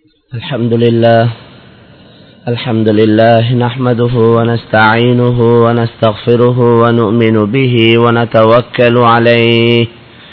الحمد لله الحمد لله نحمده ونستعينه ونستغفره ونؤمن به ونتوكل عليه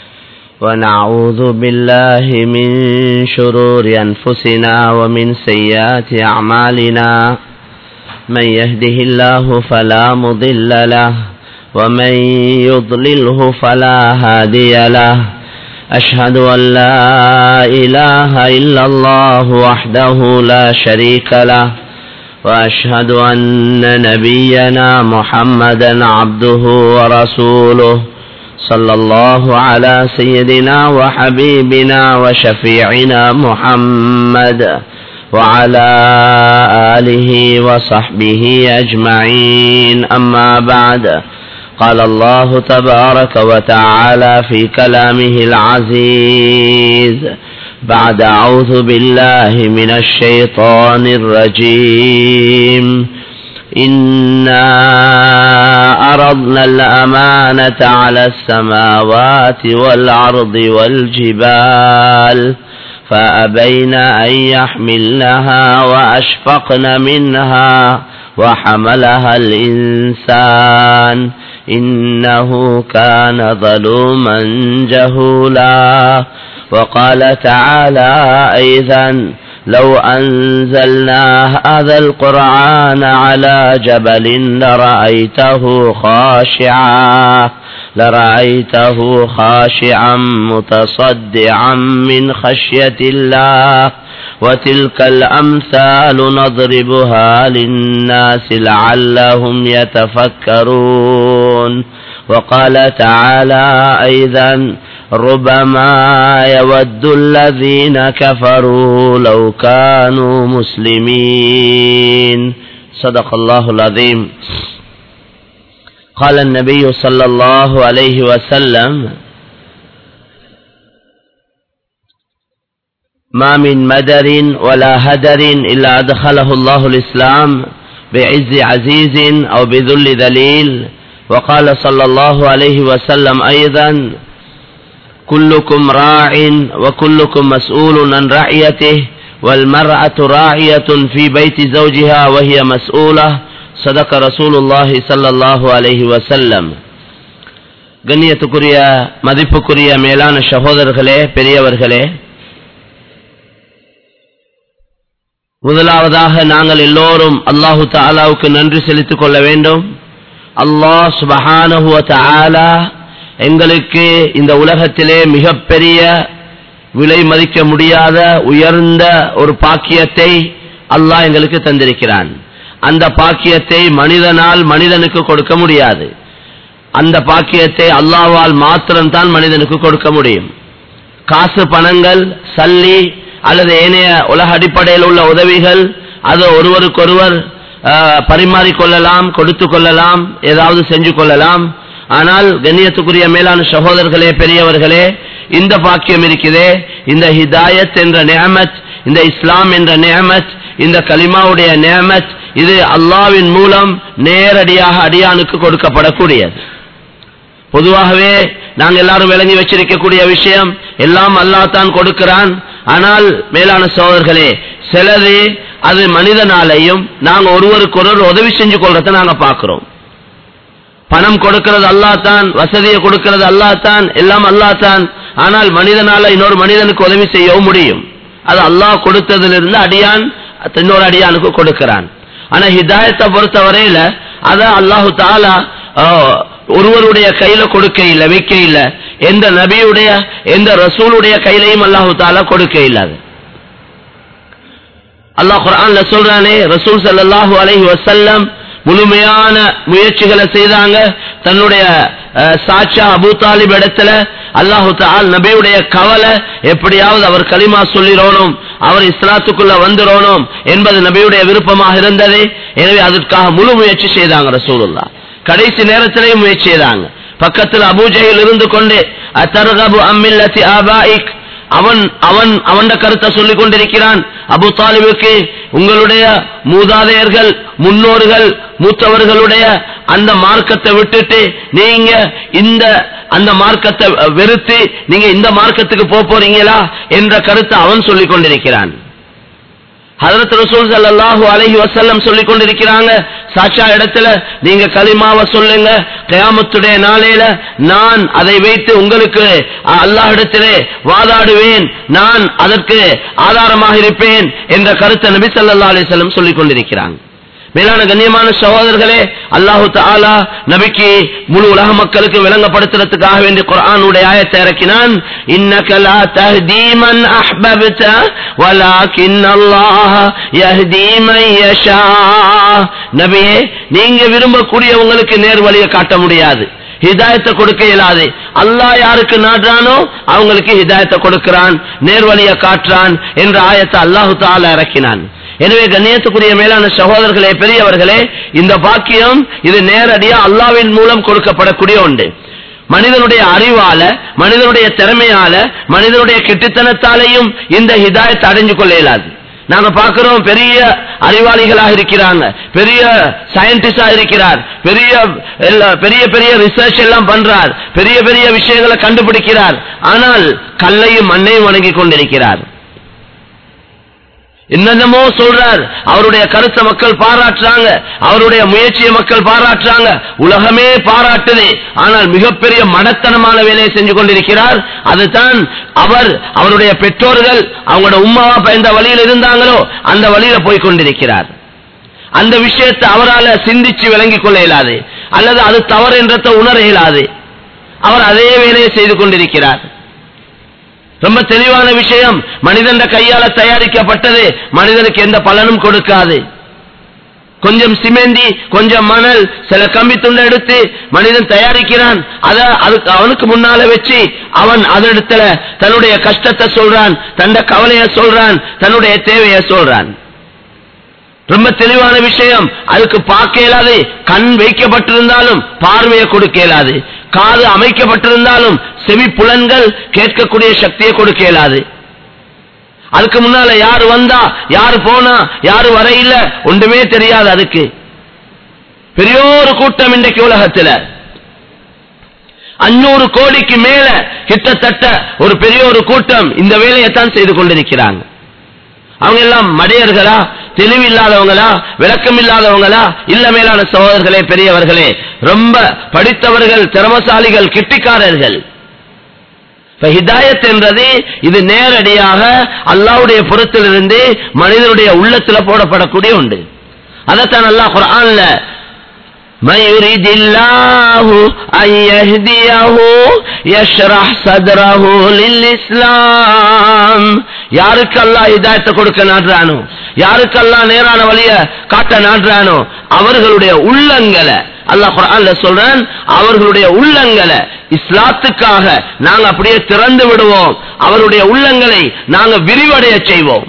ونعوذ بالله من شرور أنفسنا ومن سيئات أعمالنا من يهده الله فلا مضل له ومن يضلله فلا هادي له أشهد أن لا إله إلا الله وحده لا شريك له وأشهد أن نبينا محمدا عبده ورسوله صلى الله على سيدنا وحبيبنا وشفيعنا محمد وعلى آله وصحبه أجمعين أما بعد قال الله تبارك وتعالى في كلامه العزيز بعد أعوذ بالله من الشيطان الرجيم إنا أرضنا الأمانة على السماوات والأرض والجبال فأبين أن يحملنها وأشفقن منها وحملها الإنسان إنه كان ظلوما جهولا وقال تعالى أيضا لو أنزلنا هذا القرآن على جبل لرأيته خاشعا لرأيته خاشعا متصدعا من خشية الله وتلك الأمثال نضربها للناس لعلهم يتفكرون وقال تعالى أيضا ربما يود الذين كفروا لو كانوا مسلمين صدق الله العظيم قال النبي صلى الله عليه وسلم ما من مدر ولا هدر إلا أدخله الله الإسلام بعز عزيز أو بذل ذليل وقال صلى الله عليه وسلم أيضا كلكم راع وكلكم مسؤول عن رعيته والمرأة راعية في بيت زوجها وهي مسؤولة صدق رسول الله صلى الله عليه وسلم கண்ணியத்துக்குரிய மதிப்புக்குரிய மேலான சகோதரர்களே பெரியவர்களே முதலாவதாக நாங்கள் எல்லோரும் அல்லாஹு தாலாவுக்கு நன்றி செலுத்திக் கொள்ள வேண்டும் அல்லாஹ் சுபஹானஹுவ தாலா எங்களுக்கு இந்த உலகத்திலே மிகப்பெரிய விலை மதிக்க முடியாத உயர்ந்த ஒரு பாக்கியத்தை அல்லாஹ் எங்களுக்கு தந்திருக்கிறான் அந்த பாக்கியத்தை மனிதனால் மனிதனுக்கு கொடுக்க முடியாது அந்த பாக்கியத்தை அல்லாவால் மாத்திரம்தான் மனிதனுக்கு கொடுக்க முடியும் காசு பணங்கள் சல்லி அல்லது ஏனைய உலக அடிப்படையில் உள்ள உதவிகள் அது ஒருவருக்கொருவர் பரிமாறிக்கொள்ளலாம் கொடுத்து கொள்ளலாம் ஏதாவது செஞ்சு கொள்ளலாம் ஆனால் கண்ணியத்துக்குரிய மேலான சகோதரர்களே பெரியவர்களே இந்த பாக்கியம் இருக்குதே இந்த ஹிதாயத் என்ற நேமத் இந்த இஸ்லாம் என்ற நேமத் இந்த கலிமாவுடைய நேமத் இது அல்லாவின் மூலம் நேரடியாக அடியானுக்கு கொடுக்கப்படக்கூடியது பொதுவாகவே நாங்கள் எல்லாரும் விளங்கி வச்சிருக்கக்கூடிய விஷயம் எல்லாம் அல்லா தான் கொடுக்கிறான் ஆனால் மேலான சோதர்களே சிலது அது மனிதனாலையும் நாங்க ஒருவருக்கு ஒருவர் உதவி செஞ்சு கொள்றத நாங்க பாக்குறோம் பணம் கொடுக்கிறது அல்லா தான் வசதியை கொடுக்கிறது அல்லா தான் எல்லாம் அல்லா தான் ஆனால் மனிதனால இன்னொரு மனிதனுக்கு உதவி செய்யவும் முடியும் அது அல்லாஹ் கொடுத்ததிலிருந்து அடியான் இன்னொரு அடியானுக்கு கொடுக்கிறான் ஆனா ஹிதாயத்தை பொறுத்த வரையில அத அல்லாஹு தாலா ஒருவருடைய கையில கொடுக்க இல்லை வைக்க இல்லை எந்த நபியுடைய எந்த ரசூலுடைய கையிலையும் அல்லாஹு தாலா கொடுக்க இல்லாது அல்லாஹ் குரான்ல சொல்றானே ரசூல் சல்லாஹூ அலஹி வசல்லம் முழுமையான முயற்சிகளை செய்தாங்க தன்னுடைய சாட்சா அபு தாலிப் இடத்துல அல்லாஹு தால் நபியுடைய கவலை எப்படியாவது அவர் களிமா சொல்லிடணும் அவர் இஸ்லாத்துக்குள்ள வந்துடணும் என்பது நபியுடைய விருப்பமாக இருந்தது எனவே அதற்காக முழு முயற்சி செய்தாங்க ரசூலுல்லா கடைசி நேரத்திலேயும் முயற்சி செய்தாங்க பக்கத்தில் அபூஜையில் இருந்து கொண்டு அத்தர்கபு அம்மில்லத்தி ஆபாயிக் அவன் அவன் அவன் கருத்தை சொல்லிக் கொண்டிருக்கிறான் அபு தாலிபுக்கு உங்களுடைய மூதாதையர்கள் முன்னோர்கள் மூத்தவர்களுடைய அந்த மார்க்கத்தை விட்டுட்டு நீங்க இந்த அந்த மார்க்கத்தை வெறுத்து நீங்க இந்த மார்க்கத்துக்கு போக போறீங்களா என்ற கருத்தை அவன் சொல்லிக் கொண்டிருக்கிறான் ஹதரத் ரசூல் ஸல்லல்லாஹு அலைஹி வஸல்லம் சொல்லிக் கொண்டிருக்கிறாங்க சாட்சா இடத்துல நீங்க கலிமாவை சொல்லுங்க கயாமத்துடைய நாளையில நான் அதை வைத்து உங்களுக்கு அல்லாஹ் இடத்திலே வாதாடுவேன் நான் அதற்கு ஆதாரமாக இருப்பேன் என்ற கருத்தை நபி ஸல்லல்லாஹு அலைஹி வஸல்லம் சொல்லிக் கொண்டிருக்கிறாங்க மேலான கண்ணியமான சகோதரர்களே அல்லாஹு தாலா நபிக்கு முழு உலக மக்களுக்கு விளங்கப்படுத்துறதுக்காக வேண்டிய குர்ஆனுடைய ஆயத்தை இறக்கினான் இன்னக லா தஹ்தி மன் அஹ்பப்த வலாகின் அல்லாஹ் யஹ்தி மன் யஷா நபியே நீங்க விரும்பக்கூடியவங்களுக்கு நேர் வழியை காட்ட முடியாது ஹிதாயத்தை கொடுக்க இயலாது அல்லாஹ் யாருக்கு நாடுறானோ அவங்களுக்கு ஹிதாயத்தை கொடுக்கிறான் நேர்வழியை காட்டுறான் என்ற ஆயத்தை அல்லாஹு தாலா இறக்கினான் எனவே கண்ணியத்துக்குரிய மேலான சகோதரர்களே பெரியவர்களே இந்த பாக்கியம் இது நேரடியா அல்லாவின் மூலம் கொடுக்கப்படக்கூடிய ஒன்று மனிதனுடைய அறிவால மனிதனுடைய திறமையால மனிதனுடைய கெட்டித்தனத்தாலையும் இந்த ஹிதாயத்தை அடைஞ்சு கொள்ள இயலாது நாங்க பார்க்கிறோம் பெரிய அறிவாளிகளாக இருக்கிறாங்க பெரிய சயின்டிஸ்டா இருக்கிறார் பெரிய எல்லா- பெரிய பெரிய ரிசர்ச் எல்லாம் பண்றார் பெரிய பெரிய விஷயங்களை கண்டுபிடிக்கிறார் ஆனால் கல்லையும் மண்ணையும் வணங்கி கொண்டிருக்கிறார் என்னென்னமோ சொல்றார் அவருடைய கருத்தை மக்கள் பாராட்டுறாங்க அவருடைய முயற்சியை மக்கள் பாராட்டுறாங்க உலகமே பாராட்டுது ஆனால் மிகப்பெரிய மடத்தனமான வேலையை செஞ்சு கொண்டிருக்கிறார் அதுதான் அவர் அவருடைய பெற்றோர்கள் அவங்களோட உம்மாவா பயந்த வழியில் இருந்தாங்களோ அந்த வழியில போய் கொண்டிருக்கிறார் அந்த விஷயத்தை அவரால சிந்திச்சு விளங்கிக் கொள்ள இயலாது அல்லது அது தவறு என்றதை உணர இயலாது அவர் அதே வேலையை செய்து கொண்டிருக்கிறார் ரொம்ப தெளிவான விஷயம் மனிதன் கையால தயாரிக்கப்பட்டது மனிதனுக்கு எந்த பலனும் கொடுக்காது கொஞ்சம் சிமெந்தி கொஞ்சம் மணல் சில கம்பி துண்டை எடுத்து மனிதன் தயாரிக்கிறான் அத அதுக்கு அவனுக்கு முன்னால வச்சு அவன் அதனிடத்துல தன்னுடைய கஷ்டத்தை சொல்றான் தன்னுடைய கவலைய சொல்றான் தன்னுடைய தேவையை சொல்றான் ரொம்ப தெளிவான விஷயம் அதுக்கு பார்க்க இயலாது கண் வைக்கப்பட்டிருந்தாலும் பார்வையை கொடுக்க இயலாது காது அமைக்கப்பட்டிருந்தாலும் செவி புலன்கள் கேட்கக்கூடிய சக்தியை கொடுக்க இயலாது அதுக்கு முன்னால யாரு வந்தா யாரு போனா யாரு வரையில ஒன்றுமே தெரியாது அதுக்கு பெரியோரு கூட்டம் இன்றைக்கு உலகத்துல அஞ்சூறு கோடிக்கு மேல கிட்டத்தட்ட ஒரு பெரிய ஒரு கூட்டம் இந்த வேலையைத்தான் செய்து கொண்டிருக்கிறாங்க அவங்க எல்லாம் மடையர்களா தெளிவில்லாதவங்களா விளக்கம் இல்லாதவங்களா இல்ல மேலான சகோதரர்களே பெரியவர்களே ரொம்ப படித்தவர்கள் திறமசாலிகள் கெட்டிக்காரர்கள் இப்ப ஹிதாயத் என்றது இது நேரடியாக அல்லாவுடைய புறத்திலிருந்து மனிதனுடைய உள்ளத்துல போடப்படக்கூடிய உண்டு அதைத்தான் அல்லாஹ் குர்ஆன்ல من يريد الله أن يهديه يشرح صدره للإسلام யாருக்கு அல்லாஹ் ஹிதாயத்தை கொடுக்க நாடுறானோ யாருக்கு அல்லாஹ் நேரான வழிய காட்ட நாடுறானோ அவர்களுடைய உள்ளங்களை அல்லாஹ் குர்ஆன்ல சொல்றான் அவர்களுடைய உள்ளங்களை இஸ்லாத்துக்காக நாங்க அப்படியே திறந்து விடுவோம் அவருடைய உள்ளங்களை நாங்க விரிவடைய செய்வோம்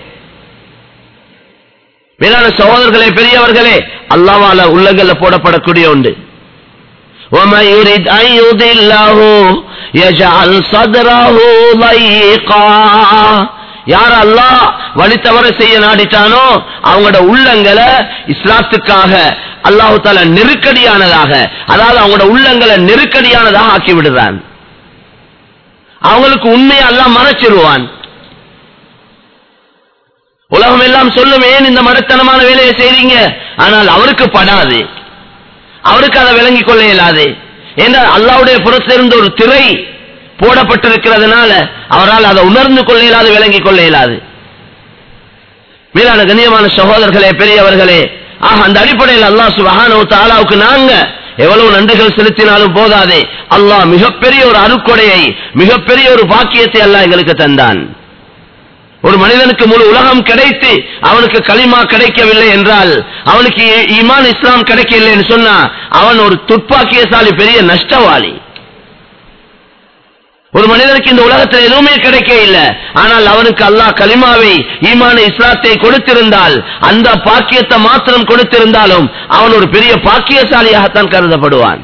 மேலான சகோதரர்களே பெரியவர்களே அல்லாவால உள்ளங்கள்ல போடப்படக்கூடிய உண்டு وَمَن يُرِدْ أَن يُضِلَّهُ يَجْعَلْ صَدْرَهُ ضَيِّقًا யார் அல்லாஹ் வழி தவற செய்ய நாடிட்டானோ அவங்களோட உள்ளங்களை இஸ்லாத்துக்காக அல்லாஹு தால நெருக்கடியானதாக அதாவது அவங்களோட உள்ளங்களை நெருக்கடியானதாக ஆக்கி விடுறான் அவங்களுக்கு உண்மையை அல்லாஹ் மறைச்சிருவான் உலகம் எல்லாம் சொல்லும் ஏன் இந்த மடத்தனமான வேலையை செய்றீங்க ஆனால் அவருக்கு படாது அவருக்கு அதை விளங்கிக் கொள்ள இயலாது ஏன்னா அல்லாவுடைய புறத்திலிருந்து ஒரு திரை போடப்பட்டிருக்கிறதுனால அவரால் அதை உணர்ந்து கொள்ள இயலாது விளங்கிக் கொள்ள இயலாது மேலான கண்ணியமான சகோதரர்களே பெரியவர்களே ஆக அந்த அடிப்படையில் அல்லாஹ் சுபஹானஹு வ தஆலாவுக்கு நாங்க எவ்வளவு நன்றிகள் செலுத்தினாலும் போதாதே அல்லாஹ் மிகப்பெரிய ஒரு அருக்கொடையை மிகப்பெரிய ஒரு பாக்கியத்தை அல்லாஹ் எங்களுக்கு தந்தான் ஒரு மனிதனுக்கு முழு உலகம் கிடைத்து அவனுக்கு களிமா கிடைக்கவில்லை என்றால் அவனுக்கு ஈ- ஈமான் இஸ்லாம் கிடைக்கவில்லைன்னு சொன்னா அவன் ஒரு துப்பாக்கியசாலி பெரிய நஷ்டவாளி ஒரு மனிதனுக்கு இந்த உலகத்தில் எதுவுமே கிடைக்க இல்லை ஆனால் அவனுக்கு அல்லாஹ் கலிமாவை ஈமான இஸ்லாத்தை கொடுத்திருந்தால் அந்த பாக்கியத்தை மாத்திரம் கொடுத்திருந்தாலும் அவன் ஒரு பெரிய பாக்கியசாலியாகத்தான் கருதப்படுவான்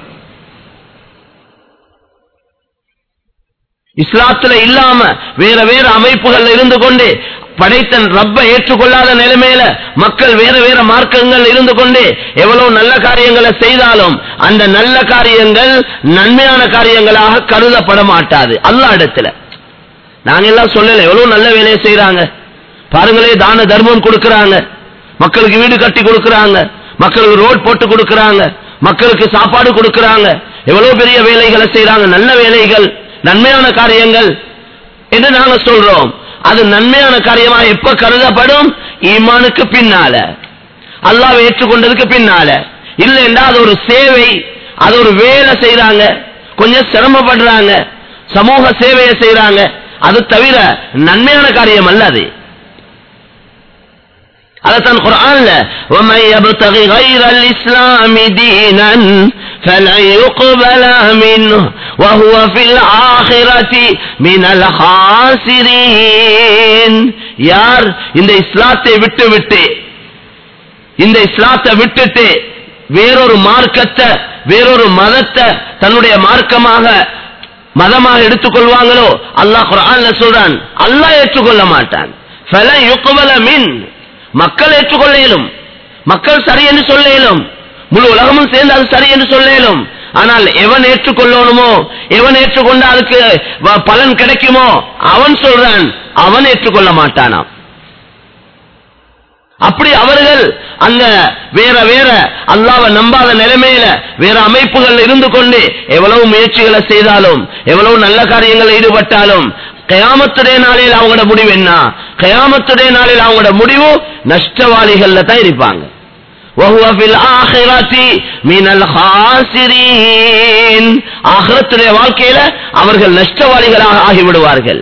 இஸ்லாத்துல இல்லாம வேற வேற அமைப்புகள் இருந்து கொண்டு படைத்தன் ரப்ப ஏற்றுக்கொள்ளாத நிலைமையில மக்கள் வேற வேற மார்க்கங்கள் இருந்து கொண்டு எவ்வளவு நல்ல காரியங்களை செய்தாலும் அந்த நல்ல காரியங்கள் நன்மையான காரியங்களாக கருதப்பட மாட்டாது அல்லா இடத்துல நாங்க எல்லாம் சொல்லல எவ்வளவு நல்ல வேலையை செய்யறாங்க பாருங்களே தான தர்மம் கொடுக்கறாங்க மக்களுக்கு வீடு கட்டி கொடுக்கறாங்க மக்களுக்கு ரோட் போட்டு கொடுக்கறாங்க மக்களுக்கு சாப்பாடு கொடுக்கறாங்க எவ்வளவு பெரிய வேலைகளை செய்யறாங்க நல்ல வேலைகள் நன்மையான காரியங்கள் என்று நாங்க சொல்றோம் அது நன்மையான காரியமா எப்ப கருதப்படும் ஈமானுக்கு பின்னால அல்லாஹ் ஏற்றுக்கொண்டதுக்கு பின்னால இல்லைன்னா அது ஒரு சேவை அது ஒரு வேலை செய்யறாங்க கொஞ்சம் சிரமப்படுறாங்க சமூக சேவையை செய்யறாங்க அது தவிர நன்மையான காரியம் அல்ல அது அதத்தான் குர்ஆன்ல وَمَن يَبْتَغِ غَيْرَ الْإِسْلَامِ دِينًا فَلَن يُقْبَلَ مِنْهُ وَهُوَ فِي الْآخِرَةِ مِنَ الْخَاسِرِينَ யார் இந்த இஸ்லாத்தை விட்டு விட்டு இந்த இஸ்லாத்தை விட்டுட்டு வேறொரு மார்க்கத்தை வேறொரு மதத்தை தன்னுடைய மார்க்கமாக மதமாக எடுத்துக்கொள்வாங்களோ அல்லாஹ் குர்ஆன்ல சொல்றான் அல்லாஹ் ஏற்றுக்கொள்ள மாட்டான் فَلَن يُقْبَلَ مِنْهُ மக்கள் ஏற்றுக்கொள்ள இயலும் மக்கள் சரி என்று சொல்ல இயலும் முழு உலகமும் சேர்ந்து அது சரி என்று சொல்ல இயலும் ஆனால் எவன் ஏற்றுக்கொள்ளணுமோ எவன் ஏற்றுக்கொண்ட அதுக்கு வ- பலன் கிடைக்குமோ அவன் சொல்றான் அவன் ஏற்றுக்கொள்ள மாட்டானாம் அப்படி அவர்கள் அந்த வேற வேற அல்லாவை நம்பாத நிலைமையில வேற அமைப்புகள் இருந்து கொண்டு எவ்வளவு முயற்சிகளை செய்தாலும் எவ்வளவு நல்ல காரியங்கள் ஈடுபட்டாலும் கயாமத்துடைய நாளில் அவங்களோட முடிவு என்ன கயாமத்துடைய நாளில் அவங்களோட முடிவு நஷ்டவாளிகள்ல தான் இருப்பாங்க وهو في الآخرة من الخاسرين ஆகிரத்துடைய வாழ்க்கையில அவர்கள் நஷ்டவாளிகளாக ஆகிவிடுவார்கள்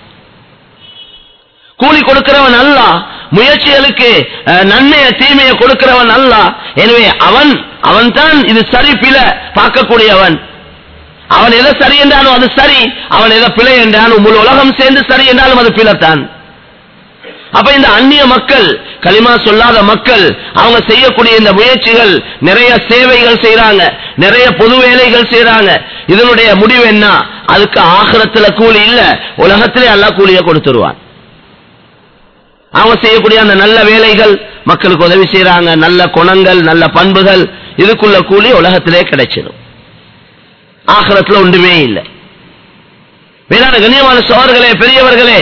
கூலி கொடுக்கிறவன் அல்ல முயற்சிகளுக்கு அஹ், நன்மைய தீமையை கொடுக்கிறவன் அல்ல எனவே அவன் அவன் தான் இது சரி பிழ பார்க்கக்கூடியவன் அவன் எதை சரி என்றாலும் அது சரி அவன் எதை பிழை என்றாலும் முழு உலகம் சேர்ந்து சரி என்றாலும் அது பிழைத்தான் அப்ப இந்த அந்நிய மக்கள் களிமா சொல்லாத மக்கள் அவங்க செய்யக்கூடிய இந்த முயற்சிகள் நிறைய சேவைகள் செய்யறாங்க நிறைய பொது வேலைகள் செய்யறாங்க இதனுடைய முடிவு என்ன அதுக்கு ஆகிரத்துல கூலி இல்ல உலகத்திலே எல்லாம் கூலியை கொடுத்துருவான் அவங்க செய்யக்கூடிய அந்த நல்ல வேலைகள் மக்களுக்கு உதவி செய்யறாங்க நல்ல குணங்கள் நல்ல பண்புகள் இதுக்குள்ள கூலி உலகத்திலே கிடைச்சிடும் ஆகிரத்துல ஒன்றுமே இல்லை வேளாண் கண்ணியமான சோர்களே பெரியவர்களே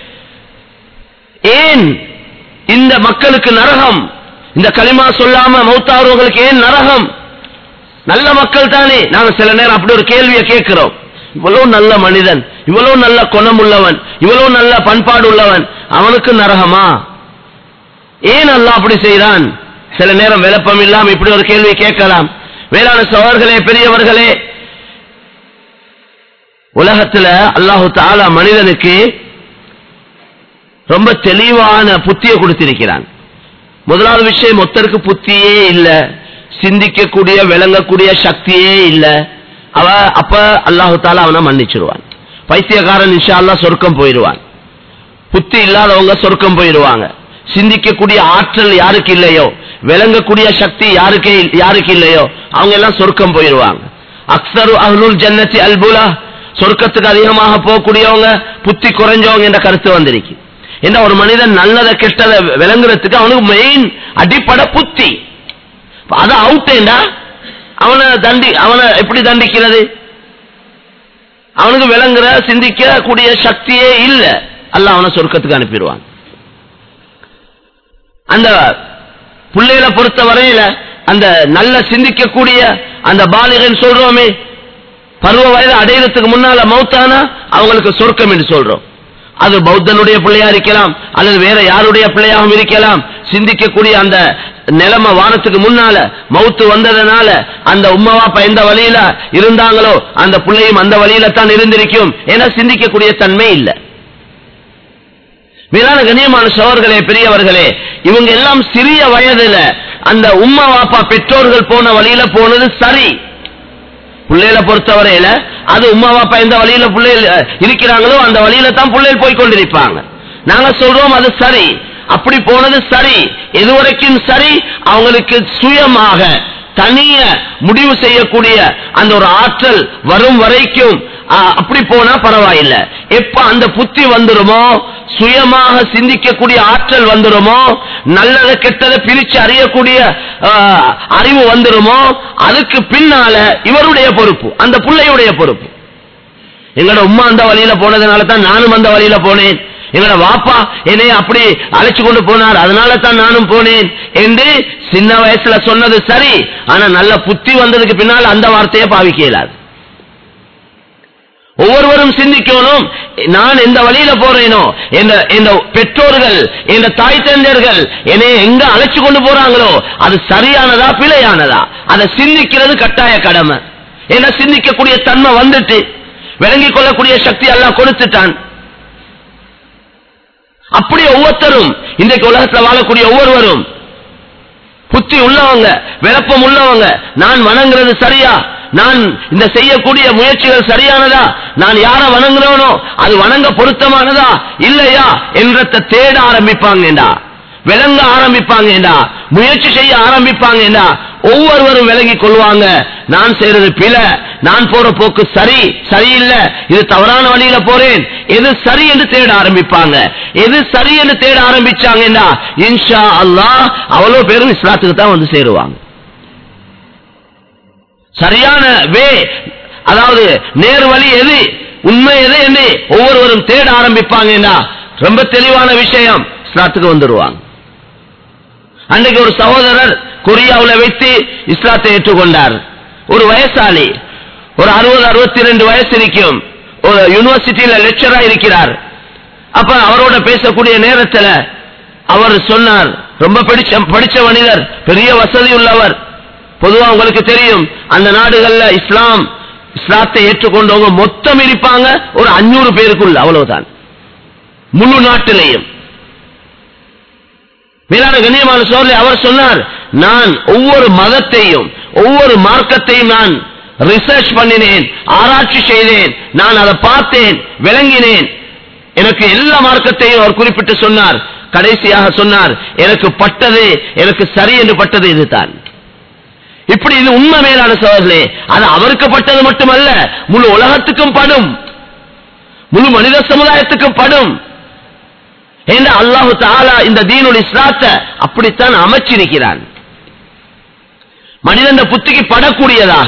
ஏன் இந்த மக்களுக்கு நரகம் இந்த களிமா சொல்லாம மௌத்தாருவங்களுக்கு ஏன் நரகம் நல்ல மக்கள் தானே நாங்க சில நேரம் அப்படி ஒரு கேள்வியை கேட்கிறோம் இவ்வளவு நல்ல மனிதன் இவ்வளவு நல்ல குணம் உள்ளவன் இவ்வளவு நல்ல பண்பாடு உள்ளவன் அவனுக்கு நரகமா ஏன் அல்லாஹ் அப்படி செய்றான் சில நேரம் விளப்பம் இல்லாம இப்படி ஒரு கேள்வி கேட்கலாம் வேளாண் சோழர்களே பெரியவர்களே உலகத்துல அல்லாஹு தாலா மனிதனுக்கு ரொம்ப தெளிவான புத்தியை கொடுத்திருக்கிறான் முதலாவது விஷயம் ஒருத்தருக்கு புத்தியே இல்ல சிந்திக்கக்கூடிய விளங்கக்கூடிய சக்தியே இல்ல அவ அப்ப அல்லாஹு தாலா அவனை மன்னிச்சிருவான் பைத்தியக்காரன் இன்ஷா அல்லாஹ் சொர்க்கம் போயிடுவான் புத்தி இல்லாதவங்க சொர்க்கம் போயிடுவாங்க சிந்திக்கக்கூடிய ஆற்றல் யாருக்கு இல்லையோ விளங்கக்கூடிய சக்தி யாருக்கு யாருக்கு இல்லையோ அவங்க எல்லாம் சொர்க்கம் போயிடுவாங்க அக்ஸரு அஹ்லுல் ஜன்னதி அல்புலா சொர்க்கத்துக்கு அதிகமாக போகக்கூடியவங்க புத்தி குறைஞ்சவங்க என்ற கருத்து வந்திருக்கு என்ன ஒரு மனிதன் நல்லதை கெட்டதை விளங்குறதுக்கு அவனுக்கு மெயின் அடிப்படை புத்தி அத அவுட்டேண்டா அவனை தண்டி அவனை எப்படி தண்டிக்கிறது அவனுக்கு விளங்குற சிந்திக்க கூடிய சக்தியே இல்ல அல்ல அவனை சொர்க்கத்துக்கு அனுப்பிடுவான் அந்த பிள்ளைகளை பொறுத்த வரையில அந்த நல்ல சிந்திக்கக்கூடிய அந்த பாலிகன் சொல்றோமே பருவ வயது அடையிறதுக்கு முன்னால மௌத்தானா அவங்களுக்கு சொர்க்கம் என்று சொல்றோம் அது பௌத்தனுடைய பிள்ளையா இருக்கலாம் அல்லது வேற யாருடைய பிள்ளையாகவும் இருக்கலாம் சிந்திக்கக்கூடிய அந்த நிலைமை வாரத்துக்கு முன்னால மௌத்து வந்ததுனால அந்த உம்மவாப்பா எந்த வழியில இருந்தாங்களோ அந்த பிள்ளையும் அந்த வழியில தான் இருந்திருக்கும் ஏன்னா சிந்திக்கக்கூடிய தன்மை இல்லை மேலான கண்ணியமான சோர்களே பெரியவர்களே இவங்க எல்லாம் சிறிய வயதுல அந்த உம்மா வாப்பா பெற்றோர்கள் போன வழியில போனது சரி பிள்ளைகளை பொறுத்தவரையில அது உம்மா வாப்பா எந்த வழியில பிள்ளைகள் அஹ், இருக்கிறாங்களோ அந்த வழியில தான் பிள்ளைகள் போய் கொண்டிருப்பாங்க நாங்க சொல்றோம் அது சரி அப்படி போனது சரி எதுவரைக்கும் சரி அவங்களுக்கு சுயமாக தனிய முடிவு செய்யக்கூடிய அந்த ஒரு ஆற்றல் வரும் வரைக்கும் ஆஹ், அப்படி போனா பரவாயில்லை எப்ப அந்த புத்தி வந்துருமோ சுயமாக சிந்திக்கக்கூடிய ஆற்றல் வந்துருமோ நல்லதை கெட்டதை பிரிச்சு அறியக்கூடிய ஆஹ், அறிவு வந்துருமோ அதுக்கு பின்னால இவருடைய பொறுப்பு அந்த பிள்ளையுடைய பொறுப்பு எங்களோட உம்மா அந்த வழியில போனதுனால தான் நானும் அந்த வழியில போனேன் எங்களோட வாப்பா என்னை அப்படி அழைச்சு கொண்டு போனார் அதனால தான் நானும் போனேன் என்று சின்ன வயசுல சொன்னது சரி ஆனா நல்ல புத்தி வந்ததுக்கு பின்னால் அந்த வார்த்தையை பாவிக்க இயலாது ஒவ்வொருவரும் சிந்திக்கணும் நான் எந்த வழியில போறேனோ எந்த பெற்றோர்கள் எந்த தாய் தந்தையர்கள் என்னை எங்க அழைச்சு கொண்டு போறாங்களோ அது சரியானதா பிழையானதா அதை சிந்திக்கிறது கட்டாய கடமை என்ன சிந்திக்கக்கூடிய தன்மை வந்துட்டு விளங்கிக் கொள்ளக்கூடிய சக்தி எல்லாம் கொடுத்துட்டான் அப்படி ஒவ்வொருத்தரும் இன்றைக்கு உலகத்தில் வாழக்கூடிய ஒவ்வொருவரும் புத்தி உள்ளவங்க விளப்பம் உள்ளவங்க நான் வணங்குறது சரியா நான் இந்த செய்யக்கூடிய முயற்சிகள் சரியானதா நான் யார வணங்குறவனோ அது வணங்க பொருத்தமானதா இல்லையா என்றத தேட ஆரம்பிப்பாங்கடா விளங்க ஆரம்பிப்பாங்கடா முயற்சி செய்ய ஆரம்பிப்பாங்கடா ஒவ்வொருவரும் விளங்கி கொள்வாங்க நான் செய்யறது பிழை நான் போற போக்கு சரி சரியில்லை இது தவறான வழியில போறேன் எது சரி என்று தேட ஆரம்பிப்பாங்க எது சரி என்று தேட ஆரம்பிச்சாங்கன்னா இன்ஷா அல்லாஹ் அவ்வளவு பேரும் இஸ்லாத்துக்கு தான் வந்து சேருவாங்க சரியான வே அதாவது நேர் வழி எது உண்மை எது என்று ஒவ்வொருவரும் தேட ஆரம்பிப்பாங்கன்னா ரொம்ப தெளிவான விஷயம் இஸ்லாத்துக்கு வந்துடுவாங்க அன்றைக்கு ஒரு சகோதரர் கொரியாவில் வைத்து இஸ்லாத்தை ஏற்றுக்கொண்டார் ஒரு வயசாளி ஒரு அறுபது அறுபத்தி ரெண்டு வயசு இருக்கும் ஒரு யூனிவர்சிட்டியில லெக்சரா இருக்கிறார் அப்ப அவரோட பேசக்கூடிய நேரத்தில் அவர் சொன்னார் ரொம்ப படிச்ச படிச்ச மனிதர் பெரிய வசதி உள்ளவர் பொதுவா உங்களுக்கு தெரியும் அந்த நாடுகள்ல இஸ்லாம் இஸ்லாத்தை ஏற்றுக்கொண்டவங்க மொத்தம் இருப்பாங்க ஒரு அஞ்சூறு பேருக்குள்ள அவ்வளவுதான் முழு நாட்டிலேயும் மேலான கண்ணியமான சோழலை அவர் சொன்னார் நான் ஒவ்வொரு மதத்தையும் ஒவ்வொரு மார்க்கத்தையும் நான் ரிசர்ச் பண்ணினேன் ஆராய்ச்சி செய்தேன் நான் அதை பார்த்தேன் விளங்கினேன் எனக்கு எல்லா மார்க்கத்தையும் அவர் குறிப்பிட்டு சொன்னார் கடைசியாக சொன்னார் எனக்கு பட்டது எனக்கு சரி என்று பட்டது இதுதான் இப்படி இது உண்மை மேலான சோழர்களே அது அவருக்கு பட்டது மட்டுமல்ல முழு உலகத்துக்கும் படும் முழு மனித சமுதாயத்துக்கும் படும் என்று அல்லாஹு தாலா இந்த தீனுல் இஸ்லாத்தை அப்படித்தான் அமைச்சு நிற்கிறான் மனிதன் புத்திக்கு படக்கூடியதாக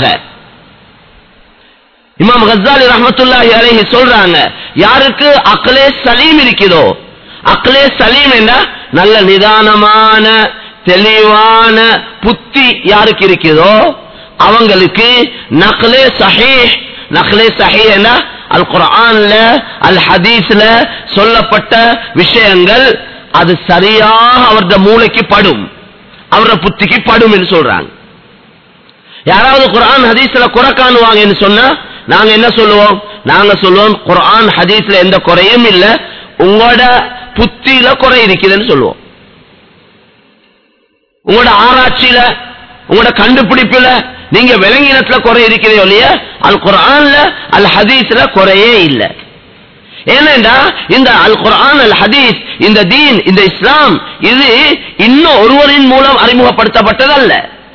இமாம் கசாலி ரஹமத்துல்லாஹி அலைஹி சொல்றாங்க யாருக்கு அக்லே சலீம் இருக்கிறதோ அக்லே சலீம் என்ன நல்ல நிதானமான தெளிவான புத்தி யாருக்கு இருக்கிறதோ அவங்களுக்கு நக்லே சஹீஹ் நக்லே சஹீஹ் என்ன அல் குர்ஆன்ல அல் ஹதீஸ்ல சொல்லப்பட்ட விஷயங்கள் அது சரியாக அவருடைய மூளைக்கு படும் அவருடைய புத்திக்கு படும் என்று சொல்றாங்க யாராவது குர்ஆன் ஹதீஸ்ல குறை காணுவாங்கன்னு சொன்னா நாங்க என்ன சொல்லுவோம் நாங்க சொல்லுவோம் குர்ஆன் ஹதீஸ்ல எந்த குறையும் இல்ல உங்களோட புத்தியில குறை இருக்குதுன்னு சொல்லுவோம் உங்களோட ஆராய்ச்சியில உங்களோட கண்டுபிடிப்புல நீங்க விலங்கினத்துல குறை இருக்கிறதோ இல்லையா அல் குர்ஆன்ல அல் ஹதீஸ்ல குறையே இல்லை ஏனென்றா இந்த அல் குர்ஆன் அல் ஹதீஸ் இந்த தீன் இந்த இஸ்லாம் இது இன்னும் ஒருவரின் மூலம் அறிமுகப்படுத்தப்பட்டதல்ல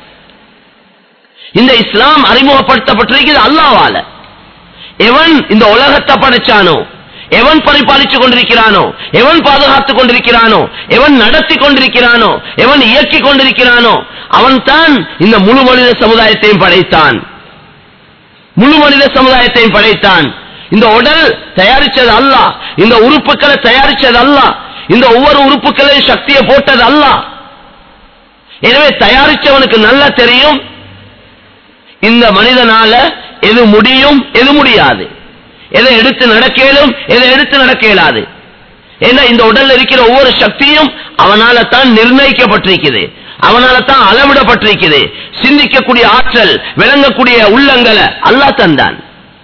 இந்த இஸ்லாம் அறிமுகப்படுத்தப்பட்டிருக்கிறது அல்லாவால எவன் இந்த உலகத்தை படைச்சானோ எவன் பரிபாலித்துக் கொண்டிருக்கிறானோ எவன் பாதுகாத்துக் கொண்டிருக்கிறானோ எவன் நடத்தி கொண்டிருக்கிறானோ எவன் இயக்கிக் கொண்டிருக்கிறானோ அவன் தான் இந்த முழு மனித சமுதாயத்தையும் படைத்தான் முழு மனித சமுதாயத்தையும் படைத்தான் இந்த உடல் தயாரிச்சது அல்ல இந்த உறுப்புகளை தயாரிச்சது அல்ல இந்த ஒவ்வொரு உறுப்புகளையும் சக்தியை போட்டது அல்ல எனவே தயாரிச்சவனுக்கு நல்லா தெரியும் இந்த மனிதனால எது முடியும் எது முடியாது எதை எடுத்து நடக்கலும் எதை எடுத்து நடக்க இயலாது ஏன்னா இந்த உடல்ல இருக்கிற ஒவ்வொரு சக்தியும் அவனால தான் நிர்ணயிக்கப்பட்டிருக்கிறது அவனால தான் அளவிடப்பட்டிருக்கிறது சிந்திக்கக்கூடிய ஆற்றல் விளங்கக்கூடிய உள்ளங்களை அல்லா தந்தான்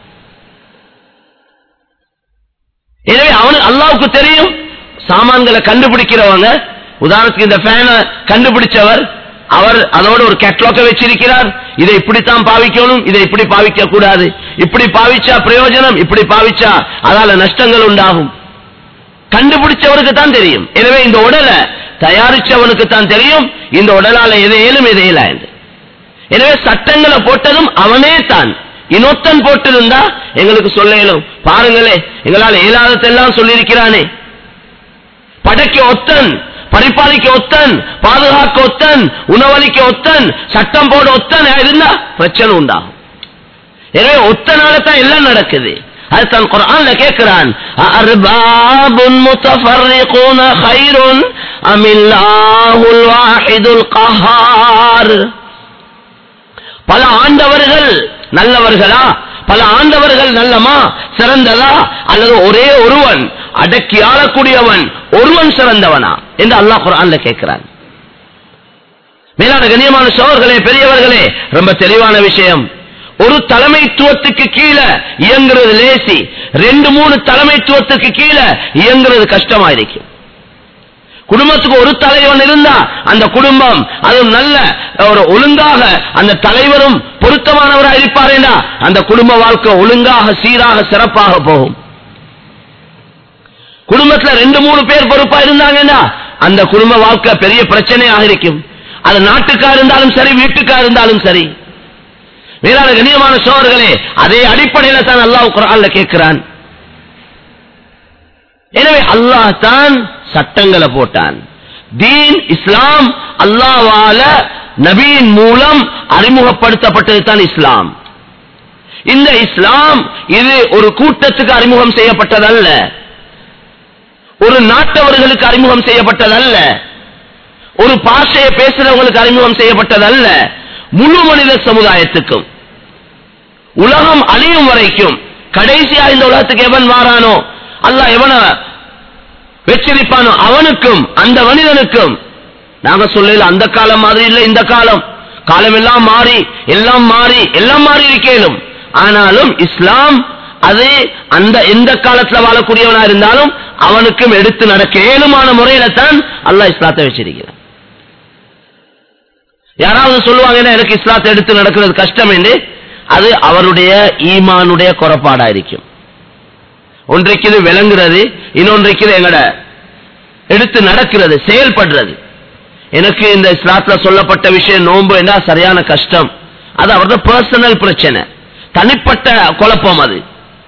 எனவே அவனு அல்லாவுக்கு தெரியும் சாமான்களை கண்டுபிடிக்கிறவங்க உதாரணத்துக்கு இந்த ஃபேனை கண்டுபிடிச்சவர் அவர் அதோட ஒரு கேட்லாக்க வச்சிருக்கிறார் இதை இப்படித்தான் பாவிக்கணும் இதை இப்படி பாவிக்க கூடாது இப்படி பாவிச்சா பிரயோஜனம் இப்படி பாவிச்சா அதால நஷ்டங்கள் உண்டாகும் கண்டுபிடிச்சவருக்கு தான் தெரியும் எனவே இந்த உடலை தயாரிச்சவனுக்கு தான் தெரியும் இந்த உடலால எதை ஏலும் எதை இயலா என்று எனவே சட்டங்களை போட்டதும் அவனே தான் இன்னொத்தன் போட்டிருந்தா எங்களுக்கு சொல்ல இயலும் பாருங்களே எங்களால் இயலாததெல்லாம் சொல்லியிருக்கிறானே படைக்க ஒத்தன் பரிபாலிக்க ஒத்தன் பாதுகாக்க ஒத்தன் உணவளிக்க ஒத்தன் சட்டம் போட ஒத்தன் இருந்தா பிரச்சனை உண்டாகும் எனவே ஒத்தனால தான் எல்லாம் நடக்குது அதுதான் குர்ஆன்ல கேட்கிறான் அர்பாபுன் முத்தஃபர்ரிகூன கைருன் அமில்லாஹுல் வாஹிதுல் கஹார் பல ஆண்டவர்கள் நல்லவர்களா பல ஆண்டவர்கள் நல்லமா சிறந்ததா அல்லது ஒரே ஒருவன் அடக்கி ஆளக்கூடியவன் ஒருவன் சிறந்தவனா என்று அல்லாஹ் குர்ஆன்ல கேட்கிறான் மேலான கண்ணியமான சோழர்களே பெரியவர்களே ரொம்ப தெளிவான விஷயம் ஒரு தலைமைத்துவத்துக்கு கீழே இயங்குறது லேசி ரெண்டு மூணு தலைமைத்துவத்துக்கு கீழே இயங்குறது கஷ்டமா இருக்கும் குடும்பத்துக்கு ஒரு தலைவன் இருந்தா அந்த குடும்பம் அது நல்ல ஒரு ஒழுங்காக அந்த தலைவரும் பொருத்தமானவராக இருப்பாரேனா அந்த குடும்ப வாழ்க்கை ஒழுங்காக சீராக சிறப்பாக போகும் குடும்பத்துல ரெண்டு மூணு பேர் பொறுப்பா இருந்தாங்கன்னா அந்த குடும்ப வாழ்க்கை பெரிய பிரச்சனையாக இருக்கும் அது நாட்டுக்கா இருந்தாலும் சரி வீட்டுக்கா இருந்தாலும் சரி மேலான கண்ணியமான சோழர்களே அதே அடிப்படையில தான் அல்லாஹ் குரான்ல கேட்கிறான் எனவே அல்லாஹ் தான் சட்டங்களை போட்டான் தீன் இஸ்லாம் அல்லாவால நபியின் மூலம் அறிமுகப்படுத்தப்பட்டது தான் இஸ்லாம் இந்த இஸ்லாம் இது ஒரு கூட்டத்துக்கு அறிமுகம் செய்யப்பட்டதல்ல ஒரு நாட்டவர்களுக்கு அறிமுகம் செய்யப்பட்டதல்ல ஒரு பாஷையை பேசுறவங்களுக்கு அறிமுகம் செய்யப்பட்டதல்ல முழு மனித சமுதாயத்துக்கும் உலகம் அழியும் வரைக்கும் கடைசியா இந்த உலகத்துக்கு எவன் மாறானோ அல்லாஹ் எவன வெச்சரிப்பானோ அவனுக்கும் அந்த மனிதனுக்கும் நாங்க சொல்லல அந்த காலம் மாதிரி இல்ல இந்த காலம் காலம் எல்லாம் மாறி எல்லாம் மாறி எல்லாம் மாறி இருக்கேனும் ஆனாலும் இஸ்லாம் அது அந்த எந்த காலத்துல வாழக்கூடியவனா இருந்தாலும் அவனுக்கும் எடுத்து நடக்க ஏழுமான முறையில தான் அல்லாஹ் இஸ்லாத்தை வச்சிருக்கிறான் யாராவது சொல்லுவாங்கன்னா எனக்கு இஸ்லாத்தை எடுத்து நடக்கிறது கஷ்டம் என்று அது அவருடைய ஈமானுடைய குறைபாடா இருக்கும் ஒன்றைக்கு இது விளங்குறது இன்னொன்றைக்கு இது எங்கட எடுத்து நடக்கிறது செயல்படுறது எனக்கு இந்த இஸ்லாத்துல சொல்லப்பட்ட விஷயம் நோன்பு என்ன சரியான கஷ்டம் அது அவரது பர்சனல் பிரச்சனை தனிப்பட்ட குழப்பம் அது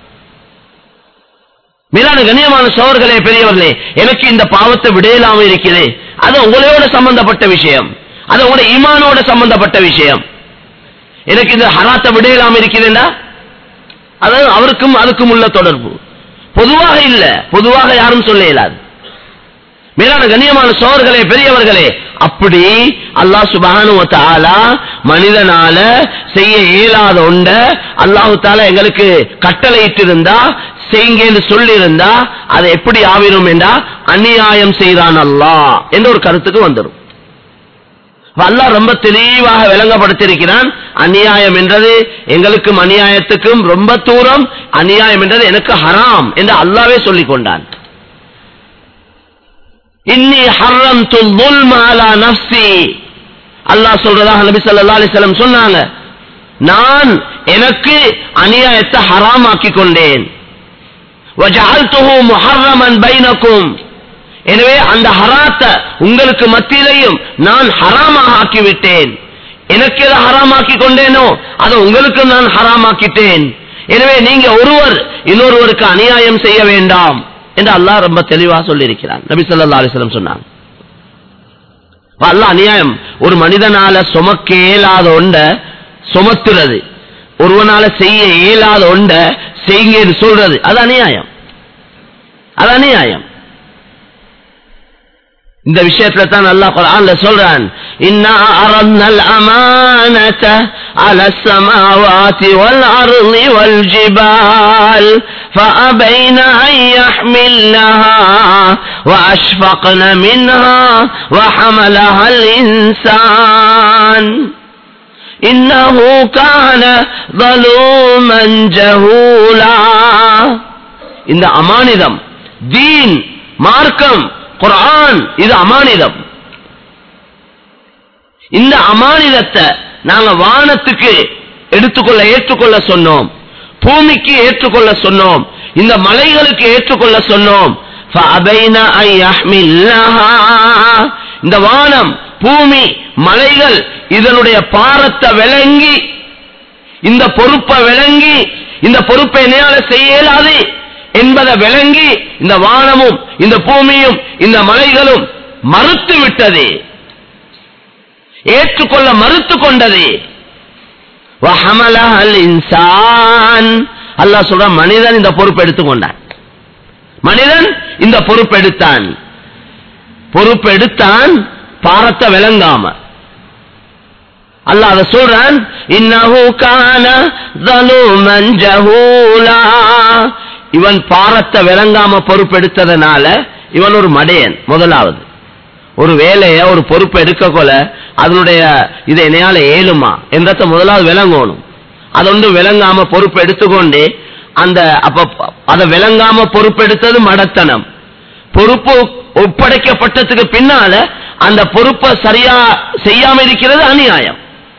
மேலான கண்ணியமான சோர்களே பெரியவர்களே எனக்கு இந்த பாவத்தை விடையிலாம இருக்கிறது அது உங்களோட சம்பந்தப்பட்ட விஷயம் அது உங்களோட ஈமானோட சம்பந்தப்பட்ட விஷயம் எனக்கு இந்த ஹராத்தை விடையிலாம இருக்கிறேன்டா அதாவது அவருக்கும் அதுக்கும் உள்ள தொடர்பு பொதுவாக இல்ல பொதுவாக யாரும் சொல்ல இயலாது மேலான கண்ணியமான சோர்களே பெரியவர்களே அப்படி அல்லாஹ் சுபஹானு வ தஆலா மனிதனால செய்ய இயலாத ஒண்ட அல்லாஹு தாலா எங்களுக்கு கட்டளையிட்டு இருந்தா செய்யுங்கன்னு சொல்லி இருந்தா அது எப்படி ஆவிரும் என்றா அநியாயம் செய்தான் அல்லாஹ் என்ற ஒரு கருத்துக்கு வந்துடும் அல்லாஹ் ரொம்ப தெளிவாக விளங்கப்படுத்தியிருக்கிறான் அநியாயம் என்றது எங்களுக்கும் அநியாயத்துக்கும் ரொம்ப தூரம் அநியாயம் என்றது எனக்கு ஹராம் என்று அல்லாவே சொல்லிக் கொண்டான் இன்னி ஹர்ரம் துல் மாலா நப்சி அல்லாஹ் சொல்றதாக நபி ஸல்லல்லாஹு அலைஹி வஸல்லம் சொன்னாங்க நான் எனக்கு அநியாயத்தை ஹராமாக்கி கொண்டேன் வஜஅல்துஹு முஹர்ரமன் பைனக்கும் எனவே அந்த ஹராத்த உங்களுக்கு மத்தியிலையும் நான் ஹராமாக ஆக்கிவிட்டேன் எனக்கு எதை ஹராமாக்கி கொண்டேனோ அதை உங்களுக்கு நான் ஹராமாக்கிட்டேன் எனவே நீங்க ஒருவர் இன்னொருவருக்கு அநியாயம் செய்ய வேண்டாம் என்று அல்லாஹ் ரொம்ப தெளிவா சொல்லியிருக்கிறான் நபி ஸல்லல்லாஹு அலைஹி வஸல்லம் சொன்னாங்க அல்லாஹ் அநியாயம் ஒரு மனிதனால சுமக்க இயலாத ஒண்ட சுமத்துறது ஒருவனால செய்ய இயலாத ஒண்ட செய்யுங்கன்னு சொல்றது அது அநியாயம் அது அநியாயம் இந்த விஷயத்துல தான் அல்லாஹ் குர்ஆன்ல சொல்றான் இன்னா அரத்னல் அமானத அல السماوات والارض والجبال فابين ان يحملنها واشفقن منها وحملها الانسان انه كان ظلوما جهولا இந்த அமானிதம் தீன் மார்க்கம் குர்ஆன் இது அமானிதம் இந்த அமானிதத்தை நாங்க வானத்துக்கு எடுத்துக்கொள்ள ஏற்றுக்கொள்ள சொன்னோம் பூமிக்கு ஏற்றுக்கொள்ள சொன்னோம் இந்த மலைகளுக்கு ஏற்றுக்கொள்ள சொன்னோம் فَأَبَيْنَ أَن يَحْمِلْنَهَا. இந்த வானம் பூமி மலைகள் இதனுடைய பாரத்தை விளங்கி இந்த பொறுப்பை விளங்கி இந்த பொறுப்பை என்னையால செய்ய இயலாது என்பதை விளங்கி இந்த வானமும் இந்த பூமியும் இந்த மலைகளும் மறுத்து விட்டது ஏற்றுக்கொள்ள மறுத்து கொண்டது وحملها الإنسان அல்லாஹ் சொல்றான் மனிதன் இந்த பொறுப்பு எடுத்துக்கொண்டான் மனிதன் இந்த பொறுப்பு எடுத்தான் பொறுப்பு எடுத்தான் பாரத்தை விளங்காம அல்லாஹ் அதை சொல்றான் இன்னஹு கான ظلومًا جهولا இவன் பாரத்தை விளங்காம பொறுப்பெடுத்ததனால இவன் ஒரு மடையன் முதலாவது ஒரு வேலைய ஒரு பொறுப்பு எடுக்க கொல அதனுடைய இதை என்னையால ஏழுமா என்றத முதலாவது விளங்கணும் அது ஒன்று விளங்காம பொறுப்பு எடுத்துக்கொண்டு அந்த அப்ப அதை விளங்காம பொறுப்பெடுத்தது மடத்தனம் பொறுப்பு ஒப்படைக்கப்பட்டதுக்கு பின்னால அந்த பொறுப்பை சரியா செய்யாம இருக்கிறது அநியாயம்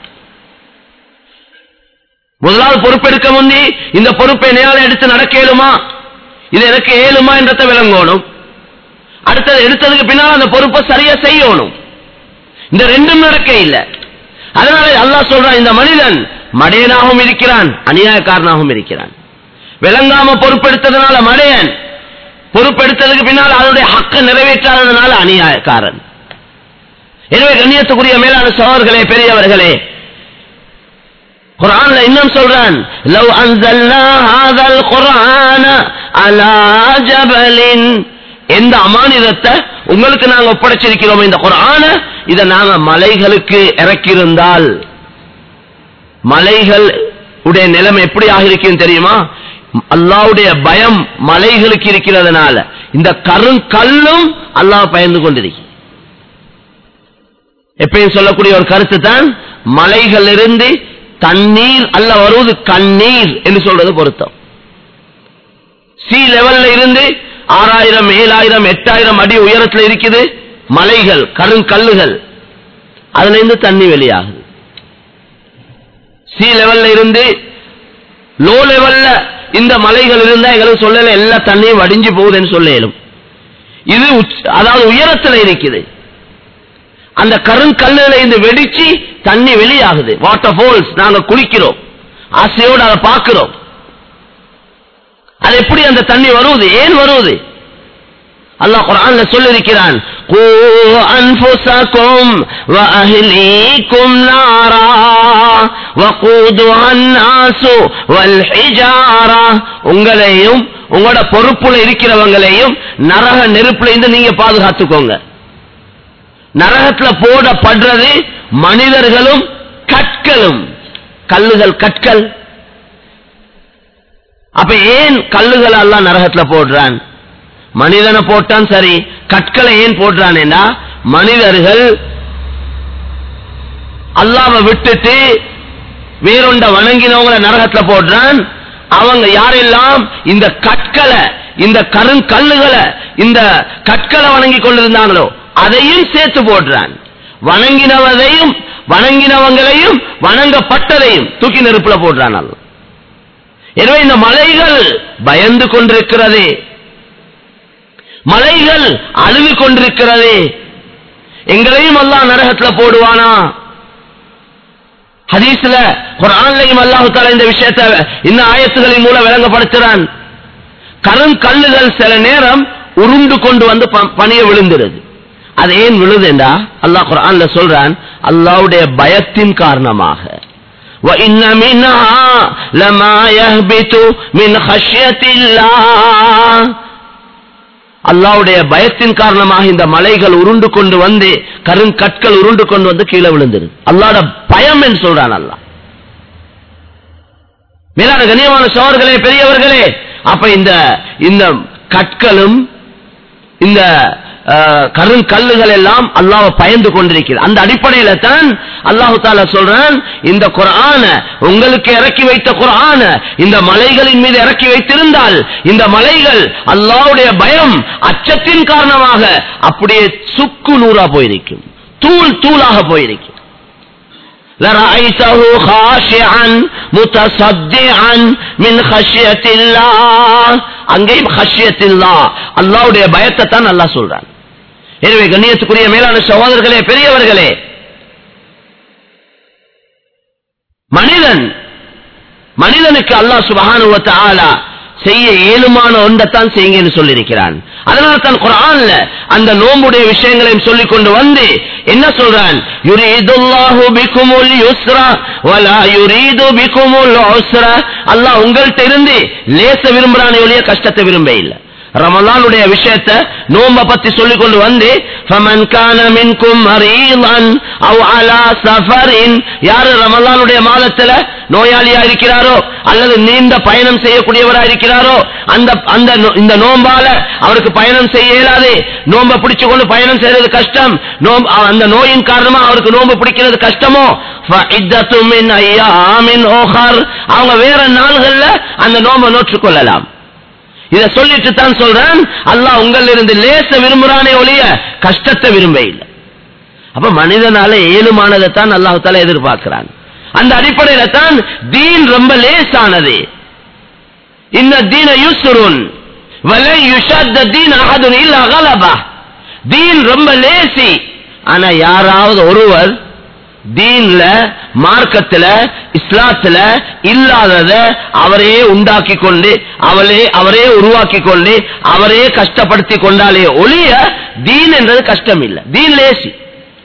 முதலாவது பொறுப்பெடுக்க முந்தி இந்த பொறுப்பை என்னையால எடுத்து நடக்க இயலுமா இது எனக்கு ஏழுமா என்றத விளங்கணும் அடுத்தது எடுத்ததுக்கு பின்னால் அந்த பொறுப்பை சரியா செய்யணும் இந்த ரெண்டும் நடக்க இல்ல அதனால அல்லாஹ் சொல்றான் இந்த மனிதன் மடையனாகவும் இருக்கிறான் அநியாயக்காரனாகவும் இருக்கிறான் விளங்காம பொறுப்பெடுத்ததுனால மடையன் பொறுப்பெடுத்ததுக்கு பின்னால் அதனுடைய ஹக்க நிறைவேற்றாததுனால அநியாயக்காரன் எனவே கண்ணியத்துக்குரிய மேலான சோழர்களே பெரியவர்களே குரான்ல இன்னும் சொல்றான் லவ் அன்சல்னா ஹாதல் குர்ஆன அலா ஜபலின் எந்த அமானிதத்தை உங்களுக்கு நாங்க ஒப்படைச்சிருக்கிறோம் இந்த குர்ஆன இத நாங்க மலைகளுக்கு இறக்கியிருந்தால் மலைகள் உடைய நிலைமை எப்படி ஆகிருக்கும் தெரியுமா அல்லாவுடைய பயம் மலைகளுக்கு இருக்கிறதுனால இந்த கருங்கல்லும் அல்லாஹ் பயந்து கொண்டிருக்கு எப்பயும் சொல்லக்கூடிய ஒரு கருத்து தான் மலைகள் இருந்து தண்ணீர் அல்ல வருவது கண்ணீர் என்று சொல்றது பொருத்தம் சி லெவல்ல இருந்து ஆறாயிரம் ஏழாயிரம் எட்டாயிரம் அடி உயரத்தில் இருக்குது மலைகள் கருங்கல்லுகள் அதுல இருந்து தண்ணி வெளியாகுது சி லெவல்ல இருந்து லோ லெவல்ல இந்த மலைகள் இருந்தா எங்களுக்கு சொல்லல எல்லா தண்ணியும் வடிஞ்சு போகுதுன்னு சொல்ல இயலும் இது உச்ச- அதாவது உயரத்துல இருக்குது அந்த கருங்கல்லுல இருந்து வெடிச்சு தண்ணி வெளியாகுது வாட்டர் ஃபால்ஸ் நாங்க குளிக்கிறோம் ஆசையோடு அதை பார்க்கிறோம் அது எப்படி அந்த தண்ணி வருவது ஏன் வருவது அல்லாஹ் குர்ஆன்ல சொல்லிருக்கிறான் கூ அன்ஃபுஸகும் வ அஹ்லீக்கும் நாரா வகூதுஹா அன்னாசு வல் ஹிஜாரா உங்களையும் உங்களோட பொறுப்புல இருக்கிறவங்களையும் நரக நெருப்புல இருந்து நீங்க பாதுகாத்துக்கோங்க நரகத்துல போடப்படுறது மனிதர்களும் கற்களும் கல்லுகள் கற்கள் அப்ப ஏன் கல்லுகள் எல்லாம் நரகத்துல போடுறான் மனிதனை போட்டான் சரி கற்களை ஏன் போடுறானேன்னா மனிதர்கள் அல்லாவை விட்டுட்டு வேறொண்ட வணங்கினவங்கள நரகத்துல போடுறான் அவங்க யாரெல்லாம் இந்த கற்களை இந்த கருங்கல்லுகளை இந்த கற்களை வணங்கி கொண்டிருந்தாங்களோ அதையும் சேர்த்து போடுறான் வணங்கினவதையும் வணங்கினவங்களையும் வணங்கப்பட்டதையும் தூக்கி நெருப்புல போடுறான் அல்லாஹ். எனவே இந்த மலைகள் பயந்து கொண்டிருக்கிறது மலைகள் அழுது கொண்டிருக்கிறது எங்களையும் அல்லாஹ் நரகத்துல போடுவானா ஹதீஸ்ல குர்ஆன்லயும் அல்லாஹ் தஆலா இந்த விஷயத்தை இந்த ஆயத்துகளின் மூலம் விளங்கப்படுத்துறான் கருங்கல்லுகள் சில நேரம் உருண்டு கொண்டு வந்து ப- பணிய விழுந்துருது அது ஏன் விழுதுண்டா அல்லாஹ் குர்ஆன்ல சொல்றான் அல்லாஹ்வுடைய பயத்தின் காரணமாக وَإِنَّ مِنْهَا لَمَا يَهْبِطُ مِنْ خَشْيَةِ اللَّهِ அல்லாவுடைய பயத்தின் காரணமாக இந்த மலைகள் உருண்டு கொண்டு வந்து கருங்கற்கள் உருண்டு கொண்டு வந்து கீழே விழுந்துரு அல்லாட பயம் என்று சொல்றான் அல்லாஹ் மேலான கண்ணியமான சோழர்களே பெரியவர்களே அப்ப இந்த இந்த கற்களும் இந்த அஹ், கருங்கல்லுகள் எல்லாம் அல்லாஹ் பயந்து கொண்டிருக்கிறது அந்த அடிப்படையில தான் அல்லாஹு தாலா சொல்றான் இந்த குர்ஆன உங்களுக்கு இறக்கி வைத்த குர்ஆன இந்த மலைகளின் மீது இறக்கி வைத்திருந்தால் இந்த மலைகள் அல்லாஹ்வுடைய பயம் அச்சத்தின் காரணமாக அப்படியே சுக்கு நூறா போயிருக்கும் தூள் தூளாக போயிருக்கும் لرأيته خاشعا متصدعا من خشية الله அங்கேயும் خشية الله அல்லாஹ்வுடைய பயத்தை தான் அல்லாஹ் சொல்றான் எனவே கண்ணியத்துக்குரிய மேலான சகோதரர்களே பெரியவர்களே மனிதன் மனிதனுக்கு அல்லாஹ் சுபஹானுவ தஆலா செய்ய ஏழுமான ஒன்றைத்தான் செய்யுங்கன்னு சொல்லியிருக்கிறான் அதனால தான் குரான்ல அந்த நோம்புடைய விஷயங்களையும் சொல்லிக் கொண்டு வந்து என்ன சொல்றான் யுரீதுல்லாஹு பிகுமுல் யுஸ்ரா வலா யுரீது பிகுமுல் உஸ்ரா அல்லாஹ் உங்கள்ட்ட இருந்து லேச விரும்புறானே ஒழிய கஷ்டத்தை விரும்ப இல்லை ரமலானுடைய விஷயத்தை நோம்ப பத்தி சொல்லிக் கொண்டு வந்து ஃபமன் கான மின்கும் மரீலன் அவ் அலா சஃபரின் யாரு ரமலானுடைய மாதத்துல நோயாளியா இருக்கிறாரோ அல்லது நீண்ட பயணம் செய்யக்கூடியவரா இருக்கிறாரோ அந்த அந்த நோ- இந்த நோம்பால அவருக்கு பயணம் செய்ய இயலாது நோம்ப பிடிச்சு கொண்டு பயணம் செய்யறது கஷ்டம் நோம் அந்த நோயின் காரணமா அவருக்கு நோம்பு பிடிக்கிறது கஷ்டமோ فَعِدَّةٌ مِّنْ أَيَّامٍ أُخَرَ அவங்க வேற நாள்கள்ல அந்த நோம்ப நோற்றுக் கொள்ளலாம் இத சொல்லிட்டு தான் சொல்றேன் அல்லாஹ் உங்கள் இருந்து லேச விரும்புறானே ஒழிய கஷ்டத்தை விரும்ப இல்லை அப்ப மனிதனால ஏழுமானதை தான் அல்லாஹ் தால எதிர்பார்க்கிறான் அந்த அடிப்படையில தான் தீன் ரொம்ப லேசானது இந்த தீன யுஸ்ருன் வலை யுஷத்த தீன் அகதுன் இல்ல அகலபா தீன் ரொம்ப லேசி ஆனா யாராவது ஒருவர் தீன்ல மார்க்கத்துல இஸ்லாத்துல இல்லாதத அவரே உண்டாக்கி கொண்டு அவளே அவரே உருவாக்கி கொண்டு அவரே கஷ்டப்படுத்தி கொண்டாலே ஒளிய தீன் என்றது கஷ்டம் இல்லை தீன் லேசி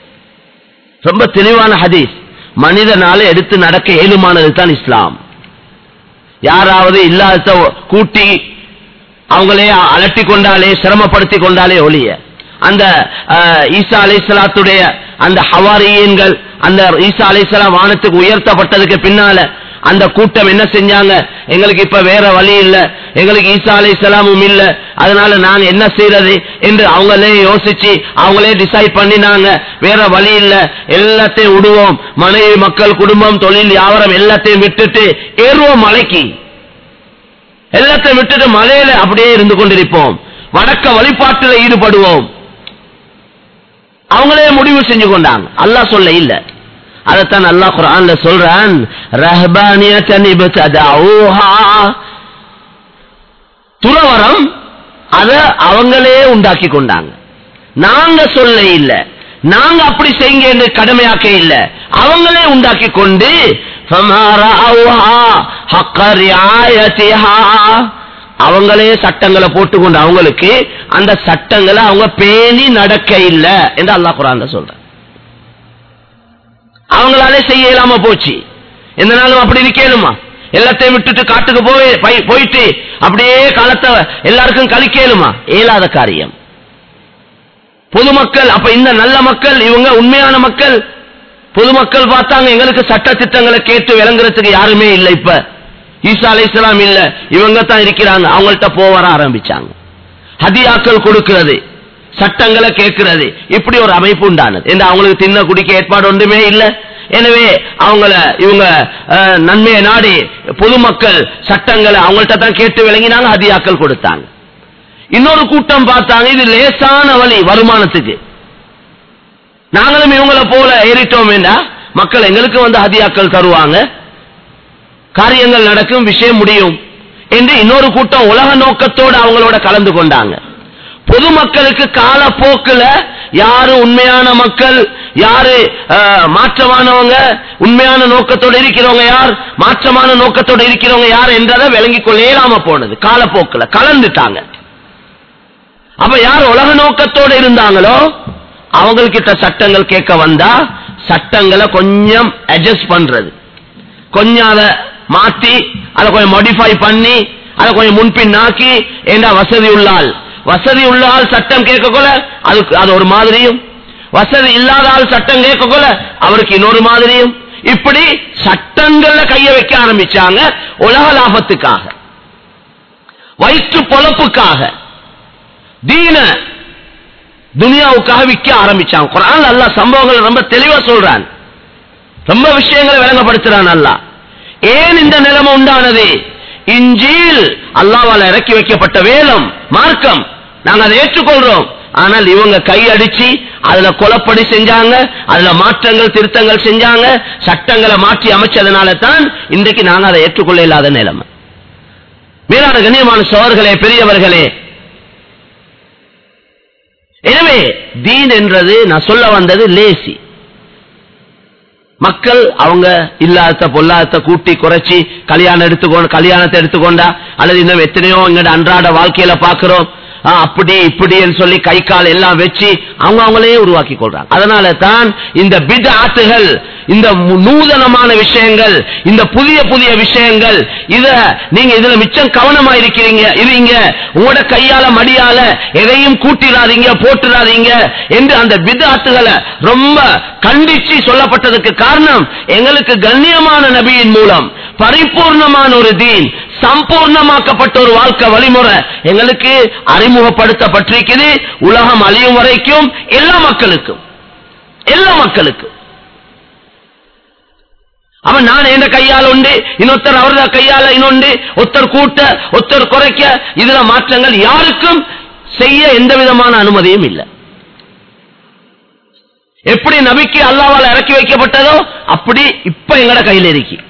ரொம்ப தெளிவான ஹதீஸ் மனிதனால எடுத்து நடக்க ஏழுமானது தான் இஸ்லாம் யாராவது இல்லாத கூட்டி அவங்களே அலட்டி கொண்டாலே சிரமப்படுத்தி கொண்டாலே ஒளிய அந்த அஹ், ஈசா அலைசலாத்துடைய அந்த ஹவாரியன்கள் அந்த ஈசா அலைசலாம் வானத்துக்கு உயர்த்தப்பட்டதுக்கு பின்னால அந்த கூட்டம் என்ன செஞ்சாங்க எங்களுக்கு இப்ப வேற வழி இல்ல எங்களுக்கு ஈசா அலைசலாமும் இல்ல அதனால நாங்க என்ன செய்யறது என்று அவங்களே யோசிச்சு அவங்களே டிசைட் பண்ணினாங்க வேற வழி இல்ல எல்லாத்தையும் விடுவோம் மனைவி மக்கள் குடும்பம் தொழில் வியாபாரம் எல்லாத்தையும் விட்டுட்டு ஏறுவோம் மலைக்கு எல்லாத்தையும் விட்டுட்டு மலையில அப்படியே இருந்து கொண்டிருப்போம் வணக்க வழிபாட்டில் ஈடுபடுவோம் அவங்களே முடிவு செஞ்சு கொண்டாங்க அல்லாஹ் சொல்ல இல்ல அதைத்தான் அல்லாஹ் குர்ஆன்ல சொல்றான் ரஹ்பானியத்தன் இப்ததஊஹா துறவரம் அத அவங்களே உண்டாக்கி கொண்டாங்க நாங்க சொல்ல இல்ல நாங்க அப்படி செய்யுங்க என்று கடமையாக்க இல்ல அவங்களே உண்டாக்கி கொண்டு فَمَا رَأَوْهَا حَقَّ رِعَايَتِهَا அவங்களே சட்டங்களை போட்டுக்கொண்டு அவங்களுக்கு அந்த சட்டங்களை அவங்க பேணி நடக்க இல்ல என்று அல்லாஹ் குரான்ல சொல்ற அவங்களாலே செய்ய இயலாம போச்சு எந்த நாளும் அப்படி இருக்கேனுமா எல்லாத்தையும் விட்டுட்டு காட்டுக்கு போய் போய்- போயிட்டு அப்படியே காலத்தை எல்லாருக்கும் கழிக்கலுமா இயலாத காரியம் பொதுமக்கள் அப்ப இந்த நல்ல மக்கள் இவங்க உண்மையான மக்கள் பொதுமக்கள் பார்த்தாங்க எங்களுக்கு சட்ட திட்டங்களை கேட்டு விளங்குறதுக்கு யாருமே இல்லை இப்ப ஈசா அலைஹிஸ்ஸலாம் இல்ல இவங்க தான் இருக்கிறாங்க அவங்கள்ட்ட போக வர ஆரம்பிச்சாங்க ஹதியாக்கள் கொடுக்கிறது சட்டங்களை கேட்கிறது இப்படி ஒரு அமைப்பு உண்டானது என்று அவங்களுக்கு தின்ன குடிக்க ஏற்பாடு ஒன்றுமே இல்ல எனவே அவங்கள இவங்க அஹ், நன்மையை நாடி பொதுமக்கள் சட்டங்களை அவங்கள்ட்ட தான் கேட்டு விளங்கினாங்க ஹதியாக்கள் கொடுத்தாங்க இன்னொரு கூட்டம் பார்த்தாங்க இது லேசான வழி வருமானத்துக்கு நாங்களும் இவங்கள போல ஏறிட்டோம் என்றா மக்கள் எங்களுக்கு வந்து ஹதியாக்கள் தருவாங்க காரியங்கள் நடக்கும் விஷயம் முடியும் என்று இன்னொரு கூட்டம் உலக நோக்கத்தோடு அவங்களோட கலந்து கொண்டாங்க பொதுமக்களுக்கு காலப்போக்குல யாரு உண்மையான மக்கள் யாரு அஹ், மாற்றமானவங்க உண்மையான நோக்கத்தோட இருக்கிறவங்க யார் மாற்றமான நோக்கத்தோட இருக்கிறவங்க யார் என்றதை விளங்கிக் கொள்ள இயலாம போனது காலப்போக்குல கலந்துட்டாங்க அப்ப யார் உலக நோக்கத்தோட இருந்தாங்களோ அவங்கக்கிட்ட சட்டங்கள் கேட்க வந்தா சட்டங்களை கொஞ்சம் அட்ஜஸ்ட் பண்றது கொஞ்சம் அதை மாத்தி அதை கொஞ்சம் மாடிஃபை பண்ணி அதை கொஞ்சம் முன்பின்னாக்கி ஏண்டா வசதி உள்ளால் வசதி உள்ள ஆள் சட்டம் கேட்கக்கொள்ள அதுக்கு அது ஒரு மாதிரியும் வசதி இல்லாத ஆள் சட்டம் கேட்கக்கொள்ள அவருக்கு இன்னொரு மாதிரியும் இப்படி சட்டங்கள்ல கைய வைக்க ஆரம்பிச்சாங்க உலக லாபத்துக்காக வயிற்று பொழப்புக்காக தீன துனியாவுக்காக விற்க ஆரம்பிச்சாங்க குரான் அல்லாஹ் சம்பவங்களை ரொம்ப தெளிவா சொல்றான் ரொம்ப விஷயங்களை விளங்கப்படுத்துறான் அல்லாஹ் ஏன் இந்த நிலைமை உண்டானது இஞ்சில் அல்லாவால் இறக்கி வைக்கப்பட்ட வேதம் மார்க்கம் நாங்க அதை ஏற்றுக்கொள்றோம் ஆனால் இவங்க கை அடிச்சு அதுல கொலப்படி செஞ்சாங்க அதுல மாற்றங்கள் திருத்தங்கள் செஞ்சாங்க சட்டங்களை மாற்றி அமைச்சதுனால தான் இன்றைக்கு நாங்க அதை ஏற்றுக்கொள்ள இல்லாத நிலைமை மேலான கண்ணியமான சோர்களே பெரியவர்களே எனவே தீன் என்றது நான் சொல்ல வந்தது லேசி மக்கள் அவங்க இல்லாத பொல்லாத கூட்டி குறைச்சி கல்யாணம் எடுத்துக்கொண்டு கல்யாணத்தை எடுத்துக்கொண்டா அல்லது இன்னும் எத்தனையோ எங்கட அன்றாட வாழ்க்கையில பாக்குறோம் ஆ, அப்படி இப்படின்னு சொல்லி கை கால் எல்லாம் வச்சு அவங்க அவங்களே உருவாக்கி கொள்றாங்க அதனால தான் இந்த பிட் ஆட்டுகள் இந்த மு- நூதனமான விஷயங்கள் இந்த புதிய புதிய விஷயங்கள் இத நீங்க இதுல மிச்சம் கவனமா இருக்கிறீங்க இருங்க உங்களோட கையால மடியால எதையும் கூட்டிடாதீங்க போட்டுடாதீங்க என்று அந்த பிதாத்துகளை ரொம்ப கண்டிச்சு சொல்லப்பட்டதுக்கு காரணம் எங்களுக்கு கண்ணியமான நபியின் மூலம் பரிபூர்ணமான ஒரு தீன் சம்பூர்ணமாக்கப்பட்ட ஒரு வாழ்க்கை வழிமுறை எங்களுக்கு அறிமுகப்படுத்தப்பட்டிருக்குது உலகம் அழியும் வரைக்கும் எல்லா மக்களுக்கும் எல்லா மக்களுக்கும் அவன் நான் எந்த கையால் உண்டு இன்னொருத்தர் அவரது கையால இன்னொன்று ஒருத்தர் கூட்ட ஒருத்தர் குறைக்க இதுல மாற்றங்கள் யாருக்கும் செய்ய எந்த விதமான அனுமதியும் இல்லை எப்படி நபிக்கு அல்லாவால் இறக்கி வைக்கப்பட்டதோ அப்படி இப்ப எங்கட கையில இருக்கு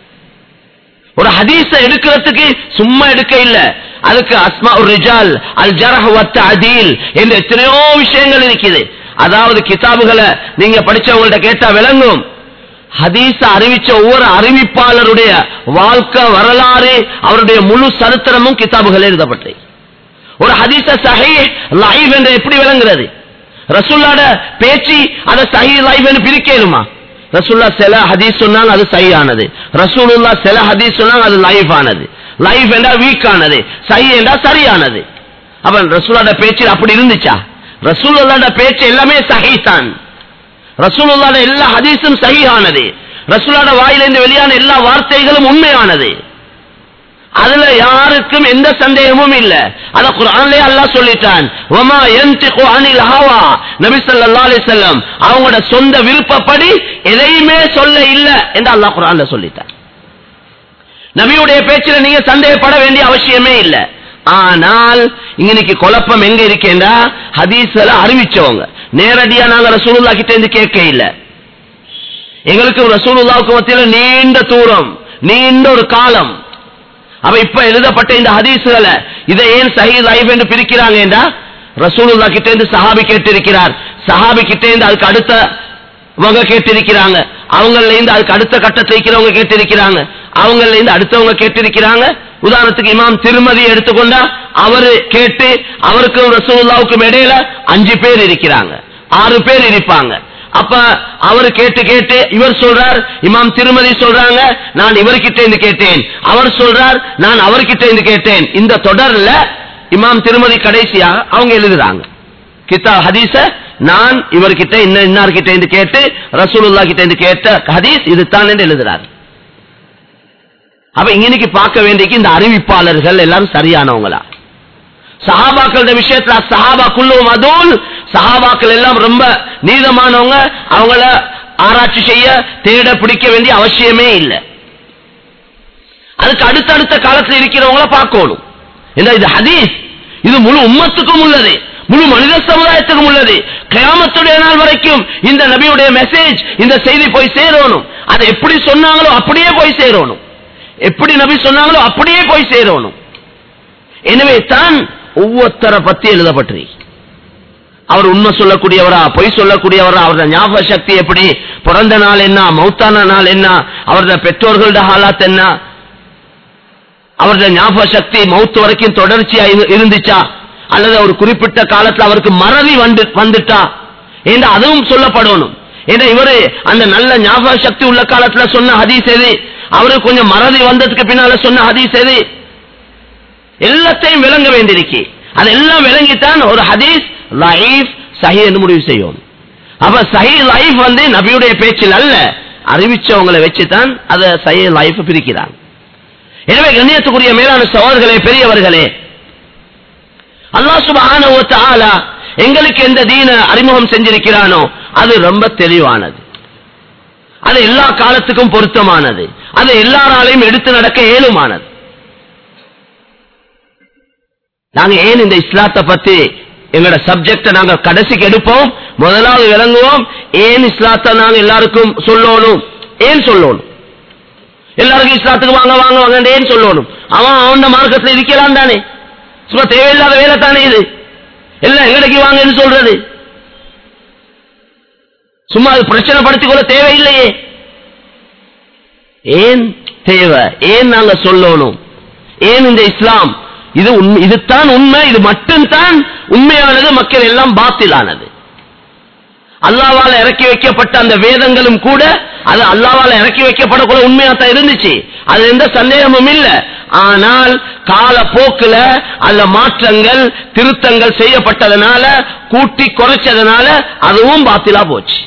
ஒரு ஹதீஸ எடுக்கிறதுக்கு சும்மா எடுக்க இல்ல அதுக்கு அஸ்மா ஒரு ரிஜால் அல் ஜரஹ் வத்த அதீல் என்று எத்தனையோ விஷயங்கள் இருக்குது அதாவது கிதாபுகளை நீங்க படிச்சவங்கள்ட்ட கேட்டா விளங்கும் ஹதீஸ அறிவிச்ச ஒவ்வொரு அறிவிப்பாளருடைய வாழ்க்கை வரலாறு அவருடைய முழு சரித்திரமும் கிதாபுகள் எழுதப்பட்டு ஒரு ஹதீஸ சஹி லைவ் என்று எப்படி விளங்குறது ரசூல்லாட பேச்சு அதை சஹி லைவ் என்று பிரிக்கலுமா ரசூல்லா சில ஹதீஸ் சொன்னாங்க அது சஹியானது ரசூலுல்லா சில ஹதீஸ் சொன்னாங்க அது லைஃப் ஆனது லைஃப் என்றா வீக் ஆனது சஹி என்றா சரியானது அவன் ரசூலாட பேச்சு அப்படி இருந்துச்சா ரசூலுல்லாட பேச்சு எல்லாமே சஹி தான் ரசூலுல்லாட எல்லா ஹதீஸும் சஹியானது ரசூலாட வாயிலிருந்து வெளியான எல்லா வார்த்தைகளும் உண்மையானது அதுல யாருக்கும் எந்த சந்தேகமும் இல்ல அத குர்ஆன்லயே அல்லாஹ் சொல்லிட்டான் வமா யன்திகு அனில் ஹவா நபி ஸல்லல்லாஹு அலைஹி வஸல்லம் அவங்களோட சொந்த விருப்பப்படி எதையுமே சொல்ல இல்ல என்று அல்லாஹ் குர்ஆன்ல சொல்லிட்டான் நபியுடைய பேச்சில நீங்க சந்தேகப்பட வேண்டிய அவசியமே இல்ல ஆனால் இன்னைக்கு குழப்பம் எங்க இருக்கேண்டா ஹதீஸ்ல அறிவிச்சவங்க நேரடியா நாங்க ரசூலுல்லா கிட்ட இருந்து கேட்க இல்ல எங்களுக்கு ரசூலுல்லாவுக்கு மத்தியில நீண்ட தூரம் நீண்ட ஒரு காலம் அவ இப்ப எழுதப்பட்ட இந்த ஹதீஸ்களை இதை ஏன் சஹீ லைஃப் என்று பிரிக்கிறாங்க என்றா ரசூலுல்லா கிட்ட இருந்து சஹாபி கேட்டிருக்கிறார் சஹாபி கிட்ட இருந்து அதுக்கு அடுத்த அவங்க கேட்டிருக்கிறாங்க அவங்கள இருந்து அதுக்கு அடுத்த கட்டத்தை இருக்கிறவங்க கேட்டிருக்கிறாங்க அவங்கள இருந்து அடுத்தவங்க கேட்டிருக்கிறாங்க உதாரணத்துக்கு இமாம் திருமதி எடுத்துக்கொண்டா அவரு கேட்டு அவருக்கும் ரசூலுல்லாவுக்கும் இடையில அஞ்சு பேர் இருக்கிறாங்க ஆறு பேர் இருப்பாங்க அப்ப அவர் கேட்டு கேட்டு இவர் சொல்றார் இமாம் திருமதி சொல்றாங்க நான் இவர்கிட்ட இருந்து கேட்டேன் அவர் சொல்றார் நான் அவர்கிட்ட இருந்து கேட்டேன் இந்த தொடர்ல இமாம் திருமதி கடைசியா அவங்க எழுதுறாங்க கிதா ஹதீஸ நான் இவர்கிட்ட இன்ன இன்னார்கிட்ட இருந்து கேட்டு ரசூலுல்லா கிட்ட இருந்து கேட்ட ஹதீஸ் இதுதான் என்று எழுதுறார் அப்ப இன்னைக்கு பார்க்க வேண்டிய இந்த அறிவிப்பாளர்கள் எல்லாரும் சரியானவங்களா சஹாபாக்களோட விஷயத்துல சஹாபா குல்லு மதூல் சஹாபாக்கள் எல்லாம் ரொம்ப நீதமானவங்க அவங்கள ஆராய்ச்சி செய்ய தேட பிடிக்க வேண்டிய அவசியமே இல்லை அதுக்கு அடுத்தடுத்த காலத்தில் இருக்கிறவங்கள பார்க்கணும் இந்த இது ஹதீஸ் இது முழு உம்மத்துக்கும் உள்ளது முழு மனித சமுதாயத்துக்கும் உள்ளது கயாமத்துடைய நாள் வரைக்கும் இந்த நபியுடைய மெசேஜ் இந்த செய்தி போய் சேரணும் அதை எப்படி சொன்னாங்களோ அப்படியே போய் சேரணும் எப்படி நபி சொன்னாங்களோ அப்படியே போய் சேரணும் எனவே தான் ஒவ்வொருத்தரை பத்தி எழுதப்பட்டிருக்கு அவர் உண்மை சொல்லக்கூடியவரா பொய் சொல்லக்கூடியவரா அவரது ஞாபக சக்தி எப்படி பிறந்த நாள் என்ன மௌத்தான நாள் என்ன அவரது பெற்றோர்களோட ஹாலாத் என்ன அவரது ஞாபக சக்தி மௌத்து வரைக்கும் தொடர்ச்சியா இரு- இருந்துச்சா அல்லது ஒரு குறிப்பிட்ட காலத்துல அவருக்கு மறதி வந்து வந்துட்டா என்று அதுவும் சொல்லப்படணும் ஏன்னா இவரு அந்த நல்ல ஞாபக சக்தி உள்ள காலத்துல சொன்ன ஹதீஸ் எது அவருக்கு கொஞ்சம் மறதி வந்ததுக்கு பின்னால சொன்ன ஹதீஸ் எது எல்லாத்தையும் விளங்க வேண்டியிருக்கு அதெல்லாம் விளங்கித்தான் ஒரு ஹதீஸ் லைஃப் சஹி என்று முடிவு செய்யும் அப்ப சஹி லைஃப் வந்து நபியுடைய பேச்சில் அல்ல அறிவிச்சவங்களை வச்சுதான் அதை சஹி லைஃப் பிரிக்கிறாங்க எனவே கண்ணியத்துக்குரிய மேலான சவால்களே பெரியவர்களே அல்லாஹ் சுப்ஹானஹு வ தஆலா எங்களுக்கு எந்த தீன அறிமுகம் செஞ்சிருக்கிறானோ அது ரொம்ப தெளிவானது அது எல்லா காலத்துக்கும் பொருத்தமானது அது எல்லாராலையும் எடுத்து நடக்க ஏழுமானது நாங்க ஏன் இந்த இஸ்லாத்தை பத்தி எங்களோட சப்ஜெக்ட நாங்க கடைசிக்கு எடுப்போம் முதலாவது விளங்குவோம் ஏன் இஸ்லாத்தை நாங்க எல்லாருக்கும் சொல்லணும் ஏன் சொல்லணும் எல்லாருக்கும் இஸ்லாத்துக்கு வாங்க வாங்க வாங்க ஏன் சொல்லணும் அவன் அவன் மார்க்கத்துல இருக்கலாம் தானே சும்மா தேவையில்லாத வேலை தானே இது எல்லாம் எங்கடைக்கு வாங்கன்னு சொல்றது சும்மா அது பிரச்சனை படுத்திக் கொள்ள தேவையில்லையே ஏன் தேவை ஏன் நாங்க சொல்லணும் ஏன் இந்த இஸ்லாம் இது உண்மை இதுதான் உண்மை இது மட்டும்தான் உண்மையானது மக்கள் எல்லாம் பாத்திலானது அல்லாவால இறக்கி வைக்கப்பட்ட அந்த வேதங்களும் கூட அது அல்லாவால இறக்கி வைக்கப்படக்கூட உண்மையா தான் இருந்துச்சு அது எந்த சந்தேகமும் இல்ல ஆனால் கால போக்குல அல்ல மாற்றங்கள் திருத்தங்கள் செய்யப்பட்டதனால கூட்டி குறைச்சதுனால அதுவும் பாத்திலா போச்சு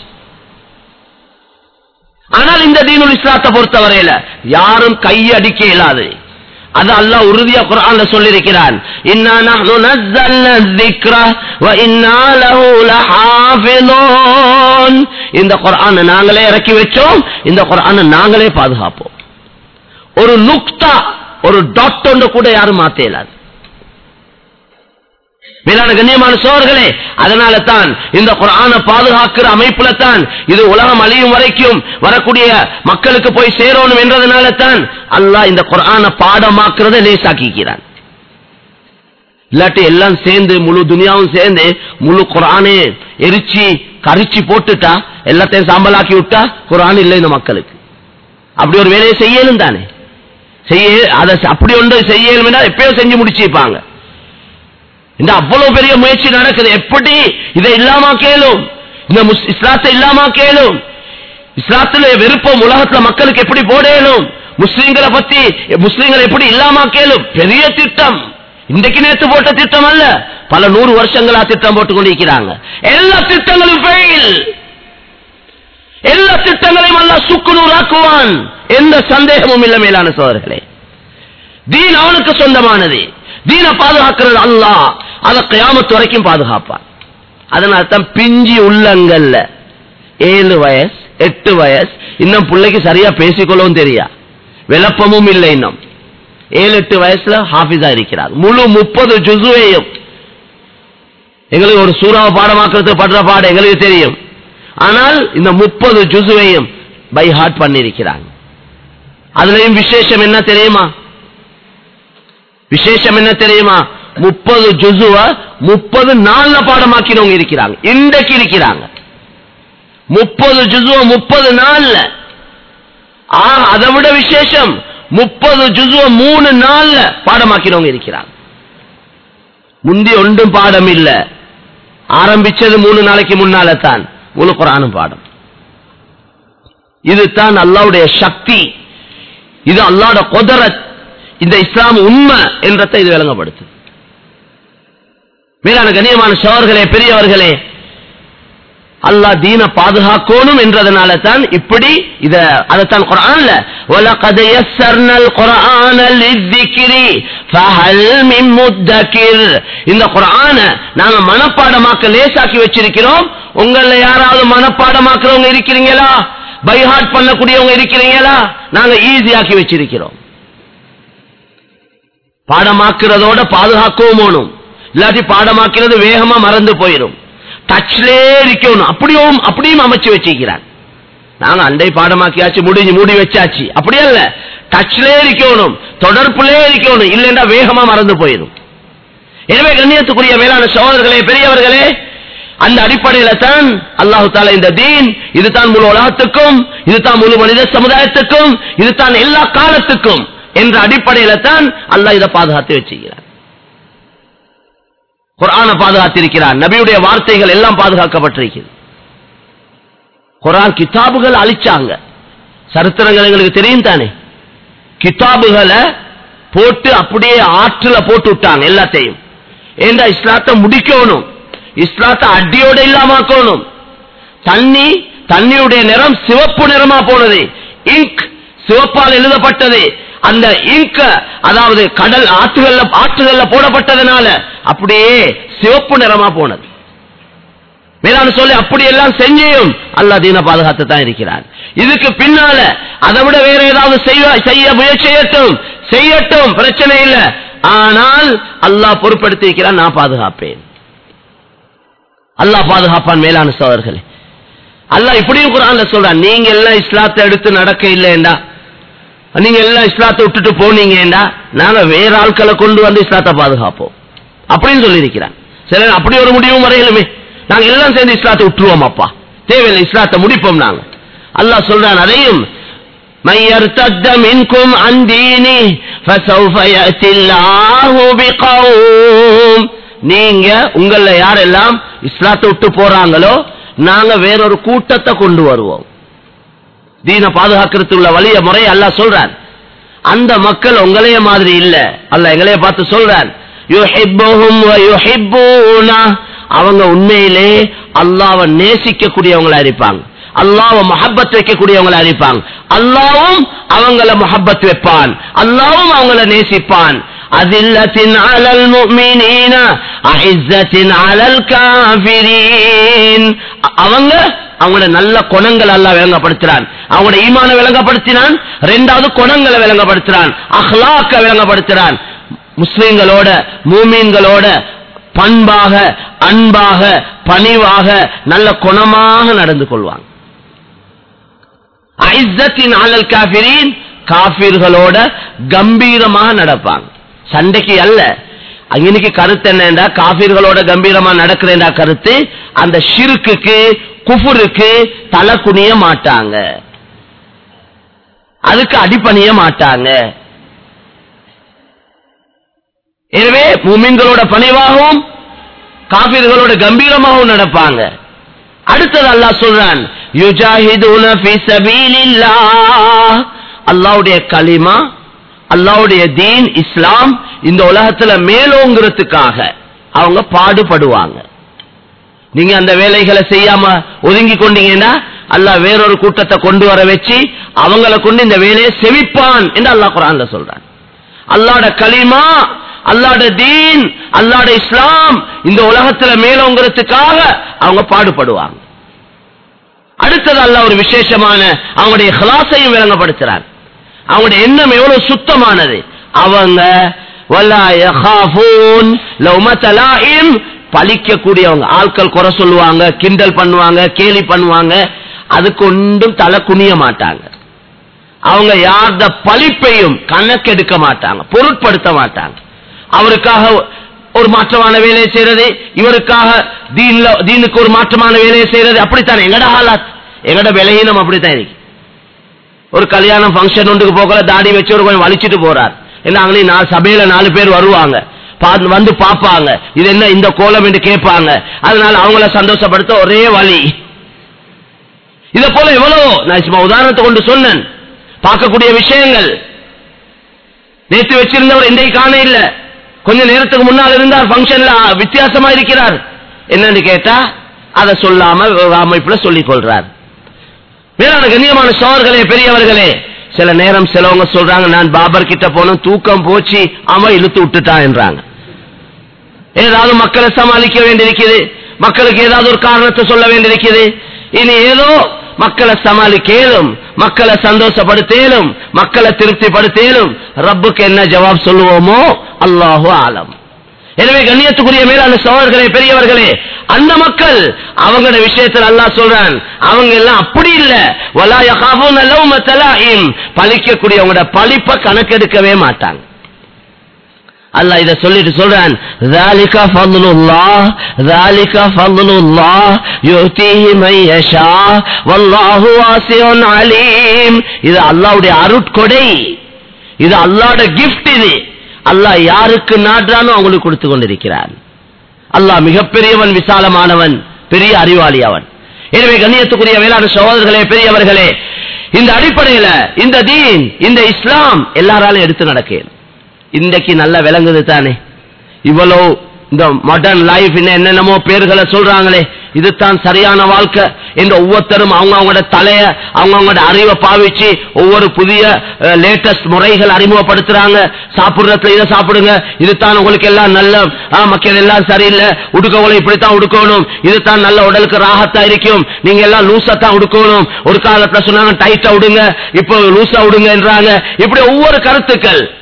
ஆனால் இந்த தீனுல் இஸ்லாத்தை பொறுத்தவரையில யாரும் கையடிக்க இயலாது அது அல்லாஹ் உறுதியா குர்ஆன்ல சொல்லியிருக்கிறான் இன்னா நஹ்னு நஸ்ஸல்னா الذِّكْرَ وَإِنَّا لَهُ لَحَافِظُونَ இந்த குர்ஆனை நாங்களே இறக்கி வச்சோம் இந்த குர்ஆனை நாங்களே பாதுகாப்போம் ஒரு நுக்தா ஒரு டாட் ஒன்று கூட யாரும் மாத்த இயலாது மேலான கண்ணியமான சோர்களே அதனால தான் இந்த குரான பாதுகாக்கிற அமைப்புல தான் இது உலகம் அழியும் வரைக்கும் வரக்கூடிய மக்களுக்கு போய் சேரணும் என்றதுனால தான் அல்லாஹ் இந்த குரான பாடமாக்குறத லேசாக்கிக்கிறான் இல்லாட்டி எல்லாம் சேர்ந்து முழு துனியாவும் சேர்ந்து முழு குரானே எரிச்சு கரிச்சு போட்டுட்டா எல்லாத்தையும் சாம்பலாக்கி விட்டா குரான் இல்லை இந்த மக்களுக்கு அப்படி ஒரு வேலையை செய்யலும் தானே செய்ய அதை அப்படி ஒன்று செய்யலும் எப்பயோ செஞ்சு முடிச்சிருப்பாங்க இந்த அவ்வளவு பெரிய முயற்சி நடக்குது எப்படி இதை இல்லாம கேளும் இந்த முஸ்- இஸ்லாத்தை இல்லாம கேளும் இஸ்லாத்துல விருப்பம் உலகத்துல மக்களுக்கு எப்படி போடணும் முஸ்லீம்களை பத்தி முஸ்லீம்களை எப்படி இல்லாம கேளும் பெரிய திட்டம் இன்றைக்கு நேத்து போட்ட திட்டம் அல்ல பல நூறு வருஷங்களா திட்டம் போட்டு கொண்டிருக்கிறாங்க எல்லா திட்டங்களும் ஃபெயில் எல்லா திட்டங்களையும் அல்ல சுக்குநூறாக்குவான் எந்த சந்தேகமும் இல்லை மேலான சோதர்களே தீன் அவனுக்கு சொந்தமானது தீன பாதுகாக்கிறது அல்லாஹ் அதை கியாமத்து வரைக்கும் பாதுகாப்பான் அதனால தான் பிஞ்சி உள்ளங்கள்ல ஏழு வயசு எட்டு வயசு இன்னும் பிள்ளைக்கு சரியா பேசிக்கொள்ளவும் தெரியா விளப்பமும் இல்லை இன்னும் ஏழு எட்டு வயசுல ஹாஃபிஸா இருக்கிறார் முழு முப்பது ஜுசுவையும் எங்களுக்கு ஒரு சூறாவை பாடமாக்குறது படுற பாடம் எங்களுக்கு தெரியும் ஆனால் இந்த முப்பது ஜுசுவையும் பை ஹார்ட் பண்ணியிருக்கிறாங்க அதுலயும் விசேஷம் என்ன தெரியுமா விசேஷம் என்ன தெரியுமா முப்பது ஜுசுவ முப்பது நாள்ல பாடமாக்கினவங்க இருக்கிறாங்க இன்றைக்கு இருக்கிறாங்க முப்பது ஜுசுவ முப்பது நாள்ல ஆ, அதை விட விசேஷம் முப்பது ஜுசுவ மூணு நாள்ல பாடமாக்கினவங்க இருக்கிறாங்க முந்தி ஒன்றும் பாடம் இல்ல ஆரம்பிச்சது மூணு நாளைக்கு முன்னால தான் முழு குரானும் பாடம் இதுதான் அல்லாவுடைய சக்தி இது அல்லாட கொதரத் இந்த இஸ்லாம் உண்மை என்றதை இது விளங்கப்படுத்து மேலான கண்ணியமான சோர்களே பெரியவர்களே அல்லாஹ் தீன பாதுகாக்கணும் என்றதனால தான் இப்படி இத அதைத்தான் குரான்ல وَلَقَدْ يَسَّرْنَا الْقُرْآنَ لِلذِّكْرِ فَهَلْ مِن مُدَّكِرٍ இந்த குர்ஆனை நாங்க மனப்பாடமாக்க லேசாக்கி வச்சிருக்கிறோம் உங்கள யாராவது மனப்பாடமாக்குறவங்க இருக்கிறீங்களா பை ஹார்ட் பண்ணக்கூடியவங்க இருக்கிறீங்களா நாங்க ஈஸியாக்கி வச்சிருக்கிறோம் பாடமாக்குறதோட பாதுகாக்கவும் வேணும் இல்லாட்டி பாடமாக்கிறது வேகமா மறந்து போயிடும் டச்லே இருக்கணும் அப்படியும் அப்படியும் அமைச்சு வச்சிருக்கிறான் நாங்க அண்டை பாடமாக்கியாச்சு முடிஞ்சு மூடி வச்சாச்சு அப்படியே இல்ல டச்லே இருக்கணும் தொடர்புலே இருக்கணும் இல்லைன்னா வேகமா மறந்து போயிடும் எனவே கண்ணியத்துக்குரிய மேலான சகோதரர்களே பெரியவர்களே அந்த அடிப்படையில தான் அல்லாஹு தாலா இந்த தீன் இதுதான் முழு உலகத்துக்கும் இதுதான் முழு மனித சமுதாயத்துக்கும் இதுதான் எல்லா காலத்துக்கும் என்ற அடிப்படையில தான் அல்லாஹ் இதை பாதுகாத்து வச்சுக்கிறார் குர்ஆனை பாதுகாத்திருக்கிறார் நபியுடைய வார்த்தைகள் எல்லாம் பாதுகாக்கப்பட்டிருக்கிறது குர்ஆன் கிதாபுகள் அழிச்சாங்க சரித்திரங்கள் எங்களுக்கு தெரியும் தானே கிதாபுகளை போட்டு அப்படியே ஆற்றுல போட்டு விட்டாங்க எல்லாத்தையும் ஏண்டா இஸ்லாத்தை முடிக்கணும் இஸ்லாத்தை அடியோட இல்லாமக்கணும் தண்ணி தண்ணியுடைய நிறம் சிவப்பு நிறமா போனது இங்க் சிவப்பால் எழுதப்பட்டது அந்த இங்க அதாவது கடல் ஆற்றுகள்ல ஆற்றுகள்ல போடப்பட்டதுனால அப்படியே சிவப்பு நிறமா போனது மேலான சொல்லி அப்படி எல்லாம் செஞ்சியும் அல்லாஹ் தீன பாதுகாத்து தான் இருக்கிறார் இதுக்கு பின்னால அதை விட வேற ஏதாவது செய்ய செய்ய முயற்சி செய்யட்டும் செய்யட்டும் பிரச்சனை இல்லை ஆனால் அல்லாஹ் பொறுப்படுத்தி இருக்கிறான் நான் பாதுகாப்பேன் அல்லாஹ் பாதுகாப்பான் மேலான சோதர்களே அல்லாஹ் இப்படியும் குரான்ல சொல்றான் நீங்க எல்லாம் இஸ்லாத்தை எடுத்து நடக்க இல்லைண்டா நீங்க எல்லாம் இஸ்லாத்தை விட்டுட்டு போனீங்கடா நாங்க வேற ஆட்களை கொண்டு வந்து இஸ்லாத்தை பாதுகாப்போம் அப்படின்னு சொல்லியிருக்கிறான் சரி அப்படி ஒரு முடிவும் வரையிலுமே நாங்க எல்லாம் சேர்ந்து இஸ்லாத்தை விட்டுருவோம் அப்பா தேவையில்லை இஸ்லாத்தை முடிப்போம் நாங்க அல்லாஹ் சொல்றான் அதையும் من يرتد منكم عن دينه فسوف يأتي الله بقوم நீங்க உங்கள யாரெல்லாம் இஸ்லாத்தை விட்டு போறாங்களோ நாங்க வேறொரு கூட்டத்தை கொண்டு வருவோம் தீன பாதுகாக்கிறது உள்ள வழிய முறை அல்லாஹ் சொல்றான் அந்த மக்கள் உங்களைய மாதிரி இல்ல அல்லாஹ் எங்களைய பார்த்து சொல்றான் யுஹிப்புஹும் வ யுஹிப்பூனா அவங்க உண்மையிலே அல்லாஹ்வை நேசிக்கக்கூடியவங்களா இருப்பாங்க அல்லாஹ்வை மஹப்பத் வைக்கக்கூடியவங்களா இருப்பாங்க அல்லாஹ்வும் அவங்கள மஹப்பத் வைப்பான் அல்லாஹ்வும் அவங்கள நேசிப்பான் அதில்லத்தின் அலல் முஃமினீன அஇஸ்ஸத்தின் அலல் காஃபிரீன் அவங்க அவங்களோட நல்ல குணங்கள் அல்லாஹ் விளங்கப்படுத்துறான் அவங்களோட ஈமான விளங்கப்படுத்தினான் ரெண்டாவது குணங்களை விளங்கப்படுத்துறான் அஹ்லாக்க விளங்கப்படுத்துறான் முஸ்லிம்களோட மூமீன்களோட பண்பாக அன்பாக பணிவாக நல்ல குணமாக நடந்து கொள்வாங்க ஐஸ்ஸத்தின் ஆலல் காஃபிரீன் காஃபிர்களோட கம்பீரமாக நடப்பாங்க சண்டைக்கு அல்ல இன்னைக்கு கருத்து என்னண்டா காபிர்களோட கம்பீரமா நடக்கிறேன்டா கருத்து அந்த ஷிருக்குக்கு குஃபுருக்கு தலை குனிய மாட்டாங்க அதுக்கு அடிப்பணிய மாட்டாங்க எனவே மூமின்களோட பணிவாகவும் காபிர்களோட கம்பீரமாகவும் நடப்பாங்க அடுத்தது அல்லாஹ் சொல்றான் யுஜாஹிதுன ஃபீ சபீலில்லாஹ் அல்லாஹ்வுடைய கலிமா அல்லாஹ்வுடைய தீன் இஸ்லாம் இந்த உலகத்துல மேலோங்கிறதுக்காக அவங்க பாடுபடுவாங்க நீங்க அந்த வேலைகளை செய்யாம ஒதுங்கி கொண்டீங்கன்னா அல்லாஹ் வேறொரு கூட்டத்தை கொண்டு வர வச்சு அவங்கள கொண்டு இந்த வேலையை செவிப்பான் என்று அல்லாஹ் குரான்ல சொல்றான் அல்லாட கலிமா அல்லாட தீன் அல்லாட இஸ்லாம் இந்த உலகத்துல மேலோங்கிறதுக்காக அவங்க பாடுபடுவாங்க அடுத்தது அல்லாஹ் ஒரு விசேஷமான அவங்களுடைய ஹலாசையும் விளங்கப்படுத்துறார் அவங்களுடைய எண்ணம் எவ்வளவு சுத்தமானது அவங்க வலா யகாஃபூன் லௌமத லாயிம் பழிக்கக்கூடியவங்க ஆட்கள் குறை சொல்லுவாங்க கிண்டல் பண்ணுவாங்க கேலி பண்ணுவாங்க அதுக்கு ஒன்றும் தலை குனிய மாட்டாங்க அவங்க யார்த பழிப்பையும் கணக்கெடுக்க மாட்டாங்க பொருட்படுத்த மாட்டாங்க அவருக்காக ஒரு மாற்றமான வேலையை செய்யறது இவருக்காக தீன்ல தீனுக்கு ஒரு மாற்றமான வேலையை செய்யறது அப்படித்தான் எங்கட ஹாலாத் எங்கட விலையினம் அப்படித்தான் இருக்கு ஒரு கல்யாணம் ஃபங்க்ஷன் ஒன்றுக்கு போகல தாடி வச்சு ஒரு கொஞ்சம் வலிச்சிட்டு போறார் ஏன்னா அங்கேயும் நாலு சபையில நாலு பேர் வருவாங்க பா- வந்து பாப்பாங்க இது என்ன இந்த கோலம் என்று கேட்பாங்க அதனால அவங்கள சந்தோஷப்படுத்த ஒரே வழி இத போல எவ்வளவு நான் சும்மா உதாரணத்தை கொண்டு சொன்னேன் பார்க்கக்கூடிய விஷயங்கள் நேற்று வச்சிருந்தவர் இன்றைக்கு காண இல்ல கொஞ்ச நேரத்துக்கு முன்னால் இருந்தார் ஃபங்க்ஷன்ல வித்தியாசமா இருக்கிறார் என்னன்னு கேட்டா அதை சொல்லாம ஒரு அமைப்புல சொல்லிக் கொள்றார் மேலான கண்ணியமான சோழர்களே பெரியவர்களே சில நேரம் சிலவங்க சொல்றாங்க நான் பாபர் கிட்ட போனோம் தூக்கம் போச்சு அவன் இழுத்து விட்டுட்டான் என்றாங்க ஏதாவது மக்களை சமாளிக்க வேண்டியிருக்குது மக்களுக்கு ஏதாவது ஒரு காரணத்தை சொல்ல வேண்டியிருக்குது இனி ஏதோ மக்களை சமாளிக்கேலும் மக்களை சந்தோஷப்படுத்தேலும் மக்களை திருப்திப்படுத்தேலும் ரப்புக்கு என்ன ஜவாப் சொல்லுவோமோ அல்லாஹு ஆலம் எனவே கண்ணியத்துக்குரிய மேலான சோழர்களே பெரியவர்களே அந்த மக்கள் அவங்களோட விஷயத்தில் அல்லாஹ் சொல்றான் அவங்க எல்லாம் அப்படி இல்ல வலா யகாஃபூன லௌமத லாயிம் பழிக்கக்கூடியவங்களோட பழிப்பை கணக்கெடுக்கவே மாட்டாங்க அல்லாஹ் இத சொல்லிட்டு சொல்றான் ذَلِكَ فَضْلُ اللَّهِ ذَلِكَ فَضْلُ اللَّهِ يُؤْتِيهِ مَن يَشَاءُ وَاللَّهُ وَاسِعٌ عَلِيمٌ இது அல்லாஹ்வுடைய அருட்கொடை இது அல்லாஹ்வுடைய கிஃப்ட் இது அல்லாஹ் யாருக்கு நாடுறானோ அவங்களுக்கு கொடுத்து கொண்டிருக்கிறான் அல்லாஹ் மிகப்பெரியவன் விசாலமானவன் பெரிய அறிவாளி அவன் எனவே கண்ணியத்துக்குரிய வேளாண் சகோதரர்களே பெரியவர்களே இந்த அடிப்படையில இந்த தீன் இந்த இஸ்லாம் எல்லாராலும் எடுத்து நடக்கணும் இன்றைக்கு நல்லா விளங்குது தானே இவ்வளவு இந்த மாடர்ன் லைஃப் என்னென்னமோ பேர்களை சொல்றாங்களே இதுதான் சரியான வாழ்க்கை என்று ஒவ்வொருத்தரும் அவங்க அவங்களோட தலைய அவங்க அவங்களோட அறிவை பாவிச்சு ஒவ்வொரு புதிய லேட்டஸ்ட் முறைகள் அறிமுகப்படுத்துறாங்க சாப்பிடுறதுல இதை சாப்பிடுங்க இதுதான் உங்களுக்கு எல்லாம் நல்ல ஆ, மக்கள் எல்லாம் சரியில்லை உடுக்கவங்களை இப்படித்தான் உடுக்கணும் இதுதான் நல்ல உடலுக்கு ராகத்தா இருக்கும் நீங்க எல்லாம் லூசா தான் உடுக்கணும் ஒரு காலத்துல சொன்னாங்க டைட்டா விடுங்க இப்போ லூசா விடுங்கன்றாங்க இப்படி ஒவ்வொரு கருத்துக்கள்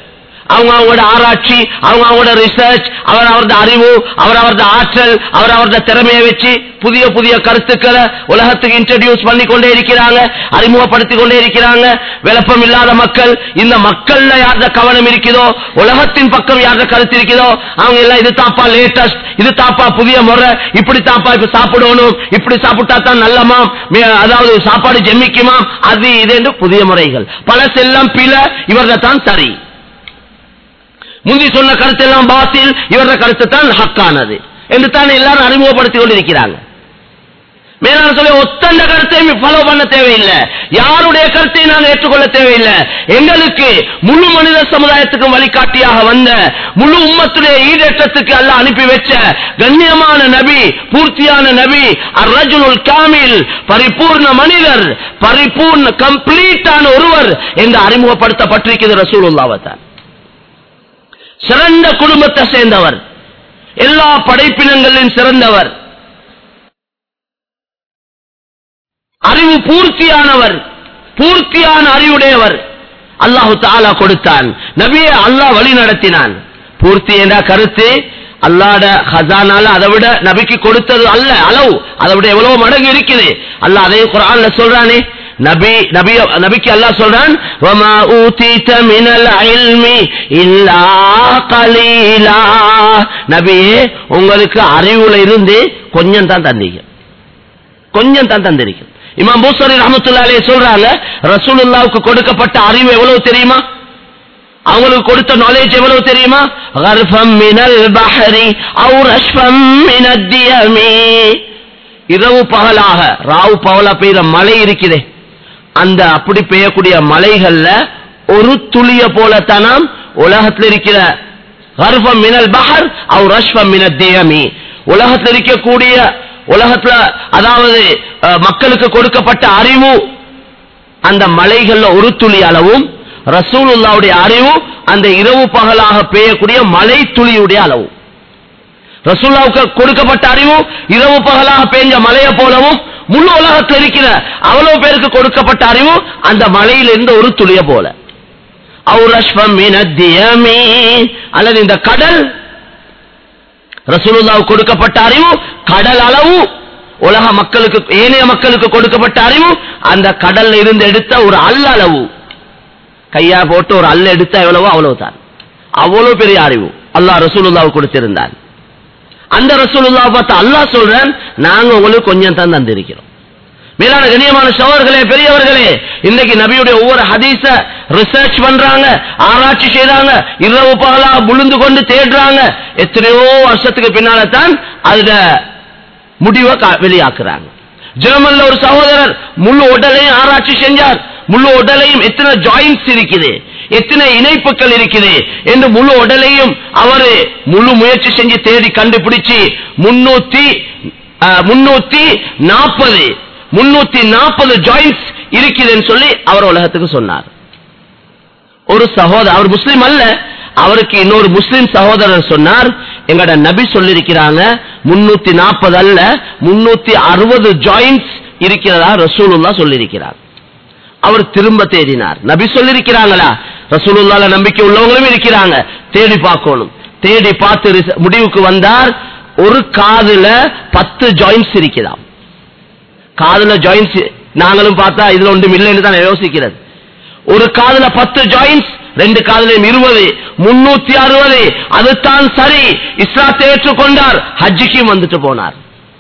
அவங்க அவங்களோட ஆராய்ச்சி அவங்க அவங்களோட ரிசர்ச் அவர் அவரது அறிவு அவர் அவரது ஆற்றல் அவர் அவரது திறமையை வச்சு புதிய புதிய கருத்துக்களை உலகத்துக்கு இன்ட்ரடியூஸ் பண்ணி கொண்டே இருக்கிறாங்க அறிமுகப்படுத்திக் கொண்டே இருக்கிறாங்க விளப்பம் இல்லாத மக்கள் இந்த மக்கள்ல யார்த கவனம் இருக்குதோ உலகத்தின் பக்கம் யார்த கருத்து இருக்குதோ அவங்க எல்லாம் இது தாப்பா லேட்டஸ்ட் இது தாப்பா புதிய முறை இப்படி தாப்பா இப்ப சாப்பிடணும் இப்படி சாப்பிட்டா தான் நல்லமாம் மே- அதாவது சாப்பாடு ஜெமிக்குமாம் அது இது என்று புதிய முறைகள் பழசெல்லாம் பில இவர்கள் தான் சரி முந்தி சொன்ன கருத்து எல்லாம் பாத்தில் இவரது கருத்து தான் ஹக்கானது என்று தான் எல்லாரும் அறிமுகப்படுத்திக் கொண்டிருக்கிறாங்க மேலான சொல்லி ஒத்தந்த கருத்தையும் ஃபாலோ பண்ண தேவையில்லை யாருடைய கருத்தையும் நாங்கள் ஏற்றுக்கொள்ள தேவையில்லை எங்களுக்கு முழு மனித சமுதாயத்துக்கும் வழிகாட்டியாக வந்த முழு உம்மத்துடைய ஈடேற்றத்துக்கு அல்லாஹ் அனுப்பி வச்ச கண்ணியமான நபி பூர்த்தியான நபி அர்ரஜுல் காமில் பரிபூர்ண மனிதர் பரிபூர்ண கம்ப்ளீட்டான ஒருவர் என்று அறிமுகப்படுத்தப்பட்டிருக்கிறது ரசூலுல்லாவத்தான் சிறந்த குடும்பத்தை சேர்ந்தவர் எல்லா படைப்பினங்களிலும் சிறந்தவர் அறிவு பூர்த்தியானவர் பூர்த்தியான அறிவுடையவர் அல்லாஹு தாலா கொடுத்தான் நபியை அல்லாஹ் வழி நடத்தினான் பூர்த்தி என்ற கருத்து அல்லாட ஹசானால அதை விட நபிக்கு கொடுத்தது அல்ல அளவு அதை விட எவ்வளவு மடங்கு இருக்குது அல்லாஹ் அதே குரான்ல சொல்றானே நபி நபி நபிக்கு அல்லாஹ் சொல்றான் வமா ஊதீத மினல் இல்மி இல்லா கலீலா நபியே உங்களுக்கு அறிவுல இருந்து கொஞ்சம் தான் தந்தீங்க கொஞ்சம் தான் தந்திருக்கு இமாம் பூசரி ரஹமத்துல்லாலே சொல்றாங்க ரசூலுல்லாவுக்கு கொடுக்கப்பட்ட அறிவு எவ்வளவு தெரியுமா அவங்களுக்கு கொடுத்த நாலேஜ் எவ்வளவு தெரியுமா கர்ஃபம் மினல் பஹரி அவு ரஷ்பம் மினத் தியமி இரவு பகலாக ராவு பகலா பெய்யுற மழை இருக்குதே அந்த அப்படி பெய்யக்கூடிய மலைகள்ல ஒரு துளிய போலத்தனம் உலகத்தில் இருக்கிற கர்ஃபம் மினல் பஹர் அவு ரஷ்பம் மினத் தியமி உலகத்தில் இருக்கக்கூடிய உலகத்துல அதாவது அஹ், மக்களுக்கு கொடுக்கப்பட்ட அறிவு அந்த மலைகள்ல ஒரு துளி அளவும் ரசூலுல்லாவுடைய அறிவு அந்த இரவு பகலாக பெய்யக்கூடிய மலை துளியுடைய அளவு ரசூல்லாவுக்கு கொடுக்கப்பட்ட அறிவு இரவு பகலாக பெய்ஞ்ச மலையை போலவும் முழு உலகத்தில் இருக்கிற அவ்வளவு பேருக்கு கொடுக்கப்பட்ட அறிவு அந்த மலையிலிருந்து ஒரு துளிய போல அவு ரஷ்வம் மினத் தியமி. அல்லது இந்த கடல் ரசூலுல்லாவுக்கு கொடுக்கப்பட்ட அறிவு கடல் அளவு உலக மக்களுக்கு ஏனைய மக்களுக்கு கொடுக்கப்பட்ட அறிவு அந்த கடல்ல இருந்து எடுத்த ஒரு அல்ல அளவு கையா போட்டு ஒரு அல்ல எடுத்தா எவ்வளவோ அவ்வளவுதான் அவ்வளவு பெரிய அறிவு அல்லாஹ் ரசூலுல்லாவுக்கு கொடுத்திருந்தான் அந்த ரசூலுல்லாவை பார்த்து அல்லாஹ் சொல்றேன் நாங்க உங்களுக்கு கொஞ்சம் தான் தந்திருக்கிறோம் மேலான கண்ணியமான சோழர்களே பெரியவர்களே இன்னைக்கு நபியுடைய ஒவ்வொரு ஹதீஸ ரிசர்ச் பண்றாங்க ஆராய்ச்சி செய்றாங்க இரவு பகலா புழுந்து கொண்டு தேடுறாங்க எத்தனையோ வருஷத்துக்கு பின்னால தான் அதுல முடிவை கா- வெளியாக்குறாங்க ஜெர்மன்ல ஒரு சகோதரர் முழு உடலையும் ஆராய்ச்சி செஞ்சார் முழு உடலையும் எத்தனை ஜாயின்ஸ் இருக்குது எத்தனை இணைப்புகள் இருக்குது என்று முழு உடலையும் அவரு முழு முயற்சி செஞ்சு தேடி கண்டுபிடிச்சு முன்னூத்தி அஹ், முன்னூத்தி நாற்பது முன்னூத்தி நாற்பது ஜாயின்ஸ் இருக்குதுன்னு சொல்லி அவர் உலகத்துக்கு சொன்னார் ஒரு சகோதரர் அவர் முஸ்லிம் அல்ல அவருக்கு இன்னொரு முஸ்லிம் சகோதரர் சொன்னார் எங்கட நபி சொல்லிருக்கிறாங்க முன்னூத்தி நாற்பது அல்ல முன்னூத்தி அறுபது ஜாயின்ஸ் இருக்கிறதா ரசூலுல்லா சொல்லியிருக்கிறார் அவர் திரும்ப தேடினார் நபி சொல்லிருக்கிறாங்களா ரசூலுல்லால நம்பிக்கை உள்ளவங்களும் இருக்கிறாங்க தேடி பார்க்கணும் தேடி பார்த்து ரிச- முடிவுக்கு வந்தார் ஒரு காதுல பத்து ஜாயின்ஸ் இருக்குதாம் காதுல ஜாயின்ஸ் நாங்களும் பார்த்தா இதுல ஒன்றும் இல்லைன்னு தான் யோசிக்கிறது ஒரு காதுல பத்து ஜாயின்ஸ் ரெண்டு காதுலையும் இருபது முன்னூத்தி அறுபது அதுதான் சரி இஸ்லாத்தை ஏற்றுக்கொண்டார் ஹஜ்ஜிக்கும் வந்துட்டு போனார்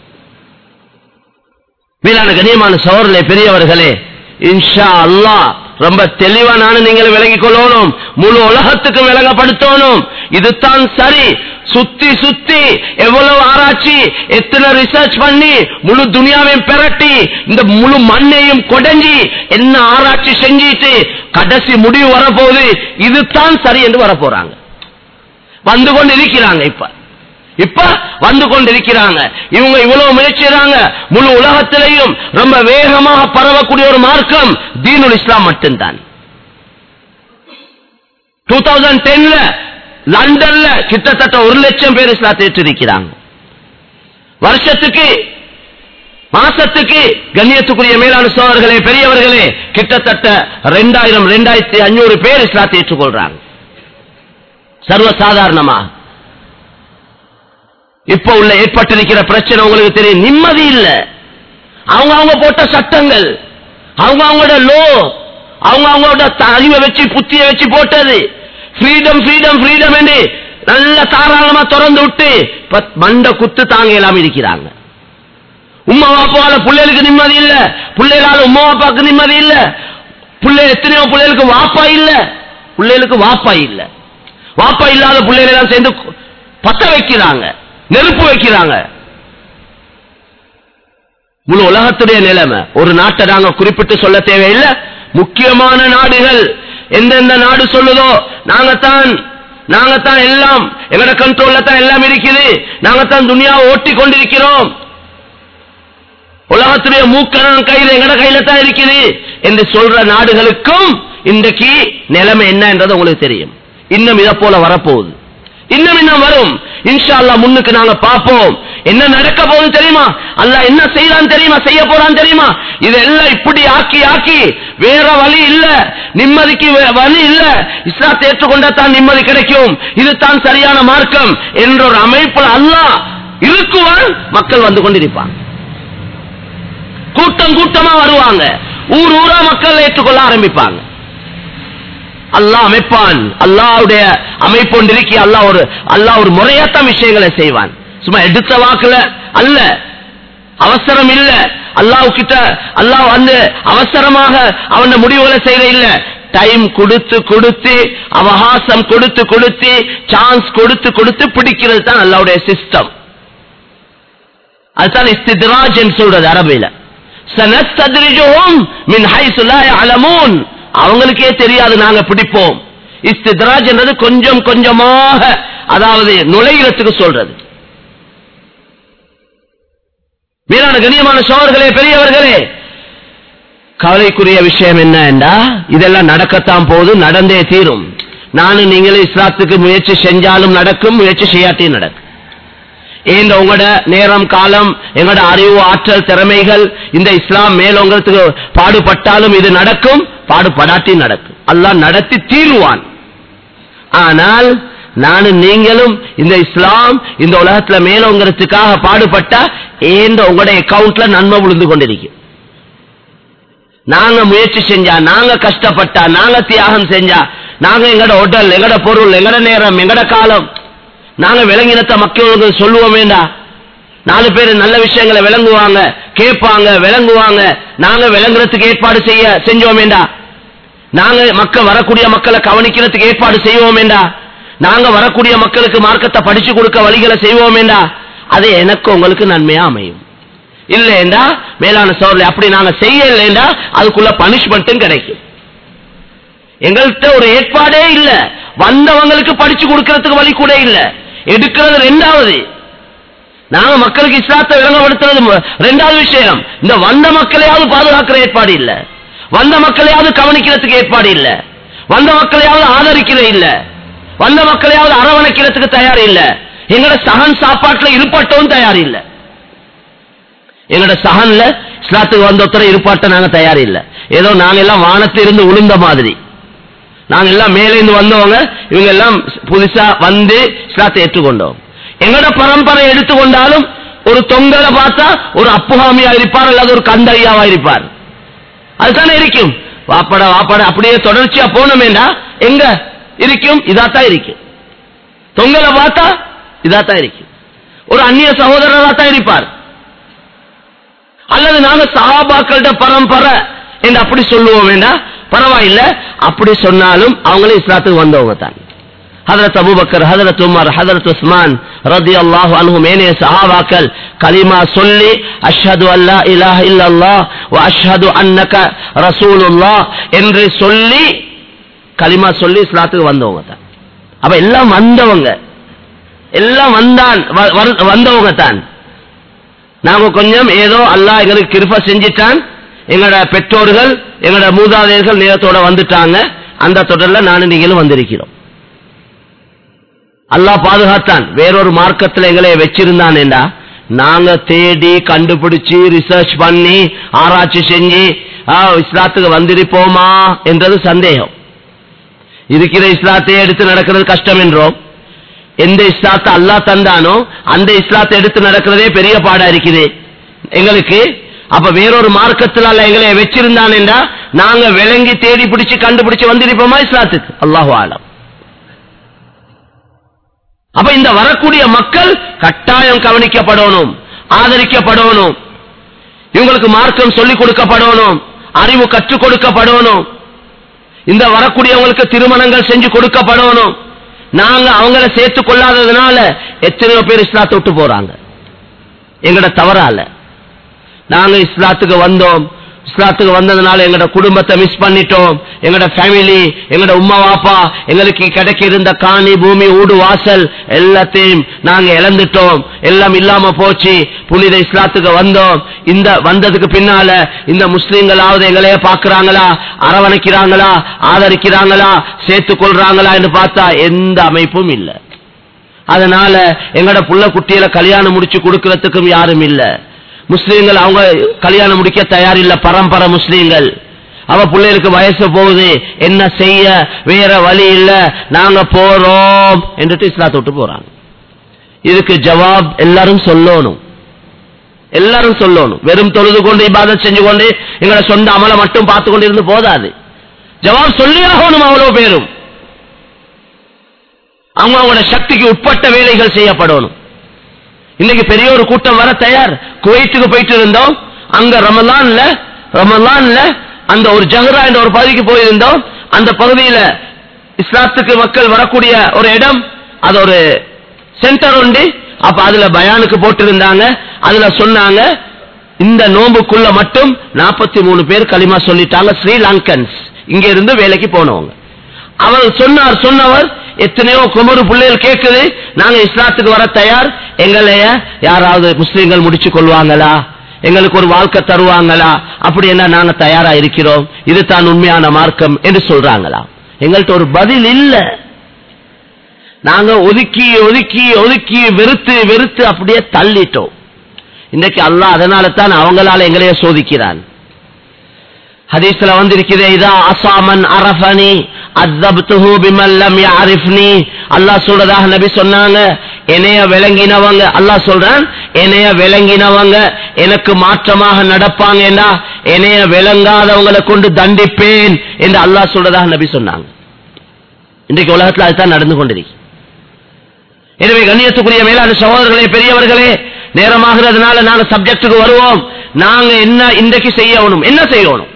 மேலான கண்ணியமான சோழர்களே பெரியவர்களே இன்ஷா அல்லாஹ் ரொம்ப தெளிவா நானும் நீங்கள் விளங்கிக் கொள்ளணும் முழு உலகத்துக்கும் விளங்கப்படுத்தணும் இதுதான் சரி சுத்தி சுத்தி எவ்வளவு ஆராய்ச்சி எத்தனை ரிசர்ச் பண்ணி முழு துனியாவையும் பெரட்டி இந்த முழு மண்ணையும் கொடைஞ்சி என்ன ஆராய்ச்சி செஞ்சிட்டு கடைசி முடிவு வரப்போகுது இதுதான் சரி என்று வரப்போறாங்க வந்து கொண்டு இருக்கிறாங்க இப்ப இப்ப வந்து கொண்டிருக்கிறாங்க இவங்க இவ்வளவு முயற்சிறாங்க முழு உலகத்திலையும் ரொம்ப வேகமாக பரவக்கூடிய ஒரு மார்க்கம் தீனுல் இஸ்லாம் மட்டும்தான் டூ தௌசண்ட் டென்ல லண்டன்ல கிட்டத்தட்ட ஒரு லட்சம் பேர் இஸ்லாத்தை ஏற்றிருக்கிறாங்க வருஷத்துக்கு மாசத்துக்கு கண்ணியத்துக்குரிய மேலான சோழர்களே பெரியவர்களே கிட்டத்தட்ட ரெண்டாயிரம் ரெண்டாயிரத்தி அஞ்சூறு பேர் இஸ்லாத்தை ஏற்றுக்கொள்றாங்க சர்வசாதாரணமா இப்ப உள்ள ஏற்பட்டிருக்கிற பிரச்சனை உங்களுக்கு தெரியும் நிம்மதி இல்ல அவங்க அவங்க போட்ட சட்டங்கள் அவங்க அவங்களோட லோ அவங்க அவங்களோட அறிவை வச்சு புத்திய வச்சு போட்டது ஃப்ரீடம் ஃப்ரீடம் ஃப்ரீடம் என்று நல்ல தாராளமா திறந்து விட்டு இப்ப மண்ட குத்து தாங்க இல்லாம இருக்கிறாங்க உம்மா பாப்பால பிள்ளைகளுக்கு நிம்மதி இல்ல பிள்ளைகளால உம்மா பாப்பாக்கு நிம்மதி இல்ல பிள்ளை எத்தனையோ பிள்ளைகளுக்கு வாப்பா இல்ல பிள்ளைகளுக்கு வாப்பா இல்ல வாப்பா இல்லாத பிள்ளைகளை எல்லாம் சேர்ந்து பத்த வைக்கிறாங்க நெருப்பு வைக்கிறாங்க முழு உலகத்துடைய நிலைமை ஒரு நாட்டை நாங்க குறிப்பிட்டு சொல்ல தேவையில்லை முக்கியமான நாடுகள் எந்தெந்த நாடு சொல்லுதோ நாங்கத்தான் நாங்கத்தான் எல்லாம் எங்கட கண்ட்ரோல்ல தான் எல்லாம் இருக்குது நாங்கத்தான் துணியாவை ஓட்டி கொண்டிருக்கிறோம் உலகத்துடைய மூக்கணம் கையில எங்கட கையில தான் இருக்குது என்று சொல்ற நாடுகளுக்கும் இன்றைக்கு நிலைமை என்ன என்றது உங்களுக்கு தெரியும் இன்னும் இதை போல வரப்போகுது இன்னும் இன்னும் வரும் இன்ஷா அல்லாஹ் முன்னுக்கு நாங்க பார்ப்போம் என்ன நடக்க போகுது தெரியுமா அல்லாஹ் என்ன செய்யறான் தெரியுமா செய்ய போறான் தெரியுமா இதெல்லாம் இப்படி ஆக்கி ஆக்கி வேற வழி இல்ல நிம்மதிக்கு வே- வழி இல்ல இஸ்லாத்தை ஏற்றுக்கொண்டா தான் நிம்மதி கிடைக்கும் இது தான் சரியான மார்க்கம் என்ற ஒரு அமைப்புல அல்லாஹ் இருக்குவான் மக்கள் வந்து கொண்டிருப்பாங்க கூட்டம் கூட்டமா வருவாங்க ஊர் ஊரா மக்கள் ஏற்றுக்கொள்ள ஆரம்பிப்பாங்க அல்லாஹ் அமைப்பான் அல்லாஹ்வுடைய அமைப்பு ஒன்று இருக்கி அல்லாஹ் ஒரு அல்லாஹ் ஒரு முறையாத்தான் விஷயங்களை செய்வான் சும்மா எடுத்த வாக்குல அல்ல அவசரம் இல்ல அல்லாஹ் கிட்ட அல்லாஹ் வந்து அவசரமாக அவன முடிவுகளை செய்யற இல்ல டைம் கொடுத்து கொடுத்து அவகாசம் கொடுத்து கொடுத்து சான்ஸ் கொடுத்து கொடுத்து பிடிக்கிறது தான் அல்லாவுடைய சிஸ்டம் அதுதான் இஸ்தித்ராஜ் என்று சொல்றது அரபில சனஸ்தத்ரிஜுஹும் மின் ஹைசு லா யஅலமூன் அவங்களுக்கே தெரியாது நாங்க பிடிப்போம் இஸ்தித்ராஜ் என்றது கொஞ்சம் கொஞ்சமாக அதாவது நுழைகிறதுக்கு சொல்றது வீரான கண்ணியமான சோழர்களே பெரியவர்களே கவலைக்குரிய விஷயம் என்ன என்றா இதெல்லாம் நடக்கத்தான் போது நடந்தே தீரும் நானும் நீங்களும் இஸ்லாத்துக்கு முயற்சி செஞ்சாலும் நடக்கும் முயற்சி செய்யாட்டியும் நடக்கும் ஏன் உங்களோட நேரம் காலம் எங்களோட அறிவு ஆற்றல் திறமைகள் இந்த இஸ்லாம் மேலோங்கிறதுக்கு பாடுபட்டாலும் இது நடக்கும் பாடுபடாட்டி நடக்கும் அல்லாஹ் நடத்தி தீருவான் ஆனால் நானும் நீங்களும் இந்த இஸ்லாம் இந்த உலகத்துல மேலோங்கிறதுக்காக பாடுபட்டா ஏன் உங்களோட அக்கவுண்ட்ல நன்மை விழுந்து கொண்டிருக்கும் நாங்க முயற்சி செஞ்சா நாங்க கஷ்டப்பட்டா நாங்க தியாகம் செஞ்சா நாங்க எங்கட உடல் எங்கட பொருள் எங்கட நேரம் எங்கட காலம் நாங்க விளங்கினத்த மக்களுக்கு சொல்லுவோமேண்டா நாலு பேர் நல்ல விஷயங்களை விளங்குவாங்க கேட்பாங்க விளங்குவாங்க நாங்க விளங்குறதுக்கு ஏற்பாடு செய்ய செஞ்சோமேண்டா நாங்க மக்கள் வரக்கூடிய மக்களை கவனிக்கிறதுக்கு ஏற்பாடு செய்வோமேண்டா நாங்க வரக்கூடிய மக்களுக்கு மார்க்கத்தை படிச்சு கொடுக்க வழிகளை செய்வோமேண்டா அது எனக்கு உங்களுக்கு நன்மையா அமையும் இல்லைண்டா மேலான சோழர் அப்படி நாங்க செய்யலைண்டா அதுக்குள்ள பனிஷ்மெண்ட்டும் கிடைக்கும் எங்கள்கிட்ட ஒரு ஏற்பாடே இல்ல வந்தவங்களுக்கு படிச்சு கொடுக்கறதுக்கு வழி கூட இல்ல எடுக்கிறது ரெண்டாவது நாங்க மக்களுக்கு இஸ்லாத்தை விளங்கப்படுத்துறது மு- ரெண்டாவது விஷயம் இந்த வந்த மக்களையாவது பாதுகாக்கிற ஏற்பாடு இல்ல வந்த மக்களையாவது கவனிக்கிறதுக்கு ஏற்பாடு இல்ல வந்த மக்களையாவது ஆதரிக்கிற இல்ல வந்த மக்களையாவது அரவணைக்கிறதுக்கு தயார் இல்ல எங்கட சகன் சாப்பாட்டுல இருப்பட்டவும் தயார் இல்ல எங்கட சகன்ல இஸ்லாத்துக்கு வந்த ஒருத்தர இருப்பாட்ட நாங்க தயார் இல்ல ஏதோ நாங்க எல்லாம் வானத்திலிருந்து உளுந்த மாதிரி நாங்க எல்லாம் மேலே இருந்து வந்தவங்க இவங்க எல்லாம் புதுசா வந்து இஸ்லாத்தை ஏற்றுக்கொண்டோம் எங்கட பரம்பரை எடுத்துக்கொண்டாலும் ஒரு தொங்கலை பார்த்தா ஒரு அப்புகாமியா இருப்பார் அல்லது ஒரு கந்தையாவா இருப்பார் அதுதானே இருக்கும் வாப்பட வாப்பட அப்படியே தொடர்ச்சியா போனோமேண்டா எங்க இருக்கும் இதாத்தான் இருக்கும் தொங்கலை பார்த்தா இதாத்தான் இருக்கும் ஒரு அந்நிய சகோதரரா தான் இருப்பார் அல்லது நாங்க சஹாபாக்கள்ட பரம்பரை என்று அப்படி சொல்லுவோம் வேண்டாம் பரவாயில்ல அப்படி சொன்னாலும் அவங்களே இஸ்லாத்துக்கு வந்தவங்க தான் ஹதரத் அபூபக்கர் ஹதரத் உமர் ஹதரத் உஸ்மான் ரதி அல்லாஹு அன்ஹு மேனே சஹாபாக்கள் கலிமா சொல்லி அஷ்ஹது அல்லா இலாஹ இல்லல்லாஹ் வ அஷ்ஹது அன்னக ரசூலுல்லாஹ் என்று சொல்லி கலிமா சொல்லி இஸ்லாத்துக்கு வந்தவங்க தான் அப்ப எல்லாம் வந்தவங்க எல்லாம் வந்தான் வ- வ- வந்தவங்க தான் நாம கொஞ்சம் ஏதோ அல்லாஹ் எங்களுக்கு கிருப செஞ்சிட்டான் எங்களோட பெற்றோர்கள் எங்களோட மூதாதையர்கள் நேரத்தோட வந்துட்டாங்க அந்த தொடர்ல நானும் நீங்களும் வந்திருக்கிறோம் அல்லாஹ் பாதுகாத்தான் வேறொரு மார்க்கத்துல எங்களை வச்சிருந்தான் என்றா நாங்க தேடி கண்டுபிடிச்சு ரிசர்ச் பண்ணி ஆராய்ச்சி செஞ்சு ஆ, இஸ்லாத்துக்கு வந்திருப்போமா என்றது சந்தேகம் இருக்கிற இஸ்லாத்தையே எடுத்து நடக்கிறது கஷ்டம் என்றோம் எந்த இஸ்லாத்தை அல்லாஹ் தந்தானோ அந்த இஸ்லாத்தை எடுத்து நடக்கிறதே பெரிய பாடா இருக்குது எங்களுக்கு அப்ப வேறொரு மார்க்கத்தில் அல்ல எங்களை வச்சிருந்தான் என்றா நாங்க விளங்கி தேடி பிடிச்சு கண்டுபிடிச்சு வந்திருப்போமா இஸ்லாத்துக்கு அல்லாஹு ஆலம் அப்ப இந்த வரக்கூடிய மக்கள் கட்டாயம் கவனிக்கப்படணும் ஆதரிக்கப்படணும் இவங்களுக்கு மார்க்கம் சொல்லிக் கொடுக்கப்படணும் அறிவு கற்றுக் கொடுக்கப்படணும் இந்த வரக்கூடியவங்களுக்கு திருமணங்கள் செஞ்சு கொடுக்கப்படணும் நாங்க அவங்கள சேர்த்துக் கொள்ளாததுனால எத்தனையோ பேர் இஸ்லாத்தை விட்டு போறாங்க எங்கட தவறால நாங்க இஸ்லாத்துக்கு வந்தோம் இஸ்லாத்துக்கு வந்ததுனால எங்கட குடும்பத்தை மிஸ் பண்ணிட்டோம் எங்கட ஃபேமிலி எங்கட உம்மா வாப்பா எங்களுக்கு கிடைக்க இருந்த காணி பூமி ஊடு வாசல் எல்லாத்தையும் நாங்க இழந்துட்டோம் எல்லாம் இல்லாம போச்சு புனித இஸ்லாத்துக்கு வந்தோம் இந்த வந்ததுக்கு பின்னால இந்த முஸ்லீம்களாவது எங்களைய பாக்குறாங்களா அரவணைக்கிறாங்களா ஆதரிக்கிறாங்களா சேர்த்துக் கொள்றாங்களா என்று பார்த்தா எந்த அமைப்பும் இல்லை அதனால எங்கட புள்ள குட்டியில கல்யாணம் முடிச்சு கொடுக்கறதுக்கும் யாரும் இல்ல முஸ்லீம்கள் அவங்க கல்யாணம் முடிக்க தயார் இல்ல பரம்பரை முஸ்லீம்கள் அவ பிள்ளைகளுக்கு வயசு போகுது என்ன செய்ய வேற வழி இல்ல நாங்க போறோம் என்றுட்டு இஸ்லாத்தை விட்டு போறாங்க இதுக்கு ஜவாப் எல்லாரும் சொல்லணும் எல்லாரும் சொல்லணும் வெறும் தொழுது கொண்டு இபாதத் செஞ்சு கொண்டு எங்களை சொந்த அமலை மட்டும் பார்த்து கொண்டு இருந்து போதாது ஜவாப் சொல்லி ஆகணும் அவ்வளவு பேரும் அவங்க அவங்களோட சக்திக்கு உட்பட்ட வேலைகள் செய்யப்படணும் இன்னைக்கு பெரிய ஒரு கூட்டம் வர தயார் குவைத்துக்கு போயிட்டு இருந்தோம் அங்க ரமலான்ல ரமலான்ல அந்த ஒரு ஜஹரா என்ற ஒரு பகுதிக்கு போயிருந்தோம் அந்த பகுதியில இஸ்லாத்துக்கு மக்கள் வரக்கூடிய ஒரு இடம் அது ஒரு சென்டர் உண்டு அப்ப அதுல பயானுக்கு போட்டிருந்தாங்க அதுல சொன்னாங்க இந்த நோம்புக்குள்ள மட்டும் நாற்பத்தி மூணு பேர் களிமா சொல்லிட்டாங்க ஸ்ரீலங்கன்ஸ் இங்க இருந்து வேலைக்கு போனவங்க அவர் சொன்னார் சொன்னவர் எத்தனையோ குமரு பிள்ளைகள் கேட்குது நாங்க இஸ்லாத்துக்கு வர தயார் எங்களைய யாராவது முஸ்லீம்கள் முடிச்சு கொள்வாங்களா எங்களுக்கு ஒரு வாழ்க்கை தருவாங்களா அப்படி என்ன நாங்க தயாரா இருக்கிறோம் இதுதான் உண்மையான மார்க்கம் என்று சொல்றாங்களா எங்கள்கிட்ட ஒரு பதில் இல்ல நாங்க ஒதுக்கி ஒதுக்கி ஒதுக்கி வெறுத்து வெறுத்து அப்படியே தள்ளிட்டோம் இன்னைக்கு அல்லாஹ் அதனால தான் அவங்களால எங்களைய சோதிக்கிறான் ஹதீஸ்ல வந்திருக்கிறே இதா அசாமன் அரஃபனி அத்தப்துஹு பிமன் லம் யஅரிஃப்னி அல்லாஹ் சொல்றதாக நபி சொன்னாங்க என்னைய விளங்கினவங்க அல்லாஹ் சொல்றான் என்னைய விளங்கினவங்க எனக்கு மாற்றமாக நடப்பாங்கன்னா என்னைய விளங்காதவங்களை கொண்டு தண்டிப்பேன் என்று அல்லாஹ் சொல்றதாக நபி சொன்னாங்க இன்றைக்கு உலகத்தில் அதுதான் நடந்து கொண்டிருக்கு எனவே கண்ணியத்துக்குரிய மேலான சகோதரர்களே பெரியவர்களே நேரமாகிறதுனால நாங்க சப்ஜெக்டுக்கு வருவோம் நாங்க என்ன இன்றைக்கு செய்யணும் என்ன செய்யணும்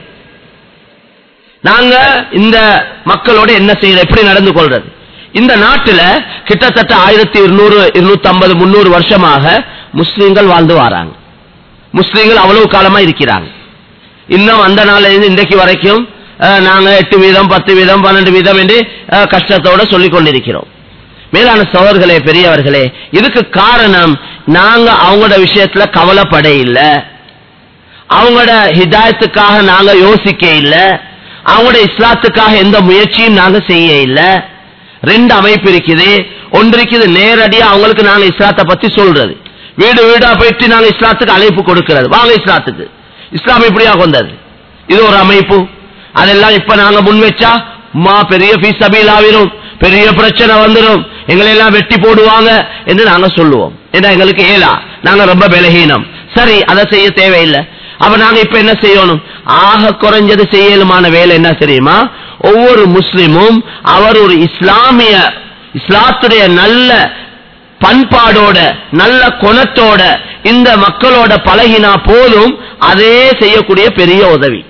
நாங்க இந்த மக்களோட என்ன செய்யறது எப்படி நடந்து கொள்றது இந்த நாட்டுல கிட்டத்தட்ட ஆயிரத்தி இருநூறு இருநூத்தி ஐம்பது முன்னூறு வருஷமாக முஸ்லீம்கள் வாழ்ந்து வராங்க முஸ்லீம்கள் அவ்வளவு காலமா இருக்கிறாங்க இன்னும் அந்த நாள்ல இருந்து இன்றைக்கு வரைக்கும் அஹ், நாங்க எட்டு வீதம் பத்து வீதம் பன்னெண்டு வீதம் என்று அஹ், கஷ்டத்தோட சொல்லிக் கொண்டிருக்கிறோம் மேலான சோழர்களே பெரியவர்களே இதுக்கு காரணம் நாங்க அவங்களோட விஷயத்துல கவலைப்பட இல்லை அவங்களோட ஹிதாயத்துக்காக நாங்க யோசிக்க இல்ல அவங்களோட இஸ்லாத்துக்காக எந்த முயற்சியும் நாங்க செய்ய இல்ல ரெண்டு அமைப்பு இருக்குது ஒன்று இருக்குது நேரடியா அவங்களுக்கு நாங்க இஸ்லாத்தை பத்தி சொல்றது வீடு வீடா போயிட்டு நாங்க இஸ்லாத்துக்கு அழைப்பு கொடுக்கிறது வாங்க இஸ்லாத்துக்கு இஸ்லாம் இப்படியா கொண்டது இது ஒரு அமைப்பு அதெல்லாம் இப்ப நாங்க முன் வச்சா மா பெரிய ஃபீஸ் சபீலாவிரும் பெரிய பிரச்சனை வந்துடும் எங்களை எல்லாம் வெட்டி போடுவாங்க என்று நாங்க சொல்லுவோம் ஏன்னா எங்களுக்கு ஏலா நாங்க ரொம்ப பலகீனம் சரி அதை செய்ய தேவையில்லை அப்ப நாங்க இப்ப என்ன செய்யணும் ஆக குறைஞ்சது செய்யலுமான வேலை என்ன தெரியுமா ஒவ்வொரு முஸ்லிமும் அவர் ஒரு இஸ்லாமிய இஸ்லாத்துடைய நல்ல பண்பாடோட நல்ல குணத்தோட இந்த மக்களோட பழகினா போதும் அதே செய்யக்கூடிய பெரிய உதவி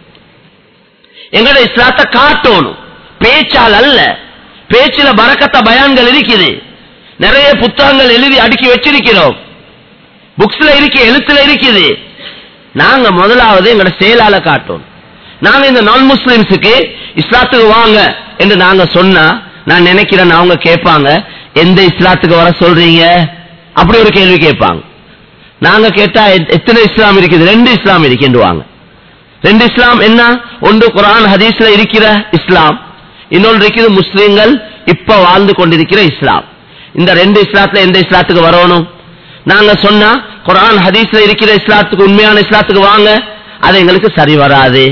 எங்கட இஸ்லாத்தை காட்டணும் பேச்சால் அல்ல பேச்சில பறக்கத்த பயான்கள் இருக்குது நிறைய புத்தகங்கள் எழுதி அடுக்கி வச்சிருக்கிறோம் புக்ஸ்ல இருக்கு எழுத்துல இருக்குது நாங்க முதலாவது எங்கட செயலால காட்டணும் நாங்க இந்த நான் முஸ்லிம்ஸுக்கு இஸ்லாத்துக்கு வாங்க என்று நாங்க சொன்னா நான் நினைக்கிறேன் அவங்க கேட்பாங்க எந்த இஸ்லாத்துக்கு வர சொல்றீங்க அப்படி ஒரு கேள்வி கேட்பாங்க நாங்க கேட்டா எத்- எத்தனை இஸ்லாம் இருக்குது ரெண்டு இஸ்லாம் இருக்கின்றுவாங்க ரெண்டு இஸ்லாம் என்ன ஒன்று குரான் ஹதீஸ்ல இருக்கிற இஸ்லாம் இன்னொன்று இருக்குது முஸ்லிம்கள் இப்ப வாழ்ந்து கொண்டிருக்கிற இஸ்லாம் இந்த ரெண்டு இஸ்லாத்துல எந்த இஸ்லாத்துக்கு வரணும் நாங்க சொன்னா குரான் ஹதீஸ்ல இருக்கிற இஸ்லாத்துக்கு உண்மையான இஸ்லாத்துக்கு வாங்க அது எங்களுக்கு சரி வராது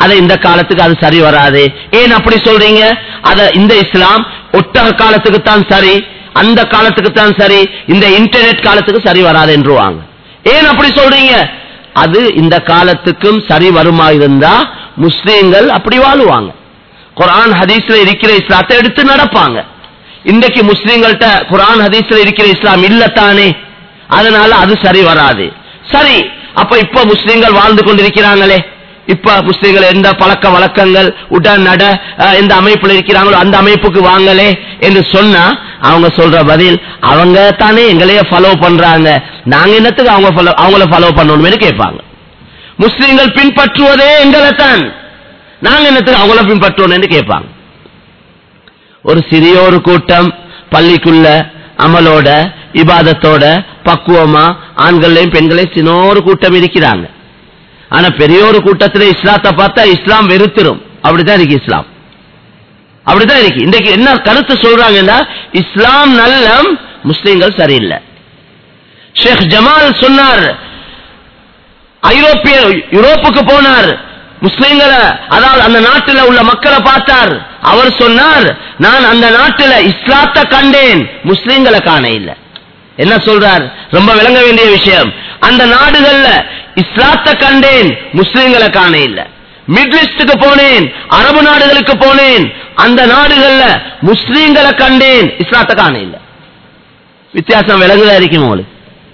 அதை இந்த காலத்துக்கு அது சரி வராது ஏன் அப்படி சொல்றீங்க அத இந்த இஸ்லாம் ஒட்டக காலத்துக்கு தான் சரி அந்த காலத்துக்கு தான் சரி இந்த இன்டர்நெட் காலத்துக்கு சரி வராது என்றுவாங்க ஏன் அப்படி சொல்றீங்க அது இந்த காலத்துக்கும் சரி வருமா இருந்தா முஸ்லீம்கள் அப்படி வாழுவாங்க குர்ஆன் ஹதீஸ்ல இருக்கிற இஸ்லாத்தை எடுத்து நடப்பாங்க இன்றைக்கு முஸ்லீம்கள்ட்ட குர்ஆன் ஹதீஸ்ல இருக்கிற இஸ்லாம் இல்லத்தானே அதனால அது சரி வராது சரி அப்ப இப்ப முஸ்லீம்கள் வாழ்ந்து கொண்டிருக்கிறாங்களே இப்ப முஸ்லீம்கள் எந்த பழக்க வழக்கங்கள் உடன் நட அஹ், எந்த அமைப்புல இருக்கிறாங்களோ அந்த அமைப்புக்கு வாங்களே என்று சொன்னா அவங்க சொல்ற பதில் அவங்க தானே எங்களையே ஃபாலோ பண்றாங்க நாங்க என்னத்துக்கு அவங்க follow- அவங்கள ஃபாலோ பண்ணணும்னு கேட்பாங்க முஸ்லீம்கள் பின்பற்றுவதே எங்களை தான் நாங்க என்னத்துக்கு அவங்கள பின்பற்றுவோம்னு கேட்பாங்க ஒரு சிறிய ஒரு கூட்டம் பள்ளிக்குள்ள அமலோட இபாதத்தோட பக்குவமா ஆண்களையும் பெண்களையும் சின்ன ஒரு கூட்டம் இருக்கிறாங்க ஆனா பெரிய ஒரு கூட்டத்துல இஸ்லாத்தை பார்த்தா இஸ்லாம் வெறுத்துரும் அப்படிதான் இருக்கு இஸ்லாம் அப்படிதான் இருக்கு இன்றைக்கு என்ன கருத்து சொல்றாங்கன்னா இஸ்லாம் நல்லம் முஸ்லிம்கள் சரியில்லை ஷேக் ஜமால் சொன்னார் ஐரோப்பிய யூரோப்புக்கு போனார் முஸ்லிம்களை அதாவது அந்த நாட்டில் உள்ள மக்களை பார்த்தார் அவர் சொன்னார் நான் அந்த நாட்டில் இஸ்லாத்தை கண்டேன் முஸ்லிம்களை காண இல்லை என்ன சொல்றார் ரொம்ப விளங்க வேண்டிய விஷயம் அந்த நாடுகள்ல இஸ்லாத்தை கண்டேன் முஸ்லிம்களை காண இல்லை மிட்லிஸ்டுக்கு போனேன் அரபு நாடுகளுக்கு போனேன் அந்த நாடுகள்ல முஸ்லிம்களை கண்டேன் இஸ்லாத்தை காண இல்லை வித்தியாசம் விலங்குதா இருக்கும் உங்களுக்கு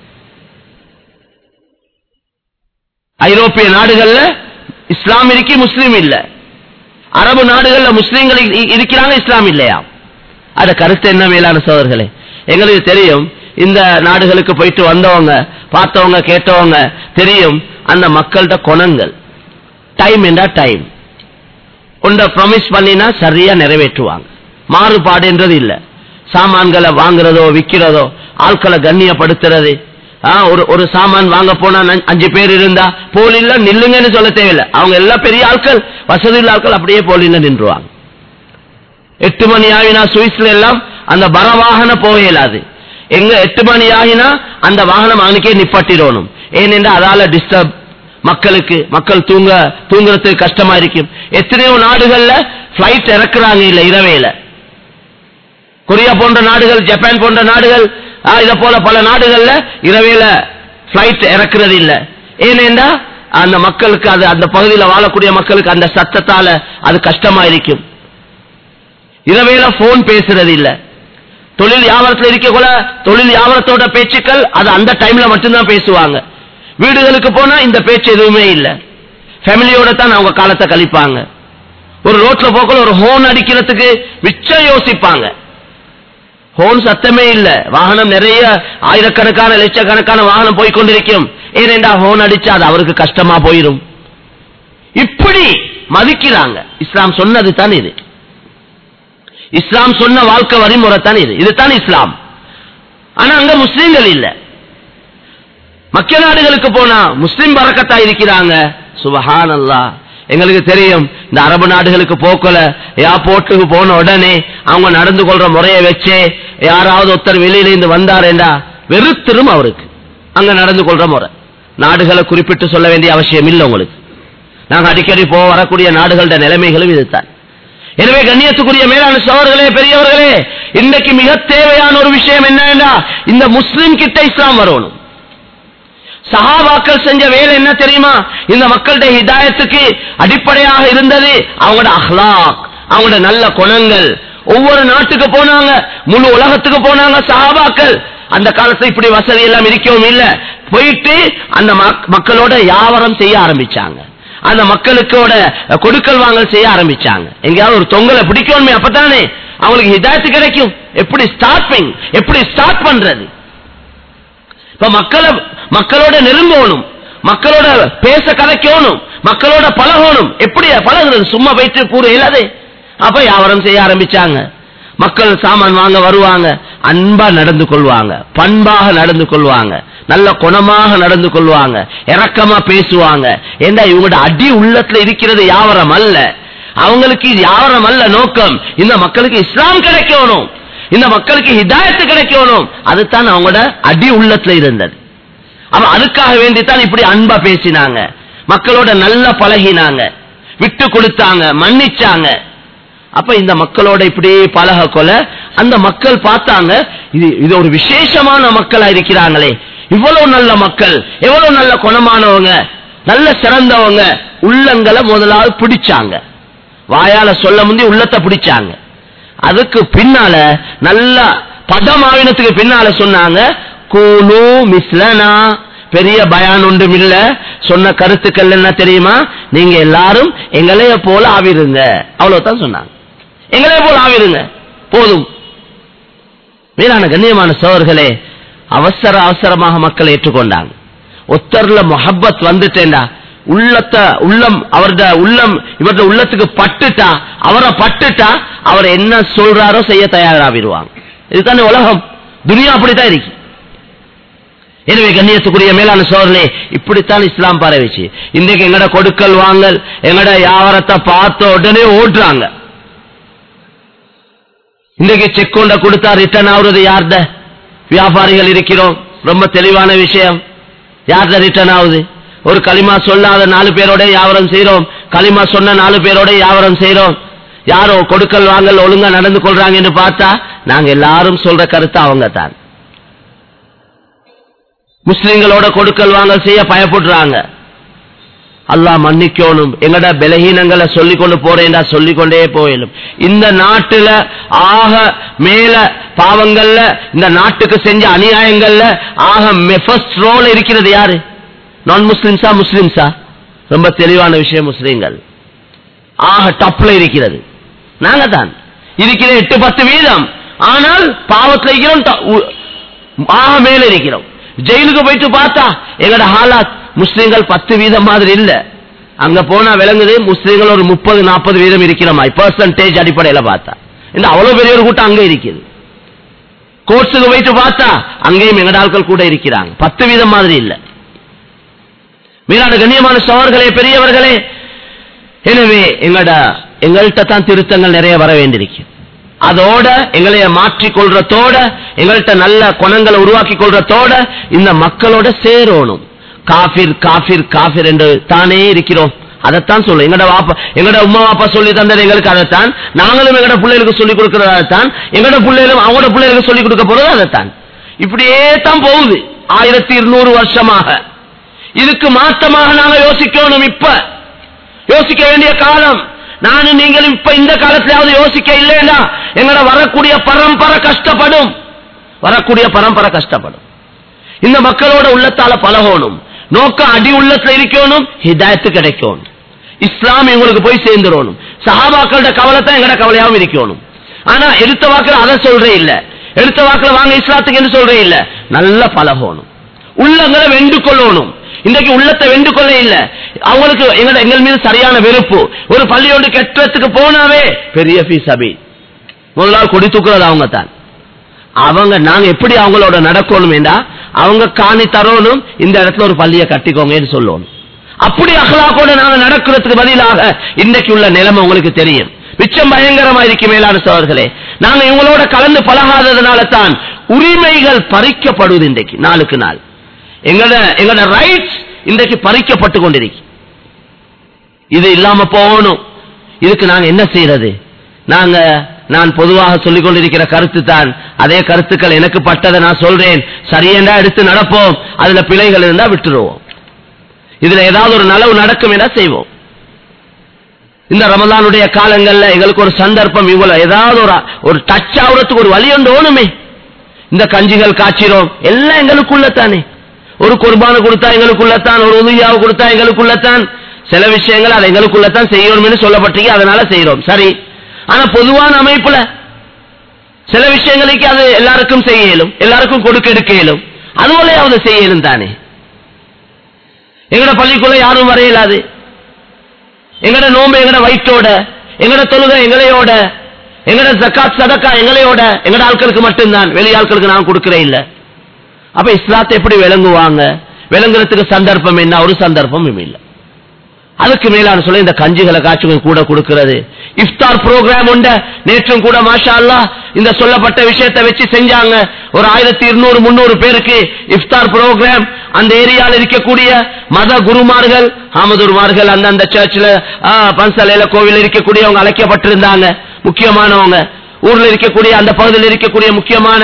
ஐரோப்பிய நாடுகள்ல இஸ்லாம் இருக்கு முஸ்லீம் இல்ல அரபு நாடுகள்ல முஸ்லீம்கள் இ- இருக்கிறாங்க இஸ்லாம் இல்லையா அத கருத்து என்ன மேலான சோதர்களே எங்களுக்கு தெரியும் இந்த நாடுகளுக்கு போயிட்டு வந்தவங்க பார்த்தவங்க கேட்டவங்க தெரியும் அந்த மக்கள்கிட்ட குணங்கள் டைம் என்றா டைம் ஒன்றை ப்ராமிஸ் பண்ணினா சரியா நிறைவேற்றுவாங்க மாறுபாடுன்றது இல்ல சாமான்களை வாங்குறதோ விக்கிறதோ ஆட்களை கண்ணியப்படுத்துறது ஆ, ஒரு ஒரு சாமான் வாங்க போனா நஞ்- அஞ்சு பேர் இருந்தா போலில்ல நில்லுங்கன்னு சொல்ல தேவையில்லை அவங்க எல்லாம் பெரிய ஆட்கள் வசதி உள்ள ஆட்கள் அப்படியே போலில்ல நின்றுவாங்க எட்டு மணி ஆகினா சுவிஸ்ல எல்லாம் அந்த பர வாகனம் போக இயலாது எங்க எட்டு மணி ஆகினா அந்த வாகனம் அவனுக்கே நிப்பாட்டிடணும் ஏனென்றா அதால டிஸ்டர்ப் மக்களுக்கு மக்கள் தூங்க தூங்குறதுக்கு கஷ்டமா இருக்கும் எத்தனையோ நாடுகள்ல பிளைட் இறக்குறாங்க இல்ல இரவையில கொரியா போன்ற நாடுகள் ஜப்பான் போன்ற நாடுகள் ஆ, இத போல பல நாடுகள்ல இரவையில பிளைட் இறக்குறது இல்ல ஏனென்றா அந்த மக்களுக்கு அது அந்த பகுதியில் வாழக்கூடிய மக்களுக்கு அந்த சத்தத்தால அது கஷ்டமா இருக்கும் இரவேல போன் பேசுறது இல்ல தொழில் வியாபாரத்தில் இருக்கக்குள்ள தொழில் வியாபாரத்தோட பேச்சுக்கள் அது அந்த டைம்ல மட்டும்தான் பேசுவாங்க வீடுகளுக்கு போனா இந்த பேச்சு எதுவுமே இல்ல ஃபேமிலியோட தான் அவங்க காலத்தை கழிப்பாங்க ஒரு ரோட்ல போக்கல ஒரு ஹோன் அடிக்கிறதுக்கு மிச்சம் யோசிப்பாங்க ஹோன் சத்தமே இல்ல வாகனம் நிறைய ஆயிரக்கணக்கான லட்சக்கணக்கான வாகனம் போய் கொண்டிருக்கும் ஏனென்றா ஹோன் அடிச்சா அது அவருக்கு கஷ்டமா போயிடும் இப்படி மதிக்கிறாங்க இஸ்லாம் சொன்னது தான் இது இஸ்லாம் சொன்ன வாழ்க்கை வழிமுறை தான் இது இதுதான் இஸ்லாம் ஆனா அங்க முஸ்லீம்கள் இல்ல மக்கிய நாடுகளுக்கு போனா முஸ்லிம் பறக்கத்தா இருக்கிறாங்க சுபஹான் அல்லாஹ் எங்களுக்கு தெரியும் இந்த அரபு நாடுகளுக்கு போக்கல ஏர்போர்ட்டுக்கு போன உடனே அவங்க நடந்து கொள்ற முறையை வச்சே யாராவது ஒருத்தர் வெளியில இருந்து வந்தாரேண்டா வெறுத்திரும் அவருக்கு அங்க நடந்து கொள்ற முறை நாடுகளை குறிப்பிட்டு சொல்ல வேண்டிய அவசியம் இல்லை உங்களுக்கு நாங்க அடிக்கடி போ வரக்கூடிய நாடுகளோட நிலைமைகளும் இதுதான் எனவே கண்ணியத்துக்குரிய மேலான சோழர்களே பெரியவர்களே இன்றைக்கு மிக தேவையான ஒரு விஷயம் என்னன்னா இந்த முஸ்லிம் கிட்ட இஸ்லாம் வரணும் சஹாபாக்கள் செஞ்ச வேலை என்ன தெரியுமா இந்த மக்களுடைய ஹிதாயத்துக்கு அடிப்படையாக இருந்தது அவங்களோட அஹ்லாக் அவங்களோட நல்ல குணங்கள் ஒவ்வொரு நாட்டுக்கு போனாங்க முழு உலகத்துக்கு போனாங்க சஹாபாக்கள் அந்த காலத்துல இப்படி வசதி எல்லாம் இருக்கவும் இல்ல போயிட்டு அந்த மக்- மக்களோட வியாபாரம் செய்ய ஆரம்பிச்சாங்க அந்த மக்களுக்கோட கொடுக்கல் வாங்கல் செய்ய ஆரம்பிச்சாங்க எங்கேயாவது ஒரு தொங்கலை பிடிக்கணுமே அப்பதானே அவங்களுக்கு ஹிதாயத்து கிடைக்கும் எப்படி ஸ்டார்டிங் எப்படி ஸ்டார்ட் பண்றது இப்ப மக்களை மக்களோட நெருங்கணும் மக்களோட பேச கதைக்கணும் மக்களோட பழகணும் எப்படி பழகுறது சும்மா போயிட்டு கூற இல்லாதே அப்ப வியாபாரம் செய்ய ஆரம்பிச்சாங்க மக்கள் சாமான் வாங்க வருவாங்க அன்பா நடந்து கொள்வாங்க பண்பாக நடந்து கொள்வாங்க நல்ல குணமாக நடந்து கொள்வாங்க இரக்கமா பேசுவாங்க ஏண்டா இவங்களோட அடி உள்ளத்துல இருக்கிறது யாவரம் அல்ல அவங்களுக்கு இது யாவரம் அல்ல நோக்கம் இந்த மக்களுக்கு இஸ்லாம் கிடைக்கணும் இந்த மக்களுக்கு ஹிதாயத்து கிடைக்கணும் அதுதான் அவங்களோட அடி உள்ளத்துல இருந்தது அப்ப அதுக்காக வேண்டித்தான் இப்படி அன்பா பேசினாங்க மக்களோட நல்லா பழகினாங்க விட்டு கொடுத்தாங்க மன்னிச்சாங்க அப்ப இந்த மக்களோட இப்படி பழக கொல அந்த மக்கள் பார்த்தாங்க இது இது ஒரு விசேஷமான மக்களா இருக்கிறாங்களே இவ்வளவு நல்ல மக்கள் எவ்வளவு நல்ல குணமானவங்க நல்ல சிறந்தவங்க உள்ளங்களை முதலாவது பிடிச்சாங்க வாயால சொல்ல முந்தி உள்ளத்தை பிடிச்சாங்க அதுக்கு பின்னால நல்ல பதமாவினத்துக்கு பின்னால சொன்னாங்க கூலு மிஸ்லனா பெரிய பயான் ஒன்றும் இல்ல சொன்ன கருத்துக்கள் என்ன தெரியுமா நீங்க எல்லாரும் எங்களைய போல ஆவிருங்க அவ்வளவுதான் சொன்னாங்க எங்களைய போல ஆவிருங்க போதும் மேலான கண்ணியமான சோர்களே அவசர அவசரமாக மக்கள் ஏற்றுக்கொண்டாங்க ஒத்தர்ல மொஹப்பத் வந்துட்டேன்டா உள்ளத்த உள்ளம் அவரது உள்ளம் இவரது உள்ளத்துக்கு பட்டுட்டா அவரை பட்டுட்டா அவர் என்ன சொல்றாரோ செய்ய தயாராகிடுவாங்க இதுதானே உலகம் துனியா அப்படித்தான் இருக்கு எனவே கண்ணியத்துக்குரிய மேலான சோழனே இப்படித்தான் இஸ்லாம் பரவிச்சு இன்றைக்கு எங்கட கொடுக்கல் வாங்கல் எங்கட வியாபாரத்தை பார்த்த உடனே ஓட்டுறாங்க இன்றைக்கு செக் கொண்ட கொடுத்தா ரிட்டர்ன் ஆகுறது யார்த வியாபாரிகள் இருக்கிறோம் ரொம்ப தெளிவான விஷயம் யார்த ரிட்டர்ன் ஆகுது ஒரு களிமா சொல்லாத நாலு பேரோட வியாபாரம் செய்யறோம் களிமா சொன்ன நாலு பேரோட வியாபாரம் செய்யறோம் யாரோ கொடுக்கல் வாங்கல் ஒழுங்கா நடந்து கொள்றாங்கன்னு பார்த்தா நாங்க எல்லாரும் சொல்ற கருத்து அவங்க தான் முஸ்லிம்களோட கொடுக்கல் வாங்கல் செய்ய பயப்படுறாங்க அல்லாஹ் மன்னிக்கணும் எங்கட பலகீனங்களை சொல்லிக் கொண்டு போறேன்டா சொல்லிக் கொண்டே போயிடும் இந்த நாட்டுல ஆக மேல பாவங்கள்ல இந்த நாட்டுக்கு செஞ்ச அநியாயங்கள்ல ஆக ஃபர்ஸ்ட் ரோல இருக்கிறது யாரு நான் முஸ்லிம்ஸா முஸ்லிம்ஸா ரொம்ப தெளிவான விஷயம் முஸ்லிம்கள் ஆக டப்ல இருக்கிறது நாங்க தான் இருக்கிற எட்டு பத்து வீதம் ஆனால் பாவத்தில் இருக்கிறோம் ட- உ- ஆக மேல இருக்கிறோம் ஜெயிலுக்கு போயிட்டு பார்த்தா எங்கட ஹாலாத் முஸ்லிம்கள் பத்து வீதம் மாதிரி இல்ல அங்க போனா விளங்குது முஸ்லிம்கள் ஒரு முப்பது நாற்பது வீதம் இருக்கிறோமா பெர்சன்டேஜ் அடிப்படையில பார்த்தா இந்த அவ்வளவு பெரிய ஒரு கூட்டம் அங்க இருக்குது கோர்ட்ஸுக்கு போயிட்டு பார்த்தா அங்கேயும் எங்கட ஆட்கள் கூட இருக்கிறாங்க பத்து வீதம் மாதிரி இல்ல மீனான கண்ணியமான சோழர்களே பெரியவர்களே எனவே எங்கட எங்கள்கிட்ட தான் திருத்தங்கள் நிறைய வர வேண்டியிருக்கு அதோட எங்களைய மாற்றிக் கொள்றதோட எங்கள்கிட்ட நல்ல குணங்களை உருவாக்கி கொள்றதோட இந்த மக்களோட சேரணும் காபிர் காபிர் காபிர் என்று தானே இருக்கிறோம் அதைத்தான் சொல்லும் எங்கட வாப்பா எங்கட உமா வாப்பா சொல்லி தந்தது எங்களுக்கு அதைத்தான் நாங்களும் எங்கட பிள்ளைகளுக்கு சொல்லிக் கொடுக்கிறது அதைத்தான் எங்கட பிள்ளைகளும் அவங்களோட பிள்ளைகளுக்கு சொல்லிக் கொடுக்க போறது அதைத்தான் இப்படியே தான் போகுது ஆயிரத்தி இருநூறு வருஷமாக இதுக்கு மாற்றமாக நாங்க யோசிக்கணும் இப்ப யோசிக்க வேண்டிய காலம் நானும் நீங்களும் இப்ப இந்த காலத்திலாவது யோசிக்க இல்லைன்னா எங்கட வரக்கூடிய பரம்பரை கஷ்டப்படும் வரக்கூடிய பரம்பரை கஷ்டப்படும் இந்த மக்களோட உள்ளத்தால பழகணும் நோக்கம் அடி உள்ளத்துல இருக்கணும் ஹிதாயத்து கிடைக்கணும் இஸ்லாம் இவங்களுக்கு போய் சேர்ந்துடணும் சஹாபாக்களோட கவலை தான் எங்கட கவலையாவும் இருக்கணும் ஆனா எடுத்த வாக்குல அதை சொல்றே இல்ல எடுத்த வாக்குல வாங்க இஸ்லாத்துக்கு என்று சொல்றே இல்ல நல்லா பழகணும் உள்ளங்களை வெண்டு கொள்ளணும் இன்றைக்கு உள்ளத்தை வெண்டு கொள்ள இல்ல அவங்களுக்கு எங்கட எங்கள் மீது சரியான வெறுப்பு ஒரு பள்ளியோடு கெட்டத்துக்கு போனாவே பெரிய ஃபீஸ் அபி முதலாவது கொடி தூக்குறது அவங்க தான் அவங்க நாங்க எப்படி அவங்களோட நடக்கணும் என்றா அவங்க காணி தரணும் இந்த இடத்துல ஒரு பள்ளியை கட்டிக்கோங்கன்னு சொல்லணும் அப்படி அகலாக்கோட நாங்க நடக்கிறதுக்கு பதிலாக இன்றைக்கு உள்ள நிலைமை உங்களுக்கு தெரியும் மிச்சம் பயங்கரமா இருக்கு மேலான சோழர்களே நாங்க இவங்களோட கலந்து பழகாததுனால தான் உரிமைகள் பறிக்கப்படுவது இன்றைக்கு நாளுக்கு நாள் எங்கட எங்கட ரைட்ஸ் இன்றைக்கு பறிக்கப்பட்டு கொண்டிருக்கு இது இல்லாம போகணும் இதுக்கு நாங்க என்ன செய்யறது நாங்க நான் பொதுவாக சொல்லிக் கொண்டிருக்கிற கருத்து தான் அதே கருத்துக்கள் எனக்கு பட்டதை நான் சொல்றேன் சரியென்றா எடுத்து நடப்போம் அதுல பிழைகள் இருந்தா விட்டுருவோம் இதுல ஏதாவது ஒரு நலவு நடக்கும் என செய்வோம் இந்த ரமலானுடைய காலங்கள்ல எங்களுக்கு ஒரு சந்தர்ப்பம் இவ்வளவு ஏதாவது ஒரு ஒரு டச் ஆகுறதுக்கு ஒரு வழி ஒன்று ஓணுமே இந்த கஞ்சிகள் காய்ச்சிரோம் எல்லாம் எங்களுக்குள்ளத்தானே ஒரு குர்பானை கொடுத்தா எங்களுக்குள்ளத்தான் ஒரு உதவியாவை கொடுத்தா எங்களுக்குள்ளத்தான் சில விஷயங்கள் அது எங்களுக்குள்ளத்தான் செய்யணும்னு சொல்லப்பட்டீங்க அதனால செய்யறோம் சரி ஆனா பொதுவான அமைப்புல சில விஷயங்களுக்கு அது எல்லாருக்கும் செய்ய இயலும் எல்லாருக்கும் கொடுக்க எடுக்க இயலும் அதுபோலையாவது செய்ய இயலும் தானே எங்கட பள்ளிக்குள்ள யாரும் வர இயலாது எங்கட நோம்பு எங்கட வயிற்றோட எங்கட தொழுகை எங்களையோட எங்கட ஜக்காத் சதக்கா எங்களையோட எங்கட ஆட்களுக்கு மட்டும்தான் வெளி ஆட்களுக்கு நான் கொடுக்கிறேன் இல்ல அப்ப இஸ்லாத்தை எப்படி விளங்குவாங்க விளங்குறதுக்கு சந்தர்ப்பம் என்ன ஒரு சந்தர்ப்பமும் இல்லை அதுக்கு மேலான சொல்ல இந்த கஞ்சிகளை காய்ச்சி கொஞ்சம் கூட கொடுக்கிறது இஃப்தார் ப்ரோக்ராம் உண்ட நேற்றும் கூட மாஷா அல்லாஹ் இந்த சொல்லப்பட்ட விஷயத்தை வச்சு செஞ்சாங்க ஒரு ஆயிரத்தி இருநூறு முன்னூறு பேருக்கு இஃப்தார் ப்ரோக்ராம் அந்த ஏரியாவில் இருக்கக்கூடிய மத குருமார்கள் ஆமதுருமார்கள் அந்தந்த சர்ச்சில் பன்சலையில கோவில் இருக்கக்கூடியவங்க அழைக்கப்பட்டிருந்தாங்க முக்கியமானவங்க ஊர்ல இருக்கக்கூடிய அந்த பகுதியில் இருக்கக்கூடிய முக்கியமான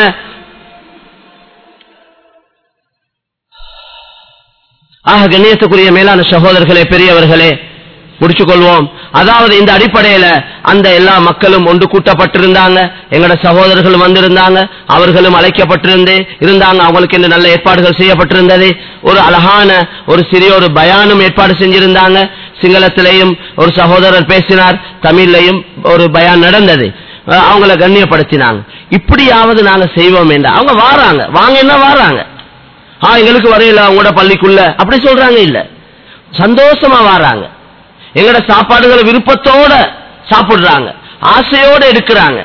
ஆக கண்ணியத்துக்குரிய மேலான சகோதரர்களே பெரியவர்களே முடிச்சுக் கொள்வோம் அதாவது இந்த அடிப்படையில அந்த எல்லா மக்களும் ஒன்று கூட்டப்பட்டிருந்தாங்க எங்கட சகோதரர்கள் வந்திருந்தாங்க அவர்களும் அழைக்கப்பட்டிருந்து இருந்தாங்க அவங்களுக்கு இந்த நல்ல ஏற்பாடுகள் செய்யப்பட்டிருந்தது ஒரு அழகான ஒரு சிறிய ஒரு பயானும் ஏற்பாடு செஞ்சிருந்தாங்க சிங்களத்திலையும் ஒரு சகோதரர் பேசினார் தமிழ்லையும் ஒரு பயான் நடந்தது அஹ் அவங்கள கண்ணியப்படுத்தினாங்க இப்படியாவது நாங்க செய்வோம் என்ற அவங்க வாராங்க வாங்க என்ன வாராங்க ஆ எங்களுக்கு வரையில அவங்களோட பள்ளிக்குள்ள அப்படி சொல்றாங்க இல்ல சந்தோஷமா வராங்க எங்கட சாப்பாடுகளை விருப்பத்தோட சாப்பிடுறாங்க ஆசையோட எடுக்கிறாங்க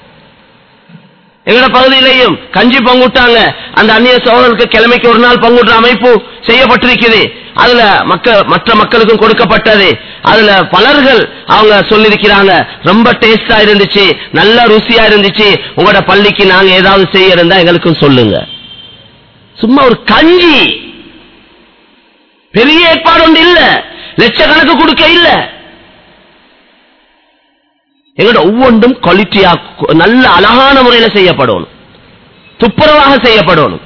எங்கட பகுதியிலையும் கஞ்சி பங்குட்டாங்க அந்த அந்நிய சோழர்களுக்கு கிழமைக்கு ஒரு நாள் பங்குடுற அமைப்பு செய்யப்பட்டிருக்குது அதுல மக்கள் மற்ற மக்களுக்கும் கொடுக்கப்பட்டது அதுல பலர்கள் அவங்க சொல்லிருக்கிறாங்க ரொம்ப டேஸ்டா இருந்துச்சு நல்ல ருசியா இருந்துச்சு உங்களோட பள்ளிக்கு நாங்க ஏதாவது செய்ய இருந்தா எங்களுக்கும் சொல்லுங்க சும்மா ஒரு கஞ்சி பெரிய ஏற்பாடு ஒன்று இல்ல லட்சக்கணக்கு கொடுக்க இல்ல எங்களோட ஒவ்வொன்றும் குவாலிட்டியா நல்ல அழகான முறையில செய்யப்படணும் துப்புரவாக செய்யப்படணும்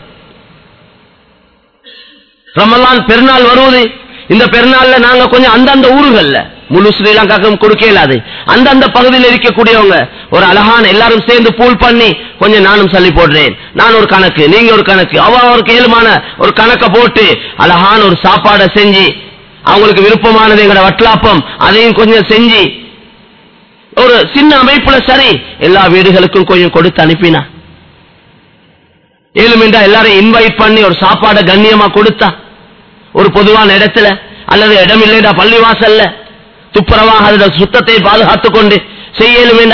ரமலான் பெருநாள் வருவது இந்த பெருநாள்ல நாங்க கொஞ்சம் அந்தந்த ஊர்கள்ல முழு ஸ்ரீலங்காக்கும் கொடுக்க இயலாது அந்தந்த பகுதியில் இருக்கக்கூடியவங்க ஒரு அழகான எல்லாரும் சேர்ந்து பூல் பண்ணி கொஞ்சம் நானும் சொல்லி போடுறேன் நான் ஒரு கணக்கு நீங்க ஒரு கணக்கு அவ ஒரு கேளுமான ஒரு கணக்க போட்டு அழகான ஒரு சாப்பாடை செஞ்சு அவங்களுக்கு விருப்பமானது எங்கட வட்லாப்பம் அதையும் கொஞ்சம் செஞ்சு ஒரு சின்ன அமைப்புல சரி எல்லா வீடுகளுக்கும் கொஞ்சம் கொடுத்து அனுப்பினா ஏழுமெண்டா எல்லாரையும் இன்வைட் பண்ணி ஒரு சாப்பாடை கண்ணியமா கொடுத்தா ஒரு பொதுவான இடத்துல அல்லது இடம் இல்லைடா பள்ளிவாசல்ல துப்புரவாக அதோட சுத்தத்தை பாதுகாத்துக் கொண்டு செய்யலுமேடா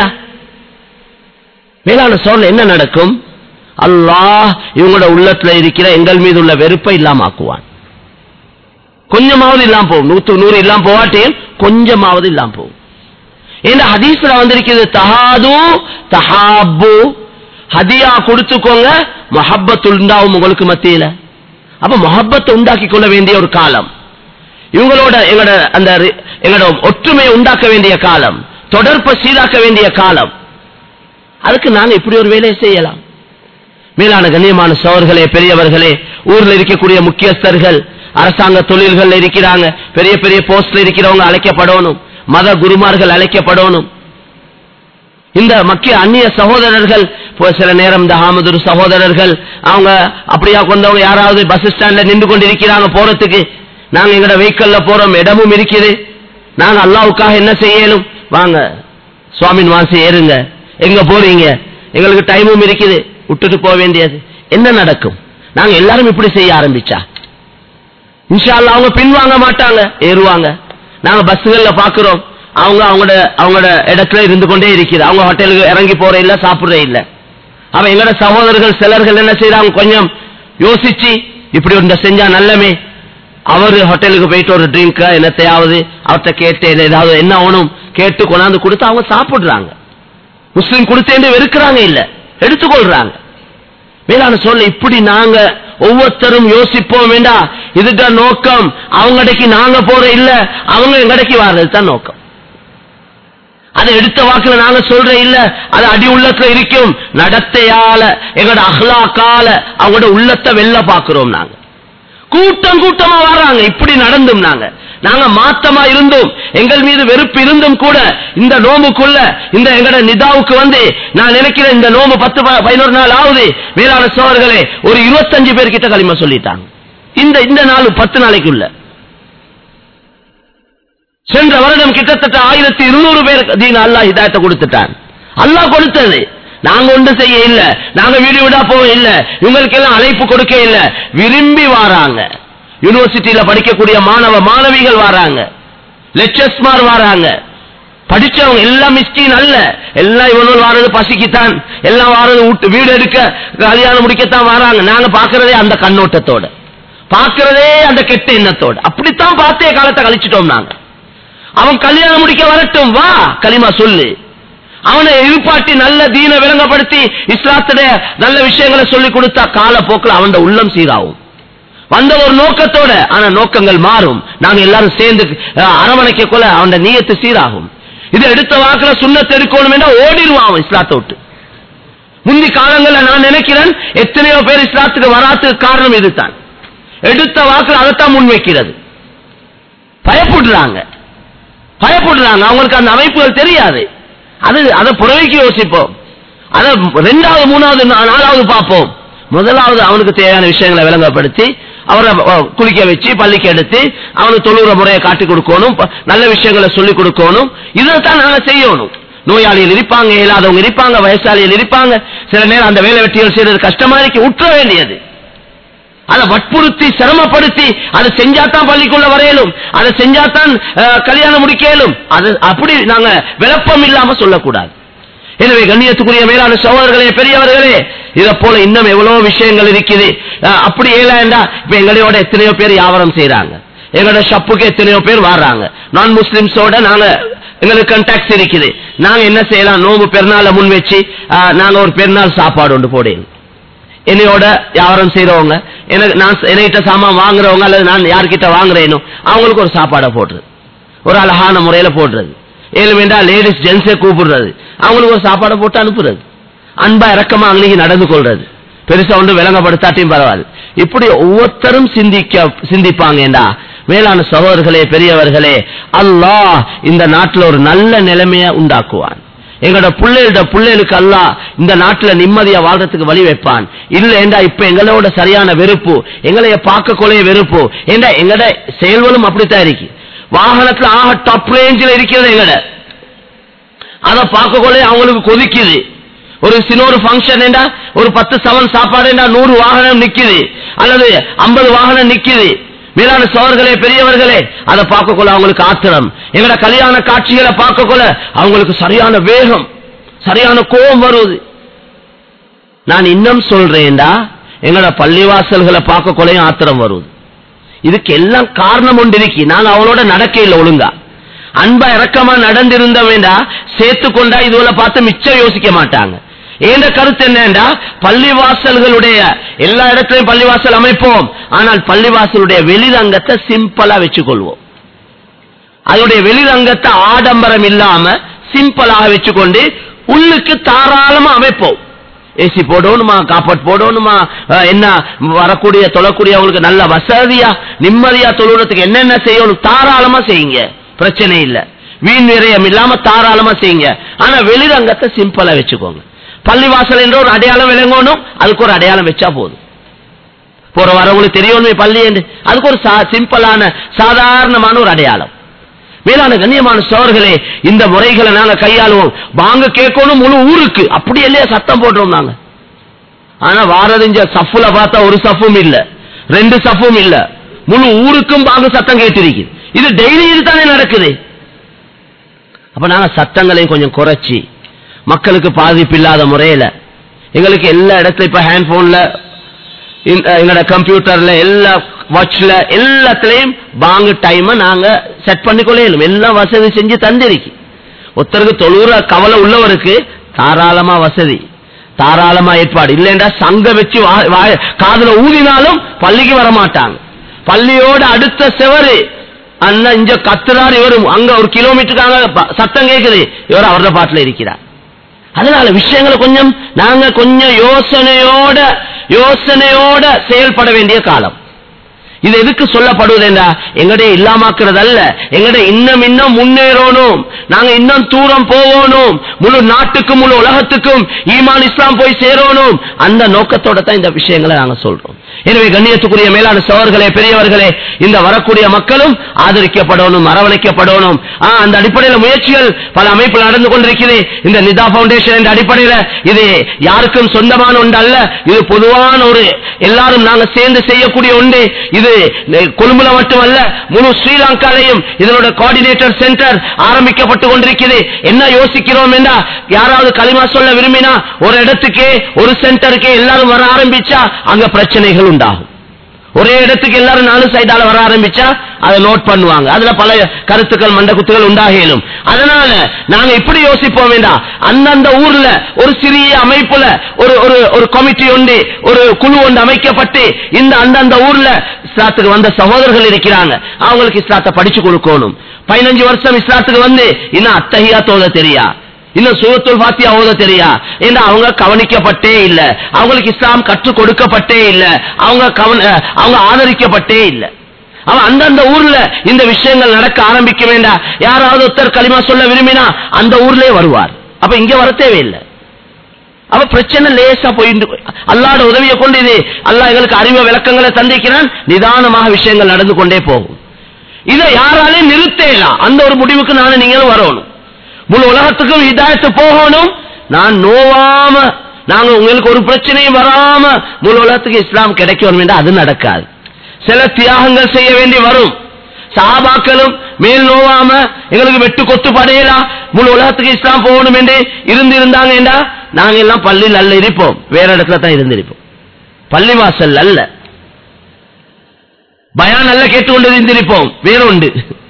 மேலான சோழ என்ன நடக்கும் அல்லாஹ் இவங்களோட உள்ளத்துல இருக்கிற எங்கள் மீது உள்ள வெறுப்பை இல்லாம ஆக்குவான் கொஞ்சமாவது இல்லாம போகும் நூத்து நூறு இல்லாம போவாட்டியும் கொஞ்சமாவது இல்லாம போகும் இந்த ஹதீஸ்ல வந்திருக்கிறது தஹாது தஹாபு ஹதியா கொடுத்துக்கோங்க மொஹப்பத் உண்டாகும் உங்களுக்கு மத்தியில அப்ப மொஹப்பத்தை உண்டாக்கி கொள்ள வேண்டிய ஒரு காலம் இவங்களோட எங்களோட அந்த ரி- எங்களோட ஒற்றுமையை உண்டாக்க வேண்டிய காலம் தொடர்பை சீராக்க வேண்டிய காலம் அதுக்கு நாங்க இப்படி ஒரு வேலையை செய்யலாம் மேலான கண்ணியமான சோர்களே பெரியவர்களே ஊர்ல இருக்கக்கூடிய முக்கியஸ்தர்கள் அரசாங்க தொழில்கள் இருக்கிறாங்க பெரிய பெரிய போஸ்ட்ல இருக்கிறவங்க அழைக்கப்படணும் மத குருமார்கள் அழைக்கப்படணும் இந்த மக்கிய அந்நிய சகோதரர்கள் இப்போ சில நேரம் இந்த ஹாமதுர் சகோதரர்கள் அவங்க அப்படியா கொண்டவங்க யாராவது பஸ் ஸ்டாண்ட்ல நின்று கொண்டிருக்கிறாங்க போறதுக்கு நாங்க எங்கட வெஹிக்கல்ல போறோம் இடமும் இருக்குது நாங்க அல்லாவுக்காக என்ன செய்யணும் வாங்க சுவாமின் வாசி ஏறுங்க எங்க போறீங்க எங்களுக்கு டைமும் இருக்குது விட்டுட்டு போக வேண்டியது என்ன நடக்கும் நாங்க எல்லாரும் இப்படி செய்ய ஆரம்பிச்சா இன்ஷா அல்லாஹ் அவங்க பின்வாங்க மாட்டாங்க ஏறுவாங்க நாங்க பஸ்ஸுகள்ல பாக்குறோம் அவங்க அவங்களோட அவங்களோட இடத்துல இருந்து கொண்டே இருக்குது அவங்க ஹோட்டலுக்கு இறங்கி போற இல்ல சாப்பிடுற இல்ல அவன் எங்களோட சகோதரர்கள் சிலர்கள் என்ன செய்யறாங்க கொஞ்சம் யோசிச்சு இப்படி ஒன்றை செஞ்சா நல்லமே அவரு ஹோட்டலுக்கு போயிட்டு ஒரு ட்ரிங்க் என்னத்தையாவது அவர்கிட்ட கேட்டு ஏதாவது என்ன ஆகணும் கேட்டு கொண்டாந்து கொடுத்து அவங்க சாப்பிடுறாங்க முஸ்லீம் கொடுத்தேன்னு வெறுக்கிறாங்க இல்ல எடுத்துக்கொள்றாங்க மேலான சொல்ல இப்படி நாங்க ஒவ்வொருத்தரும் யோசிப்போம் வேண்டா இதுதான் நோக்கம் அவங்க கடைக்கு நாங்க போற இல்ல அவங்க எங்க கடைக்கு வர்றது தான் நோக்கம் அதை எடுத்த வாக்குல நாங்க சொல்ற இல்ல அது அடி உள்ளத்துல இருக்கும் நடத்தையால எங்களோட அஹ்லாக்கால அவங்களோட உள்ளத்தை வெல்ல பாக்குறோம் நாங்க கூட்டம் கூட்டமா வர்றாங்க இப்படி நடந்தும் நாங்க நாங்க மாத்தமா இருந்தும் எங்கள் மீது வெறுப்பு இருந்தும் கூட இந்த நோம்புக்குள்ள இந்த எங்கட நிதாவுக்கு வந்து நான் நினைக்கிறேன் இந்த நோம்பு பத்து ப- பதினோரு நாள் ஆகுது வேளாண் சோழர்களே ஒரு இருபத்தஞ்சு பேர் கிட்ட களிமா சொல்லிட்டாங்க இந்த இந்த நாள் பத்து நாளைக்குள்ள சென்ற வருடம் கிட்டத்தட்ட ஆயிரத்தி இருநூறு பேர் தீன் அல்லாஹ் ஹிதாயத்தை கொடுத்துட்டான் அல்லாஹ் கொடுத்தது நாங்க ஒன்று செய்ய இல்ல நாங்க வீடு விடா போக இல்ல இவங்களுக்கு எல்லாம் அழைப்பு கொடுக்க இல்ல விரும்பி வாராங்க யூனிவர்சிட்டியில படிக்கக்கூடிய மாணவ மாணவிகள் வராங்க லெக்சர்ஸ்மார் வராங்க படிச்சவங்க எல்லாம் மிஸ்கின் அல்ல எல்லாம் இவனும் வாரது பசிக்குத்தான் எல்லாம் வாரது வீட்டு- வீடு எடுக்க கல்யாணம் முடிக்கத்தான் வராங்க நாங்க பாக்குறதே அந்த கண்ணோட்டத்தோட பாக்குறதே அந்த கெட்ட எண்ணத்தோட அப்படித்தான் பார்த்தே காலத்தை கழிச்சிட்டோம் நாங்க அவன் கல்யாணம் முடிக்க வரட்டும் வா களிமா சொல்லு அவனை இருப்பாட்டி நல்ல தீன விளங்கப்படுத்தி இஸ்லாத்துடைய நல்ல விஷயங்களை சொல்லி கொடுத்தா காலப்போக்கில் அவன் உள்ளம் சீராகும் வந்த ஒரு நோக்கத்தோட ஆனா நோக்கங்கள் மாறும் நாங்க எல்லாரும் சேர்ந்து அஹ், அரவணைக்க கொள்ள அவன் நீயத்து சீராகும் இது எடுத்த வாக்குல சுண்ணத்தை எடுக்கணும் என்றா ஓடிடுவான் அவன் இஸ்லாத்தை விட்டு முந்தி காலங்கள்ல நான் நினைக்கிறேன் எத்தனையோ பேர் இஸ்லாத்துக்கு வராதுக்கு காரணம் இதுதான் எடுத்த வாக்குல அதைத்தான் முன்வைக்கிறது பயப்படுறாங்க பயப்படுறாங்க அவங்களுக்கு அந்த அமைப்புகள் தெரியாது அது அதை புறவைக்கு யோசிப்போம் அதை ரெண்டாவது மூணாவது நா- நாலாவது பார்ப்போம் முதலாவது அவனுக்கு தேவையான விஷயங்களை விளங்கப்படுத்தி அவரை அஹ், குளிக்க வச்சு பள்ளிக்கு எடுத்து அவனுக்கு தொழுகிற முறையை காட்டி கொடுக்கணும் ப- நல்ல விஷயங்களை சொல்லி கொடுக்கணும் இதைத்தான் நாங்க செய்யணும் நோயாளிகள் இருப்பாங்க இயலாதவங்க இருப்பாங்க வயசாளிகள் இருப்பாங்க சில நேரம் அந்த வேலை வெட்டிகள் செய்யறது கஷ்டமா இருக்கு உற்ற வேண்டியது அதை வற்புறுத்தி சிரமப்படுத்தி அதை செஞ்சாதான் பள்ளிக்குள்ள வரையலும் அதை செஞ்சாதான் அஹ், கல்யாணம் முடிக்கலும் அது அப்படி நாங்க விளப்பம் இல்லாம சொல்லக்கூடாது எனவே கண்ணியத்துக்குரிய மேலான சகோதரர்களே பெரியவர்களே இதை போல இன்னும் எவ்வளவு விஷயங்கள் இருக்குது அஹ், அப்படி ஏலாண்டா இப்ப எங்களோட எத்தனையோ பேர் வியாபாரம் செய்யறாங்க எங்களோட ஷப்புக்கு எத்தனையோ பேர் வர்றாங்க நான் முஸ்லிம்ஸோட நாங்க எங்களுக்கு கண்டாக்ட் இருக்குது நாங்க என்ன செய்யலாம் நோம்பு பெருநாளை முன் வச்சு அஹ், நாங்க ஒரு பெருநாள் சாப்பாடு ஒன்று போடுவோம் என்னையோட வியாபாரம் செய்றவங்க எனக்கு நான் என்கிட்ட சாமான் வாங்குறவங்க அல்லது நான் யார்கிட்ட வாங்குறேனோ அவங்களுக்கு ஒரு சாப்பாடை போடுறது ஒரு அழகான முறையில போடுறது ஏழு வேண்டா லேடிஸ் ஜென்ஸை கூப்பிடுறது அவங்களுக்கு ஒரு சாப்பாடை போட்டு அனுப்புறது அன்பா இறக்கமா அன்னைக்கு நடந்து கொள்றது பெருசா ஒன்று விளங்கப்படுத்தாட்டியும் பரவாயில்ல இப்படி ஒவ்வொருத்தரும் சிந்திக்க சிந்திப்பாங்கடா மேலான சகோதரர்களே பெரியவர்களே அல்லாஹ் இந்த நாட்டில் ஒரு நல்ல நிலைமையை உண்டாக்குவான் எங்களோட பிள்ளைகளோட பிள்ளைகளுக்கு அல்லாஹ் இந்த நாட்டுல நிம்மதியா வாழ்றதுக்கு வழி வைப்பான் இல்ல ஏண்டா இப்ப எங்களோட சரியான வெறுப்பு எங்களைய பார்க்க கொலைய வெறுப்பு ஏண்டா எங்கட செயல்களும் அப்படித்தான் இருக்கு வாகனத்துல ஆக டாப் ரேஞ்சில் இருக்கிறது எங்கட அதை பார்க்க கொள்ள அவங்களுக்கு கொதிக்குது ஒரு சின்ன ஒரு ஃபங்க்ஷன் ஏண்டா ஒரு பத்து செவன் சாப்பாடு நூறு வாகனம் நிக்குது அல்லது ஐம்பது வாகனம் நிக்குது மேலான சோழர்களே பெரியவர்களே அதை பார்க்க கொள்ள அவங்களுக்கு ஆத்திரம் எங்கட கல்யாண காட்சிகளை பார்க்க கொள்ள அவங்களுக்கு சரியான வேகம் சரியான கோபம் வருது நான் இன்னும் சொல்றேன்டா எங்கட பள்ளிவாசல்களை பார்க்க கொள்ளையும் ஆத்திரம் வருது இதுக்கு எல்லாம் காரணம் ஒன்று இருக்கு நான் அவளோட நடக்கையில் ஒழுங்கா அன்பா இறக்கமா நடந்திருந்த வேண்டா சேர்த்து கொண்டா இதுவரை பார்த்து மிச்சம் யோசிக்க மாட்டாங்க ஏண்ட கருத்து என்னண்டா பள்ளிவாசல்களுடைய எல்லா இடத்திலையும் பள்ளிவாசல் அமைப்போம் ஆனால் பள்ளிவாசலுடைய வெளிரங்கத்தை சிம்பிளா வச்சுக்கொள்வோம் அதனுடைய வெளிரங்கத்தை ஆடம்பரம் இல்லாம சிம்பிளாக வச்சுக்கொண்டு உள்ளுக்கு தாராளமா அமைப்போம் ஏசி போடணுமா காப்பட் போடணுமா அஹ், என்ன வரக்கூடிய தொழக்கூடியவங்களுக்கு நல்ல வசதியா நிம்மதியா தொழுறதுக்கு என்னென்ன செய்யணும் தாராளமா செய்யுங்க பிரச்சனை இல்ல வீண் விரயம் இல்லாம தாராளமா செய்யுங்க ஆனா வெளிரங்கத்தை சிம்பிளா வச்சுக்கோங்க பள்ளிவாசல் என்ற ஒரு அடையாளம் விளங்கணும் அதுக்கு ஒரு அடையாளம் வச்சா போதும் போற வரவங்களுக்கு தெரியணுமே பள்ளி என்று அதுக்கு ஒரு சா- சிம்பிளான சாதாரணமான ஒரு அடையாளம் மேலான கண்ணியமான சோர்களே இந்த முறைகளை நாங்க கையாளுவோம் வாங்க கேட்கணும் முழு ஊருக்கு அப்படி இல்லையா சத்தம் போடுறோம் நாங்க ஆனா வாரதிஞ்ச சஃப்புல பார்த்தா ஒரு சஃப்பும் இல்ல ரெண்டு சஃப்பும் இல்ல முழு ஊருக்கும் வாங்க சத்தம் கேட்டிருக்கு இது டெய்லி இதுதானே நடக்குது அப்ப நாங்க சத்தங்களையும் கொஞ்சம் குறைச்சி மக்களுக்கு பாதிப்பு இல்லாத முறையில எங்களுக்கு எல்லா இடத்துல இப்ப ஹேண்ட் போன்ல எங்களோட கம்ப்யூட்டர்ல எல்லா வாட்ச்ல எல்லாத்துலயும் பாங்கு டைம் நாங்க செட் பண்ணிக்கொள்ளும் எல்லாம் வசதி செஞ்சு தந்திருக்கு ஒருத்தருக்கு தொழுற கவலை உள்ளவருக்கு தாராளமா வசதி தாராளமா ஏற்பாடு இல்லைண்டா சங்க வச்சு வா- வா- காதுல ஊதினாலும் பள்ளிக்கு வர மாட்டாங்க பள்ளியோட அடுத்த செவரு அண்ணா இங்க கத்துறாரு இவரு அங்க ஒரு கிலோமீட்டருக்கு அங்க ப- சத்தம் கேக்குது இவர் அவரோட பாட்டுல இருக்கிறார் அதனால விஷயங்களை கொஞ்சம் நாங்க கொஞ்சம் யோசனையோட யோசனையோட செயல்பட வேண்டிய காலம் இது எதுக்கு சொல்லப்படுவதென்றா எங்கடைய இல்லாமாக்குறது அல்ல எங்கடைய இன்னும் இன்னும் முன்னேறணும் நாங்க இன்னும் தூரம் போகணும் முழு நாட்டுக்கும் முழு உலகத்துக்கும் ஈமான் இஸ்லாம் போய் சேரணும் அந்த நோக்கத்தோட தான் இந்த விஷயங்களை நாங்க சொல்றோம் எனவே கண்ணியத்துக்குரிய மேலான சோழர்களே பெரியவர்களே இந்த வரக்கூடிய மக்களும் ஆதரிக்கப்படணும் அரவணைக்கப்படணும் ஆ, அந்த அடிப்படையில் முயற்சிகள் பல அமைப்பில் நடந்து கொண்டிருக்கிறது இந்த நிதா பவுண்டேஷன் என்ற அடிப்படையில் இது யாருக்கும் சொந்தமான ஒன்று அல்ல இது பொதுவான ஒரு எல்லாரும் நாங்க சேர்ந்து செய்யக்கூடிய ஒன்று இது கொழும்புல மட்டுமல்ல முழு ஸ்ரீலங்காலையும் இதனோட கோஆர்டினேட்டர் சென்டர் ஆரம்பிக்கப்பட்டு கொண்டிருக்கிறது என்ன யோசிக்கிறோம் என்றா யாராவது களிமா சொல்ல விரும்பினா ஒரு இடத்துக்கே ஒரு சென்டருக்கே எல்லாரும் வர ஆரம்பிச்சா அங்க பிரச்சனைகள் உண்டாகும் ஒரே இடத்துக்கு எல்லாரும் நாலு சைடால வர ஆரம்பிச்சா அதை நோட் பண்ணுவாங்க அதுல பல கருத்துக்கள் மண்ட குத்துகள் உண்டாகிடும் அதனால நாங்க இப்படி யோசிப்போம் வேண்டாம் அந்தந்த ஊர்ல ஒரு சிறிய அமைப்புல ஒரு ஒரு ஒரு கமிட்டி ஒன்று ஒரு குழு ஒன்று அமைக்கப்பட்டு இந்த அந்தந்த ஊர்ல இஸ்லாத்துக்கு வந்த சகோதரர்கள் இருக்கிறாங்க அவங்களுக்கு இஸ்லாத்தை படிச்சு கொடுக்கணும் பதினஞ்சு வருஷம் இஸ்லாத்துக்கு வந்து இன்னும் அத்தகையா தோத தெரியா இன்னும் சூரத்துல் ஃபாத்தியா ஓத தெரியா ஏன்னா அவங்க கவனிக்கப்பட்டே இல்ல அவங்களுக்கு இஸ்லாம் கற்றுக் கொடுக்கப்பட்டே இல்ல அவங்க கவன அவங்க ஆதரிக்கப்பட்டே இல்ல அவன் அந்தந்த ஊர்ல இந்த விஷயங்கள் நடக்க ஆரம்பிக்க வேண்டாம் யாராவது ஒருத்தர் களிமா சொல்ல விரும்பினா அந்த ஊர்லயே வருவார் அப்ப இங்க வர தேவையில்லை அப்ப பிரச்சனை லேசா போயிட்டு அல்லாட உதவியை கொண்டு இது அல்லாஹ் எங்களுக்கு அறிவு விளக்கங்களை தந்திக்கிறான் நிதானமாக விஷயங்கள் நடந்து கொண்டே போகும் இதை யாராலையும் நிறுத்தலாம் அந்த ஒரு முடிவுக்கு நானும் நீங்களும் வரணும் முழு உலகத்துக்கும் ஹிதாயத்து போகணும் நான் நோவாம நாங்க உங்களுக்கு ஒரு பிரச்சனையும் வராம முழு உலகத்துக்கு இஸ்லாம் கிடைக்கணும் என்றால் அது நடக்காது சில தியாகங்கள் செய்ய வேண்டி வரும் சாபாக்களும் மேல் நோவாம எங்களுக்கு வெட்டு கொத்து படையலாம் முழு உலகத்துக்கு இஸ்லாம் போகணும் என்று இருந்து இருந்தாங்க என்றா நாங்க எல்லாம் பள்ளியில் அல்ல இருப்போம் வேற இடத்துல தான் இருந்திருப்போம் பள்ளி வாசல் அல்ல பயான் அல்ல கேட்டுக்கொண்டு இருந்திருப்போம் வேற உண்டு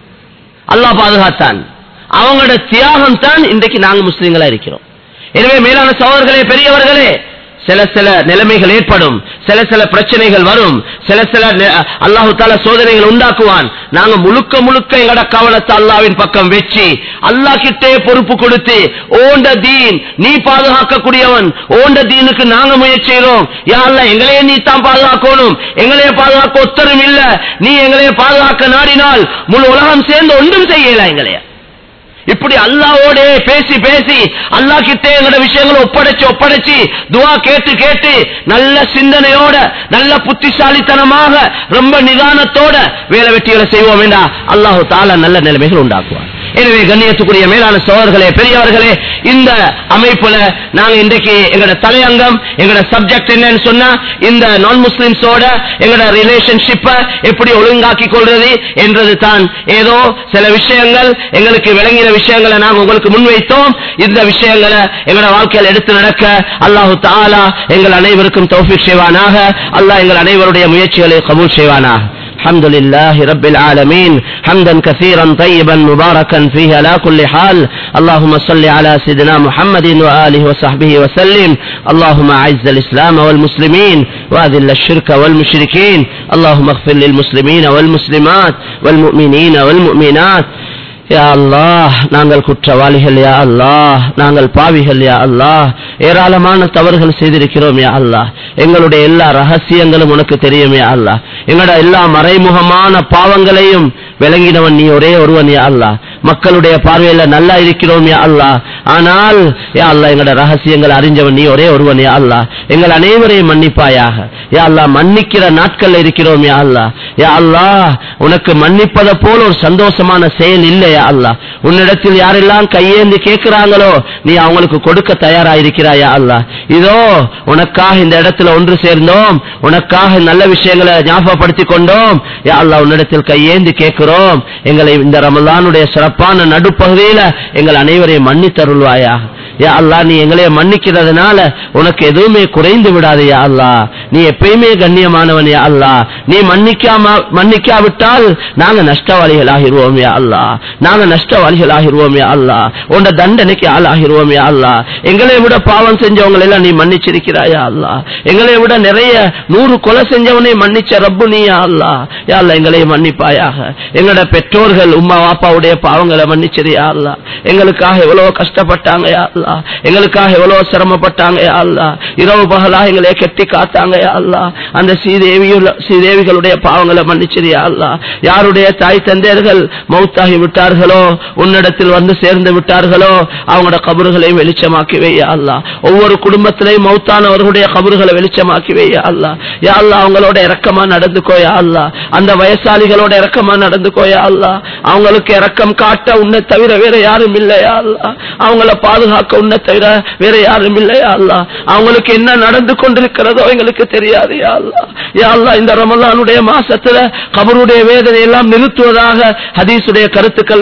அல்லாஹ் பாதுகாத்தான் அவங்களோட தியாகம் தான் இன்றைக்கு நாங்க முஸ்லீம்களா இருக்கிறோம் எனவே மேலான சகோதரர்களே பெரியவர்களே சில சில நிலைமைகள் ஏற்படும் சில சில பிரச்சனைகள் வரும் சில சில அல்லாஹு தால சோதனைகள் உண்டாக்குவான் நாங்க முழுக்க முழுக்க எங்கட கவனத்தை அல்லாவின் பக்கம் வச்சு அல்லாஹ் கிட்டே பொறுப்பு கொடுத்து ஓண்ட தீன் நீ பாதுகாக்கக்கூடியவன் ஓண்ட தீனுக்கு நாங்க முயற்சி செய்யறோம் யாருல எங்களையே நீ தான் பாதுகாக்கணும் எங்களையே பாதுகாக்க ஒத்தரும் இல்ல நீ எங்களையே பாதுகாக்க நாடினால் முழு உலகம் சேர்ந்து ஒன்றும் செய்யல எங்களைய இப்படி அல்லாவோட பேசி பேசி அல்லா கிட்டே எங்களோட விஷயங்களை ஒப்படைச்சு ஒப்படைச்சு துவா கேட்டு கேட்டு நல்ல சிந்தனையோட நல்ல புத்திசாலித்தனமாக ரொம்ப நிதானத்தோட வேலை வெட்டிகளை செய்வோம் வேண்டா அல்லாஹு தால நல்ல நிலைமைகள் உண்டாக்குவார் எனவே கண்ணியத்துக்குரிய மேலான சோழர்களே பெரியவர்களே இந்த அமைப்புல நாங்க இன்றைக்கு எங்களோட தலையங்கம் எங்களோட சப்ஜெக்ட் என்னன்னு சொன்னா இந்த நான் முஸ்லிம்ஸோட எங்களோட ரிலேஷன்ஷிப்ப எப்படி ஒழுங்காக்கி கொள்றது என்றது தான் ஏதோ சில விஷயங்கள் எங்களுக்கு விளங்கின விஷயங்களை நாங்க உங்களுக்கு முன்வைத்தோம் இந்த விஷயங்களை எங்களோட வாழ்க்கையில் எடுத்து நடக்க அல்லாஹு தாலா எங்கள் அனைவருக்கும் தௌஃபிக் செய்வானாக அல்லாஹ் எங்கள் அனைவருடைய முயற்சிகளை கபூல் செய்வானாக الحمد لله رب العالمين حمدا كثيرا طيبا مباركا فيه على كل حال اللهم صل على سيدنا محمد وآله وصحبه وسلم اللهم أعز الإسلام والمسلمين وأذل الشرك والمشركين اللهم اغفر للمسلمين والمسلمات والمؤمنين والمؤمنات யா அல்லாஹ் நாங்கள் குற்றவாளிகள் யா அல்லாஹ் நாங்கள் பாவிகள் யா அல்லாஹ் ஏராளமான தவறுகள் செய்திருக்கிறோம் யா அல்லாஹ் எங்களுடைய எல்லா ரகசியங்களும் உனக்கு தெரியும் யா அல்லாஹ் எங்களோட எல்லா மறைமுகமான பாவங்களையும் விளங்கினவன் நீ ஒரே ஒருவன் யா அல்லாஹ் மக்களுடைய பார்வையில நல்லா இருக்கிறோம் யா அல்லாஹ் ஆனால் யா அல்லாஹ் எங்களோட ரகசியங்கள் அறிஞ்சவன் நீ ஒரே ஒருவன் யா அல்லாஹ் எங்கள் அனைவரையும் மன்னிப்பாயாக யா அல்லாஹ் மன்னிக்கிற நாட்கள் இருக்கிறோம் யா அல்லாஹ் யா அல்லாஹ் உனக்கு மன்னிப்பதை போல ஒரு சந்தோஷமான செயல் இல்லை யா அல்லாஹ் உன்னிடத்தில் யாரெல்லாம் கையேந்தி கேட்கிறாங்களோ நீ அவங்களுக்கு கொடுக்க தயாராயிருக்கிறாயா அல்லாஹ் இதோ உனக்காக இந்த இடத்துல ஒன்று சேர்ந்தோம் உனக்காக நல்ல விஷயங்களை ஞாபகப்படுத்திக் கொண்டோம் யா அல்லாஹ் உன்னிடத்தில் கையேந்தி கேட்கிறோம் எங்களை இந்த ரமலானுடைய சிறப்பான நடுப்பகுதியில எங்கள் அனைவரையும் மன்னித்தருள்வாயா யா அல்லாஹ் நீ எங்களைய மன்னிக்கிறதுனால உனக்கு எதுவுமே குறைந்து விடாது யா அல்லாஹ் நீ எப்பயுமே கண்ணியமானவன் யா அல்லாஹ் நீ மன்னிக்காம மன்னிக்காவிட்டால் நாங்க நஷ்டவாளிகள் ஆகிருவோம் யா அல்லாஹ் நாங்க நஷ்டவாளிகள் ஆகிருவோம் யா அல்லாஹ் உண்ட தண்டனைக்கு ஆளாகிருவோம் யா அல்லாஹ் எங்களை விட பாவம் செஞ்சவங்களை எல்லாம் நீ மன்னிச்சிருக்கிறாயா அல்லாஹ் எங்களை விட நிறைய நூறு கொலை செஞ்சவனை மன்னிச்ச ரப்பு நீ யா அல்லாஹ் யா அல்லாஹ் எங்களை மன்னிப்பாயாக எங்களோட பெற்றோர்கள் உம்மா வாப்பாவுடைய பாவங்களை மன்னிச்சிரியா அல்லாஹ் எங்களுக்காக எவ்வளவு கஷ்டப்பட்டாங்க யா அல்லாஹ் எங்களுக்காக எவ்வளவு சிரமப்பட்டாங்க யா அல்லாஹ் இரவு பகலா எங்களை கெட்டி காத்தாங்க யா அல்லாஹ் அந்த ஸ்ரீதேவியுள்ள ஸ்ரீதேவிகளுடைய பாவங்களை மன்னிச்சிரியா அல்லாஹ் யாருடைய தாய் தந்தையர்கள் மௌத்தாகி விட்டார்களோ உன்னிடத்தில் வந்து சேர்ந்து விட்டார்களோ அவங்களோட கபறுகளையும் வெளிச்சமாக்கி வையா அல்லாஹ் ஒவ்வொரு குடும்பத்திலையும் மௌத்தானவர்களுடைய கபறுகளை வெளிச்சமாக்கி வையா அல்லாஹ் யா அல்லாஹ் அவங்களோட இறக்கமா நடந்துக்கோயா அல்லாஹ் அந்த வயசாளிகளோட இறக்கமா நடந்துக்கோயா அல்லாஹ் அவங்களுக்கு இறக்கம் காட்ட உன்னை தவிர வேற யாரும் இல்லையா அல்லாஹ் அவங்கள பாதுகாக்க உன்னை தவிர வேற யாரும் இல்லையா அல்லாஹ் அவங்களுக்கு என்ன நடந்து கொண்டிருக்கிறதோ எங்களுக்கு தெரியாது யா அல்லாஹ் யா அல்லாஹ் இந்த ரமலானுடைய மாசத்துல கபருடைய வேதனை எல்லாம் நிறுத்துவதாக ஹதீசுடைய கருத்துக்கள்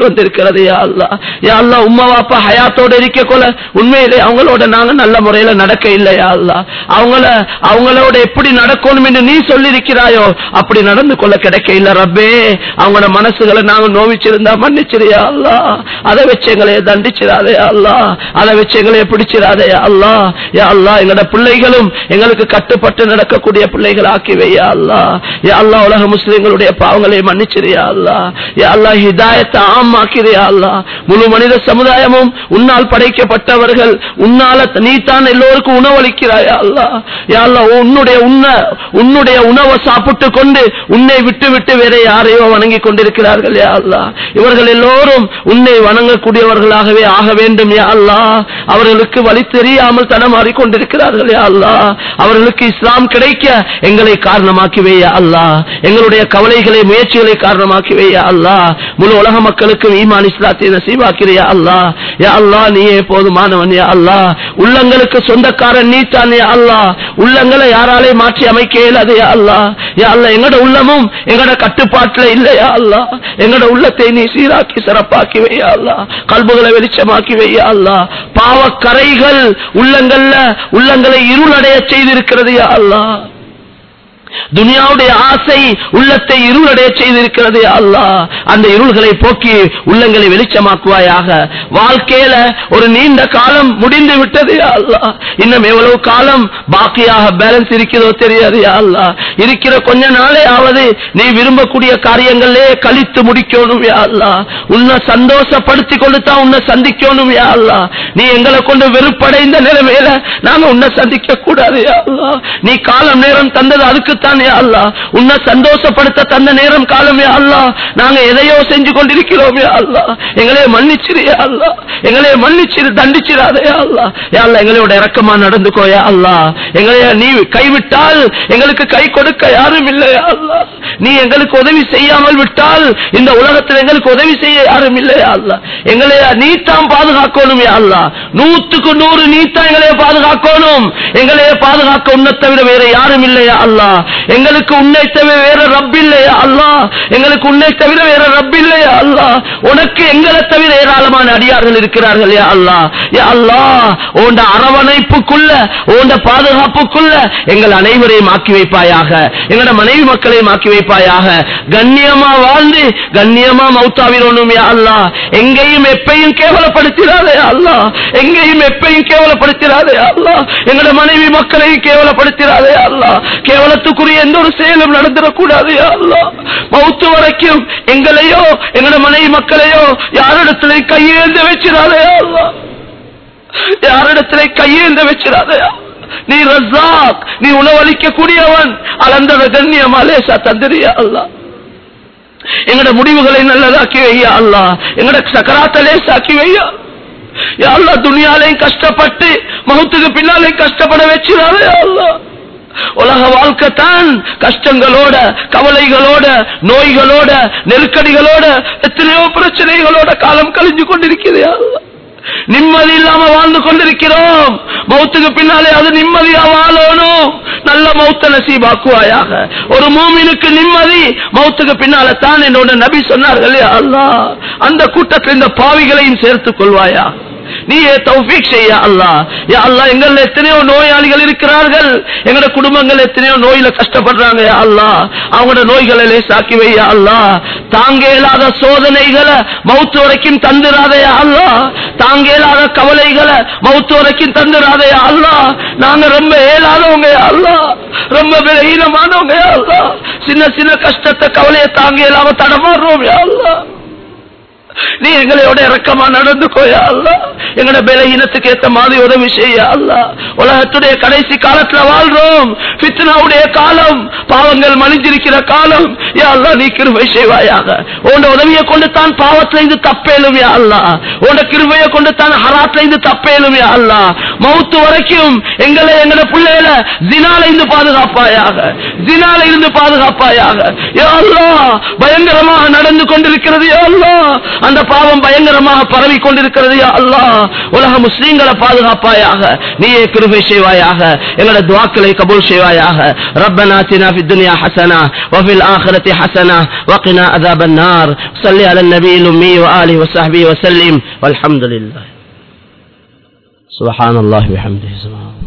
வந்திருக்கிறது யா அல்லா யா அல்லா உம்மா வாப்பா ஹயாத்தோட இருக்க கொள்ள உண்மையிலே அவங்களோட நாங்க நல்ல முறையில நடக்க இல்லையா அல்லா அவங்கள அவங்களோட எப்படி நடக்கணும் என்று நீ சொல்லியிருக்கிறாயோ அப்படி நடந்து கொள்ள கிடைக்க இல்ல ரப்பே அவங்களோட மனசுகளை நாங்க நோவிச்சிருந்தா மன்னிச்சிரியா அல்லா அதை வச்சு எங்களை தண்டிச்சிடாதே அல்லா அதை வச்சு எங்களை பிடிச்சிடாதே அல்லா யா அல்லா எங்களோட பிள்ளைகளும் எங்களுக்கு கட்டுப்பட்டு நடக்கக்கூடிய பிள்ளைகள் ஆக்கி வையா அல்லா யா அல்லா உலக முஸ்லிம்களுடைய பாவங்களை மன்னிச்சிரியா அல்லா யா அல்லா ஹிதாயத்தை ஆமாக்கிறியா அல்லா முழு மனித சமுதாயமும் உன்னால் படைக்கப்பட்டவர்கள் உன்னால நீ தான் எல்லோருக்கும் உணவளிக்கிறாயா அல்லா யா அல்லா உன்னுடைய உண்ண உன்னுடைய உணவை சாப்பிட்டு கொண்டு உன்னை விட்டு விட்டு வேற யாரையோ வணங்கி கொண்டிருக்கிறார்கள் யா அல்லா இவர்கள் எல்லோரும் உன்னை வணங்கக்கூடியவர்களாகவே ஆக வேண்டும் யா அல்லா அவர்களுக்கு வழி தெரியாமல் தடமாறி கொண்டிருக்கிறார்கள் யா அல்லா அவர்களுக்கு இஸ்லாம் கிடைக்க எங்களை காரணமாக்கி வையா அல்லா எங்களுடைய கவலைகளை முயற்சிகளை காரணமாக்கி வையா அல்லா முழு உலக மக்களுக்கு ஈமான் இஸ்லாத்தை நசீபாக்கிறியா அல்லா யா அல்லா நீயே போதுமானவன் யா அல்லா உள்ளங்களுக்கு சொந்தக்காரன் நீ தான் யா அல்லா உள்ளங்களை யாராலே மாற்றி அமைக்க இயலாது யா அல்லா யா அல்லா எங்கட உள்ளமும் எங்கட கட்டுப்பாட்டுல இல்லையா அல்லா எங்கட உள்ளத்தை நீ சீராக்கி சிறப்பாக்கி வையா அல்லா கல்புகளை வெளிச்சமாக்கி வையா அல்லா பாவக்கரைகள் உள்ளங்கள்ல உள்ளங்களை இருளடைய செய்திருக்கிறது யா அல்லா துனியாவுடைய ஆசை உள்ளத்தை இருளடைய செய்திருக்கிறது அல்லா அந்த இருள்களை போக்கி உள்ளங்களை வெளிச்சமாக்குவாயாக வாழ்க்கையில ஒரு நீண்ட காலம் முடிந்து விட்டது அல்லா இன்னும் எவ்வளவு காலம் பாக்கியாக பேலன்ஸ் இருக்கிறதோ தெரியாது அல்லா இருக்கிற கொஞ்ச நாளே ஆவது நீ விரும்பக்கூடிய காரியங்களே கழித்து முடிக்கணும் யா அல்லா உன்னை சந்தோஷப்படுத்தி கொண்டு தான் உன்னை சந்திக்கணும் யா அல்லா நீ எங்களை கொண்டு வெறுப்படைந்த நிலைமையில நாங்க உன்னை சந்திக்க கூடாது யா அல்லா நீ காலம் நேரம் தந்தது அதுக்குத்தான் யா அல்லா உன்னை சந்தோஷப்படுத்த தந்த நேரம் காலம் யா அல்லா நாங்க எதையோ செஞ்சு கொண்டிருக்கிறோம் யா அல்லா எங்களே மன்னிச்சிரு யா அல்லா எங்களே மன்னிச்சிரு தண்டிச்சிராதே யா அல்லா யா அல்லா எங்களோட இறக்கமா நடந்துக்கோ யா அல்லா எங்களை நீ கைவிட்டால் எங்களுக்கு கை கொடுக்க யாரும் இல்லை யா அல்லா நீ எங்களுக்கு உதவி செய்யாமல் விட்டால் இந்த உலகத்தில் எங்களுக்கு உதவி செய்ய யாரும் இல்லையா அல்லா எங்களை நீத்தான் பாதுகாக்கணும் யா அல்லா நூத்துக்கு நூறு நீத்தான் எங்களைய பாதுகாக்கணும் எங்களைய பாதுகாக்க உன்னை தவிர வேற யாரும் இல்லையா அல்லா எங்களுக்கு உன்னை தவிர வேற ரப் இல்லையா அல்லா எங்களுக்கு உன்னை தவிர வேற ரப் இல்லையா அல்லா உனக்கு எங்களை தவிர ஏராளமான அடியார்கள் இருக்கிறார்கள் யா அல்லா யா அல்லா உண்ட அரவணைப்புக்குள்ள உண்ட பாதுகாப்புக்குள்ள எங்கள் அனைவரையும் ஆக்கி வைப்பாயாக எங்களோட மனைவி மக்களையும் ஆக்கி வைப்பாயாக கண்ணியமா வாழ்ந்து கண்ணியமா மௌத்தாவிரோனும் யா அல்லா எங்கேயும் எப்பையும் கேவலப்படுத்திடாதே அல்லா எங்கேயும் எப்பையும் கேவலப்படுத்திடாதே அல்லா எங்களோட மனைவி மக்களையும் கேவலப்படுத்திடாதே அல்லா கேவலத்துக்குரிய எந்த ஒரு செயலும் நடந்துடக்கூடாது யா அல்லா மௌத்து வரைக்கும் எங்களையோ எங்களோட மனைவி மக்களையோ யாரிடத்திலே கையேந்த வச்சிடாதே யா அல்லா யாரிடத்திலே கையேந்த வச்சிடாதே நீ ரஸாக் நீ உணவளிக்க கூடியவன் அளந்தத கண்ணியமா லேசா தந்திரியா அல்லா எங்கட முடிவுகளை நல்லதாக்கி வையா அல்லா எங்கட சக்கராத்த லேசாக்கி வையா யா அல்லா துணியாலையும் கஷ்டப்பட்டு மகத்துக்கு பின்னாலையும் கஷ்டப்பட வச்சிடாதே அல்லா உலக வாழ்க்கை தான் கஷ்டங்களோட கவலைகளோட நோய்களோட நெருக்கடிகளோட எத்தனையோ பிரச்சனைகளோட காலம் கழிஞ்சு கொண்டிருக்கிறது யா அல்லா நிம்மதி இல்லாம வாழ்ந்து கொண்டிருக்கிறோம் மௌத்துக்கு பின்னாலே அது நிம்மதியா வாழணும் நல்ல மௌத்த நசீபாக்குவாயாக ஒரு மூமினுக்கு நிம்மதி மௌத்துக்கு பின்னால தான் என்னோட நபி சொன்னார்கள் யா அல்லாஹ் அந்த கூட்டத்தில் இந்த பாவிகளையும் சேர்த்துக் கொள்வாயா நீயே தௌஃபீக் செய்ய அல்லா யா அல்லா எங்கள்ல எத்தனையோ நோயாளிகள் இருக்கிறார்கள் எங்கட குடும்பங்கள் எத்தனையோ நோயில கஷ்டப்படுறாங்க யா அல்லா அவங்களோட நோய்களை லேசாக்கி வையா அல்லா தாங்க இயலாத சோதனைகளை மௌத்து வரைக்கும் தந்துராதையா அல்லா தாங்க இயலாத கவலைகளை மௌத்து வரைக்கும் தந்துராதையா அல்லா நாங்க ரொம்ப ஏலாதவங்க யா அல்லா ரொம்ப விலகீனமானவங்க யா அல்லா சின்ன சின்ன கஷ்டத்தை கவலையை தாங்க இயலாம தடமாறுறோம் யா அல்லா நீ எங்களோட இறக்கமா நடந்துக்கோயா அல்ல எங்கட பலகீனத்துக்கு ஏத்த மாதிரி உதவி செய்ய அல்ல உலகத்துடைய கடைசி காலத்துல வாழ்றோம் பித்னாவுடைய காலம் பாவங்கள் மணிஞ்சிருக்கிற காலம் யா அல்லா நீ கிருபை செய்வாயாக உன் உதவியை கொண்டு தான் பாவத்துல இருந்து தப்பேலும் யா அல்லா உன் கிருபையை கொண்டு தான் ஹராத்துல இருந்து தப்பேலும் யா அல்லா மவுத்து வரைக்கும் எங்களை எங்கட பிள்ளையில ஜினால இருந்து பாதுகாப்பாயாக ஜினால இருந்து பாதுகாப்பாயாக யா அல்லா பயங்கரமாக நடந்து கொண்டிருக்கிறது யா அல்லா அந்த பாவம் பயங்கரமாக பரவி கொண்டிருக்கிறது யா அல்லாஹ் உலக முஸ்லீம்களை பாதுகாப்பாயாக நீயே கிருபை செய்வாயாக எங்களோட துவாக்களை கபூல் செய்வாயாக ربنا آتنا في الدنيا حسنة وفي الآخرة حسنة وقنا عذاب النار صل على النبي الأمي وآله وصحبه وسلم والحمد لله سبحان الله وبحمده سبحان الله